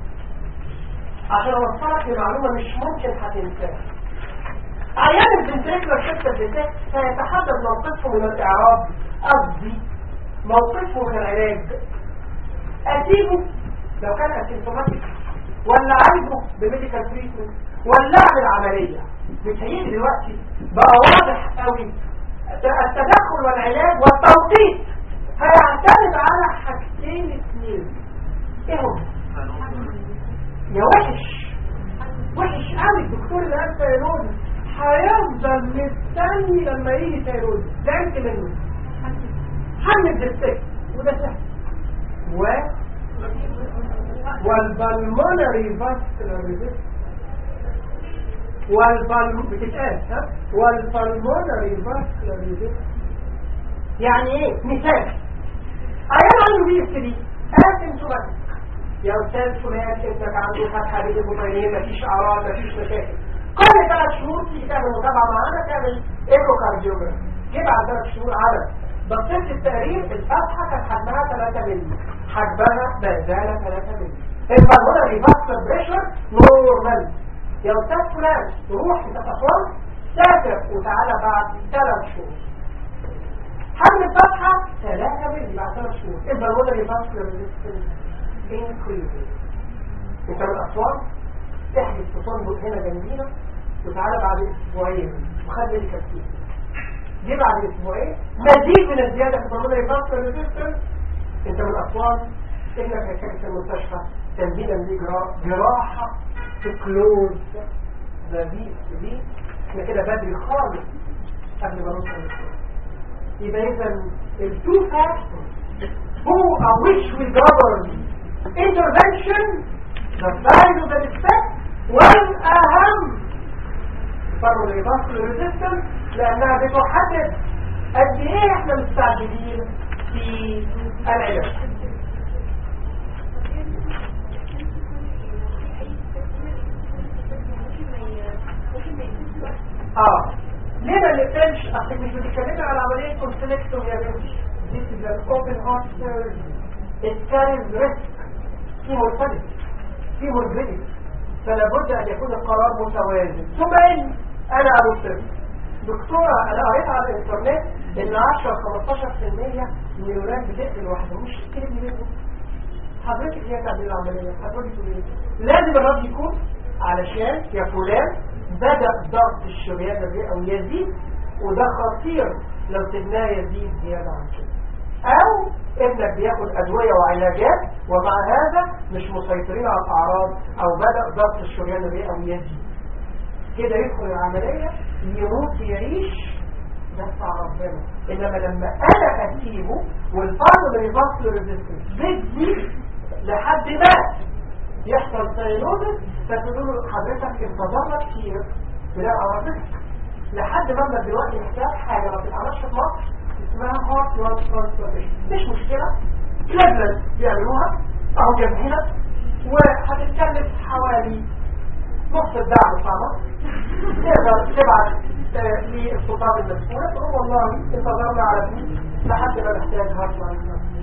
عشان اوصلك لمعلومه مش ممكن هتنساها عيان الفنتريكولار سيستم ديتكت سيتحدد موقفه من الاعراب قصدي موقفه من العلاج اسيبه لو كان اسيمتوماتيك ولا عالجه بميديكال تريتمنت ولا اعمل عمليه بتهيئ دلوقتي بقى واضح قوي التدخل والعلاج والتوقيت هيعتمد على حاجتين اثنين ايه هم يا وحش وحش قوي الدكتور اللي قال تايرود هيفضل مستني لما يجي تايرود زعلت منه حمل الدستك وده سهل و والبلمونري فاسكولار ريزيست والبلم بتتقال ها والبلمونري فاسكولار ريزيست يعني ايه مثال ايام عنده بي اس دي اسيمتوماتيك يا استاذ فلان انت عنده فتحه بين البطينين مفيش اعراض مفيش مشاكل كل ثلاث شهور تيجي تعمل متابعه معانا تعمل ايكوكارديوجرام جه بعد ثلاث شهور عدد بصيت التقرير الفتحه كانت حجمها 3 مللي حجمها ما زال 3 مللي البلمونري فاسكولار بريشر نورمال يا استاذ فلان تروح انت تصور سافر وتعالى بعد ثلاث شهور حجم الفتحه 3 مللي بعد ثلاث شهور البلمونري فاسكولار ريزيستنس انكريزنج انت من اسوان تحجز في فندق هنا جنبينا وتعالى بعد اسبوعين وخد لي كتير جه بعد اسبوعين مزيد من الزياده في البلمونري فاسكولار ريزيستنس انت من اسوان احنا في في المستشفى تنزيلا لجراحه جراحه تكلوز ده دي دي احنا كده بدري خالص قبل ما نوصل للشغل يبقى اذا التو فاكتورز who are which will govern intervention the size of the defect والأهم فروا الريباسكولار ريزيستنس لأنها بتحدد قد إيه إحنا مستعجلين في العلاج اه ليه ما نقفلش اصل مش بتتكلمي على عمليه كونسلكتوم يا بنتي This is an open heart surgery. It carries risk في mortality في morbidity فلا بد ان يكون القرار متوازن ثم ان انا ابو الطب دكتورة انا قريت على الانترنت ان 10 15% من الولاد بتقتل لوحدها مش كده منهم حضرتك هي تعمل العملية هتقولي تقول ايه لازم الرد يكون علشان يا فلان بدأ ضغط الشريان الرئوي يزيد وده خطير لو سيبناه يزيد زيادة عن كده او ابنك بياخد ادوية وعلاجات ومع هذا مش مسيطرين على الاعراض او بدأ ضغط الشريان الرئوي يزيد كده يدخل العملية يموت يعيش ده بتاع ربنا انما لما انا اسيبه والفرد اللي بيبصل ريزيستنس بتزيد لحد ما يحصل سيلوزس فتقول له حضرتك انتظرنا كتير بلا عرفت لحد ما انت دلوقتي محتاج حاجه ما بتتعملش في مصر اسمها هارت لانج ترانسبلانتيشن مش مشكله كليفلاند بيعملوها اهو جنبينا وهتتكلف حوالي نص الدعم صعبة تقدر تبعت آه، للسلطات المسؤولة تقول والله انتظرنا على دي لحد ما نحتاج هارت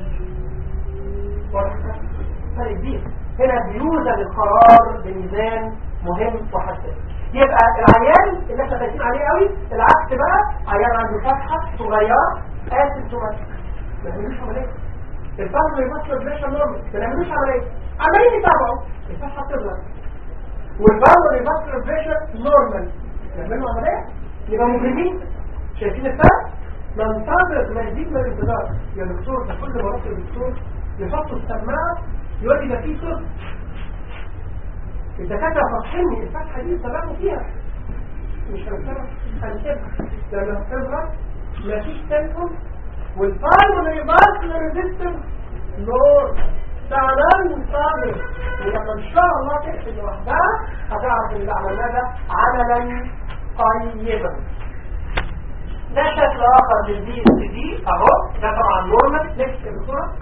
فرق كبير هنا بيوزن القرار بميزان مهم وحساس يبقى العيان اللي احنا خايفين عليه قوي العكس بقى عيان عنده فتحه صغيره اسيمتوماتيك ما بيعملوش عمليه الفرد يبص بريشر نورمال ما بيعملوش عمليه عمالين يتابعوا الفتحه بتظهر والفرد يبص بريشر نورمال يعملوا عمليه يبقى مجرمين شايفين الفرق ننتظر مزيد من الانتظار يا دكتور ده كل ما رحت الدكتور يحطوا السماعه يقول لي ده في صوت الدكاتره فاطحيني الفتحه دي سببوا فيها مش هنسيبها هنسيبها لما هتظهر مفيش سيمبتوم والفاينل باسل ريزيستنس نور تعالى صابر ولما ان شاء الله تقفل لوحدها هتعرف ان اللي عملناه ده عملا قيما ده شكل اخر للدي اس دي اهو ده طبعا نورمال نكتب بسرعه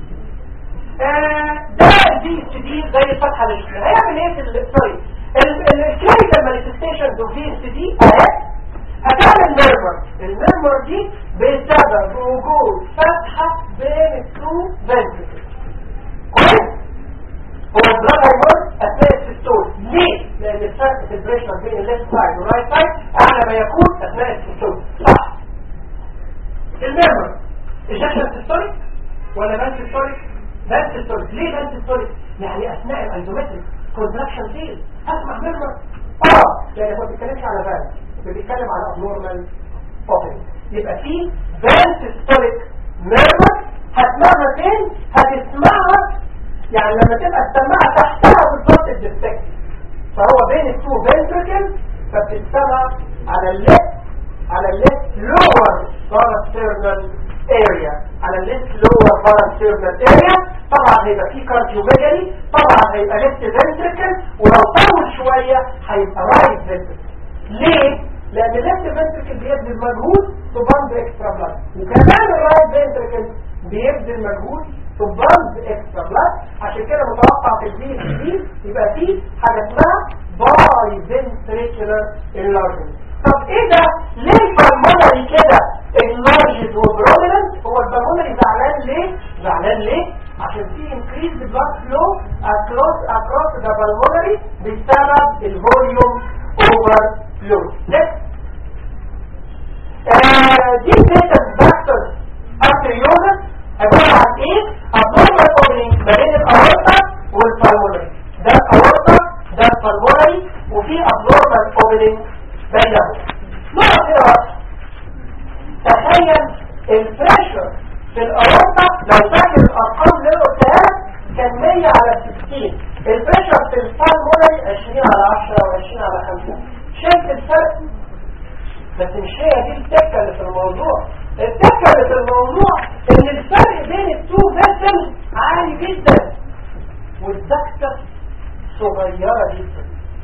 ده الدي اس دي زي الفتحه اللي شفناها هيعمل ايه في ال- سوري الكلينيكال مانيفستيشن اوف دي اس دي اهي هتعمل ميرمر الميرمر دي بسبب وجود فتحه بين التو فنتركل كويس هو البلاد هيمر اثناء السيستول ليه؟ لان الفرق في البريشر بين الليفت سايد والرايت سايد اعلى ما يكون اثناء السيستول صح الميرمر اجاكشن سيستوليك ولا بان سيستوليك؟ بان سيستوليك ليه بان سيستوليك؟ يعني اثناء الايزومتريك كونتراكشن فيل اسمع ميرمر اه لان ما بتتكلمش على بان بتتكلم على abnormal opening يبقى في بان سيستوليك ميرمر هتسمعها فين؟ هتسمعها يعني لما تبقى السماعة تحتها بالظبط الديستكت فهو بين التو فنتركل فبتتسمع على الليفت على الليفت لور بارasternal اريا على الليفت لور بارasternal اريا طبعا هيبقى في كارديوميجالي طبعا هيبقى ليفت فنتركل ولو طول شوية هيبقى رايت فنتركل ليه؟ لان الليفت فنتركل بيبذل مجهود تبند اكسترا بلاد وكمان الرايت فنتركل بيبذل مجهود تبند اكسترا بلاد عشان كده متوقع في البي دي يبقى فيه حاجه اسمها باي فنتريكولار انلارجمنت طب ايه ده ليه البلمونري كده انلارجد وبروميننت هو البلمونري زعلان ليه زعلان ليه عشان في انكريز بلاد فلو اكروس اكروس ذا بالمونري بسبب الفوليوم اوفر فلو دي بيتا باكترز ارتريوزس عبارة عن ايه؟ abnormal opening ما بين الاورطة والبالمونري ده الاورطة ده البالمونري وفي abnormal opening بينهم نقطة كده واحدة تخيل البريشر في الاورطة لو فاكر الارقام اللي انا قلتها كان 100 على 60 البريشر في البالمونري 20 على 10 و20 على 5 شايف الفرق بس مش هي دي التكة اللي في الموضوع التكة اللي في الموضوع ان الفرق بين التو فيسل عالي جدا والدكتة صغيرة جدا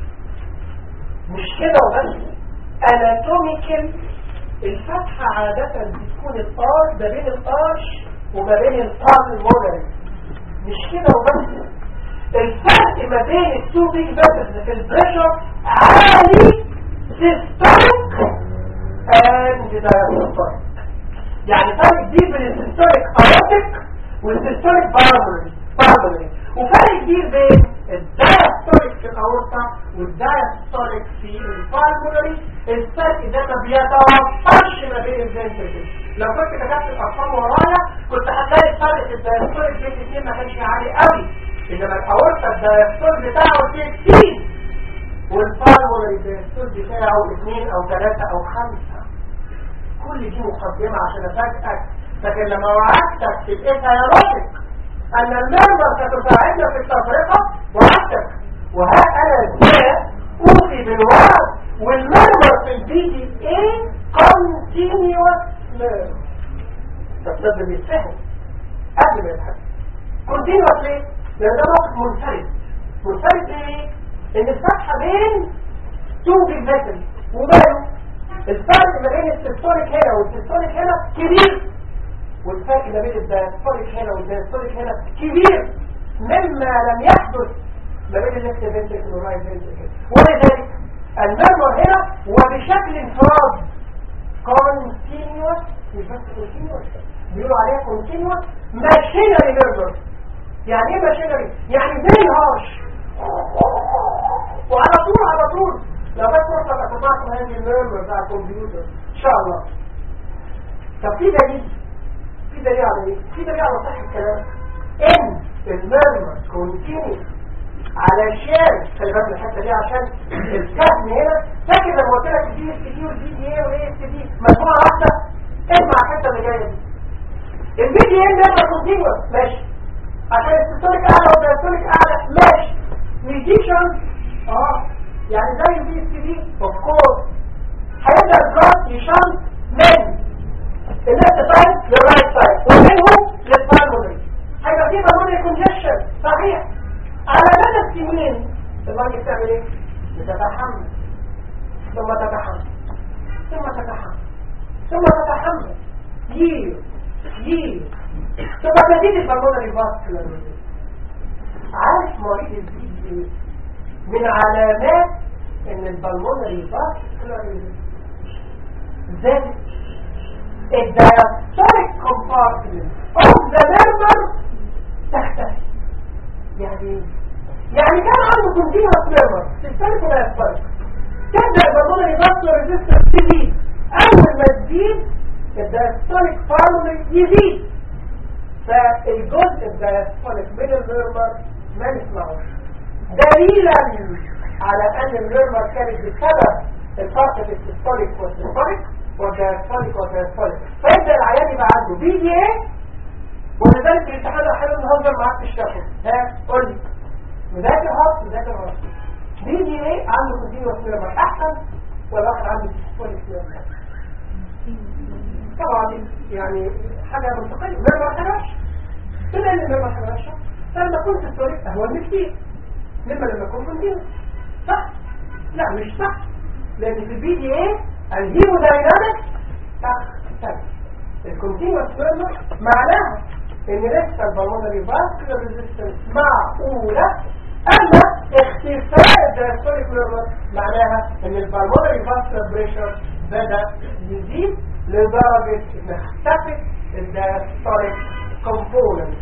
مش كده وبس اناتوميكال الفتحة عادة بتكون الارش ما بين الارش وما بين البالمونري مش كده وبس الفرق ما بين التو بيج فيسلز في البريشر عالي سيستوليك and diastolic يعني فرق كبير بين السيستوليك اورتيك والسيستوليك بالمونري بالمونري وفرق كبير بين الدايستوليك في الاورطه والدايستوليك في البالمونري الفرق ده ما بيتوقفش ما بين الفنتركل لو كنت كتبت الارقام ورايا كنت هتلاقي الفرق في الدايستوليك بين الاثنين ما كانش عالي قوي انما الاورطه الدايستول بتاعه 60 والبالمونري الدايستول بتاعه 2 او 3 او 5 كل دي مقدمة عشان افاجئك لكن لما وعدتك في الايثيولوجيك ان المرمى ستساعدنا في التفرقة وعدتك وها انا ازاي اوفي بالوعد والمرمى في البي دي اي كونتينيوس ميرمر ده بجد بيتفهم قبل ما يتحدث كونتينيوس ليه؟ لان ده موقف منفرد منفرد ليه؟ ان الفتحة بين تو بيج فيسل وماله الفرق ما بين السيستوليك هنا والسيستوليك هنا كبير والفرق ما بين الدايستوليك هنا والدايستوليك هنا كبير مما لم يحدث ما بين الليفت فنتركل والرايت فنتركل ولذلك المرمر هنا وبشكل انفراد continuous مش بس continuous بيقولوا عليها continuous machinery murmur يعني ايه machinery؟ يعني very harsh وعلى طول على طول لو بس فرصة تسمعكم هذه الميرمر بتاع الكمبيوتر ان شاء الله طب في دليل في دليل على ايه؟ في دليل على صح الكلام ان الميرمر كونتينيوس علشان خلي بالك من الحته دي عشان الكهن هنا فاكر لما قلت لك الدي اس دي والدي دي اي والاي اس دي مجموعه واحده اسمع الحته اللي جايه دي الدي دي اي ده كونتينيوس ماشي عشان السيستوليك اعلى والدايستوليك اعلى ماشي ميديشن اه يعني زي الدي اس دي اوف كورس هيبدا البلاد يشن من الليفت سايد للرايت سايد ومنهم للبالمونري هيبقى في بالمونري كونجكشن صحيح على مدى السنين المرض بتعمل ايه؟ بتتحمل ثم تتحمل ثم تتحمل ثم تتحمل يير يير ثم تزيد البالمونري فاسكولار عارف مريض البي من علامات ان البالمونري فاسكولار زادت الدايستوليك كومبارتمنت اوف ذا نيرفر تختفي يعني يعني كان عنده كونتينوس نيرفر تستلك ولا يستلك تبدا البالمونري فاسكولار ريزيستنس تزيد اول ما تزيد الدايستوليك فارمولي يزيد فالجزء الدايستوليك من النيرفر ما نسمعوش دليلا على ان النيرفر كانت بسبب الفرق في السيستوليك والسيستوليك والدايستوليك والدايستوليك فيبدا العيان يبقى عنده بي دي ايه ولذلك الامتحان احيانا نهزر معاك في الشفه ها قول لي مذاكر هارت مذاكر هارت بي دي ايه عنده كونتينوس نيرفر احسن ولا واحد عنده سيستوليك نيرفر طبعا يعني حاجه منطقيه نيرفر حاجه وحشه بما ان النيرفر حاجه وحشه فلما اكون سيستوليك اهون بكتير مما لما اكون كونتينوس صح لا مش صح لان في البي دي ايه الهيموداينامكس تختلف الكونتينوس نيرفر معناها ان لسه البالمونري فاسكولار ريزيستنس معقوله اما اختفاء الدايستوليك نيرفر معناها ان البالمونري فاسكولار بريشر بدا يزيد لدرجه ان اختفت الدايستوليك كومبوننت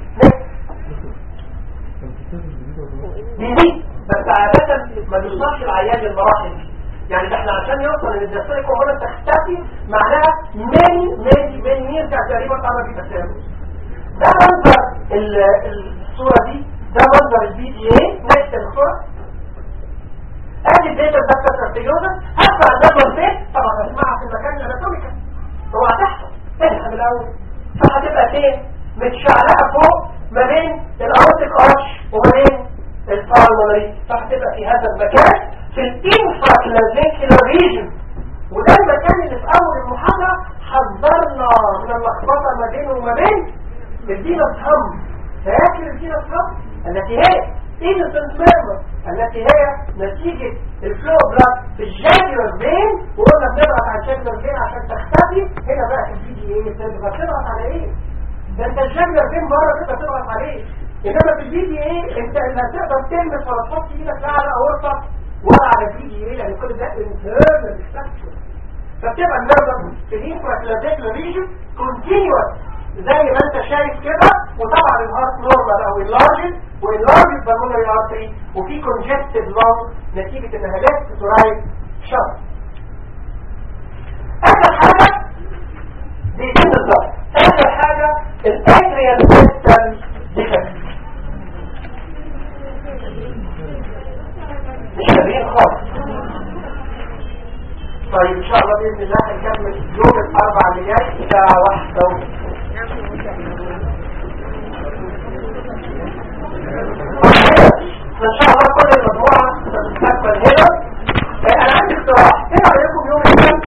بيزيد بس عاده ما بيوصلش العيان للمراحل دي يعني ده احنا عشان يوصل ان الدايستوليك كومبوننت تختفي معناها ماني ماني ماني يرجع تقريبا قرب يبقى ثابت ده منظر الصورة دي ده منظر البي دي ايه نفس الصورة ادي الداتا بس الترتيجوزة هدفع النظر فين طبعا هتسمعها في المكان الاناتوميكا هو هتحصل تفهم الاول فهتبقى فين متشعلقة فوق ما بين الاورتيك ارش وما بين البالمونري فهتبقى في هذا المكان في الانفراكلازيكولار ريجن وده المكان اللي في اول المحاضرة حذرنا من اللخبطة ما بينه وما بين الدينا الصم فاكر الدينا الصم التي هي innocent murmur التي هي نتيجة الفلو بلاد في الجاكولار فين وقلنا بنضغط على الجاكولار فين عشان تختفي هنا بقى في البي دي ايه تضغط تضغط على ايه ده انت الجاكولار فين بره تقدر تضغط عليه انما في البي دي ايه انت لا تقدر تلمس ولا تحط ايدك لا على اورطه ولا على البي دي ايه لان كل ده internal structure فبتبقى النرفة في الانفراكلازيكولار ريجن continuous زي ما انت شايف كده وطبعا الهارت نورمال او اللارجن واللارجن بالمونري ارتري وفي كونجستد لونج نتيجة انها ليفت تو رايت شرط اخر حاجة دي دي بالظبط اخر حاجة الاتريال سيستم ديفكت مش شبيه خالص طيب ان شاء الله باذن الله هنكمل يوم الاربعاء اللي جاي الساعه واحدة ونص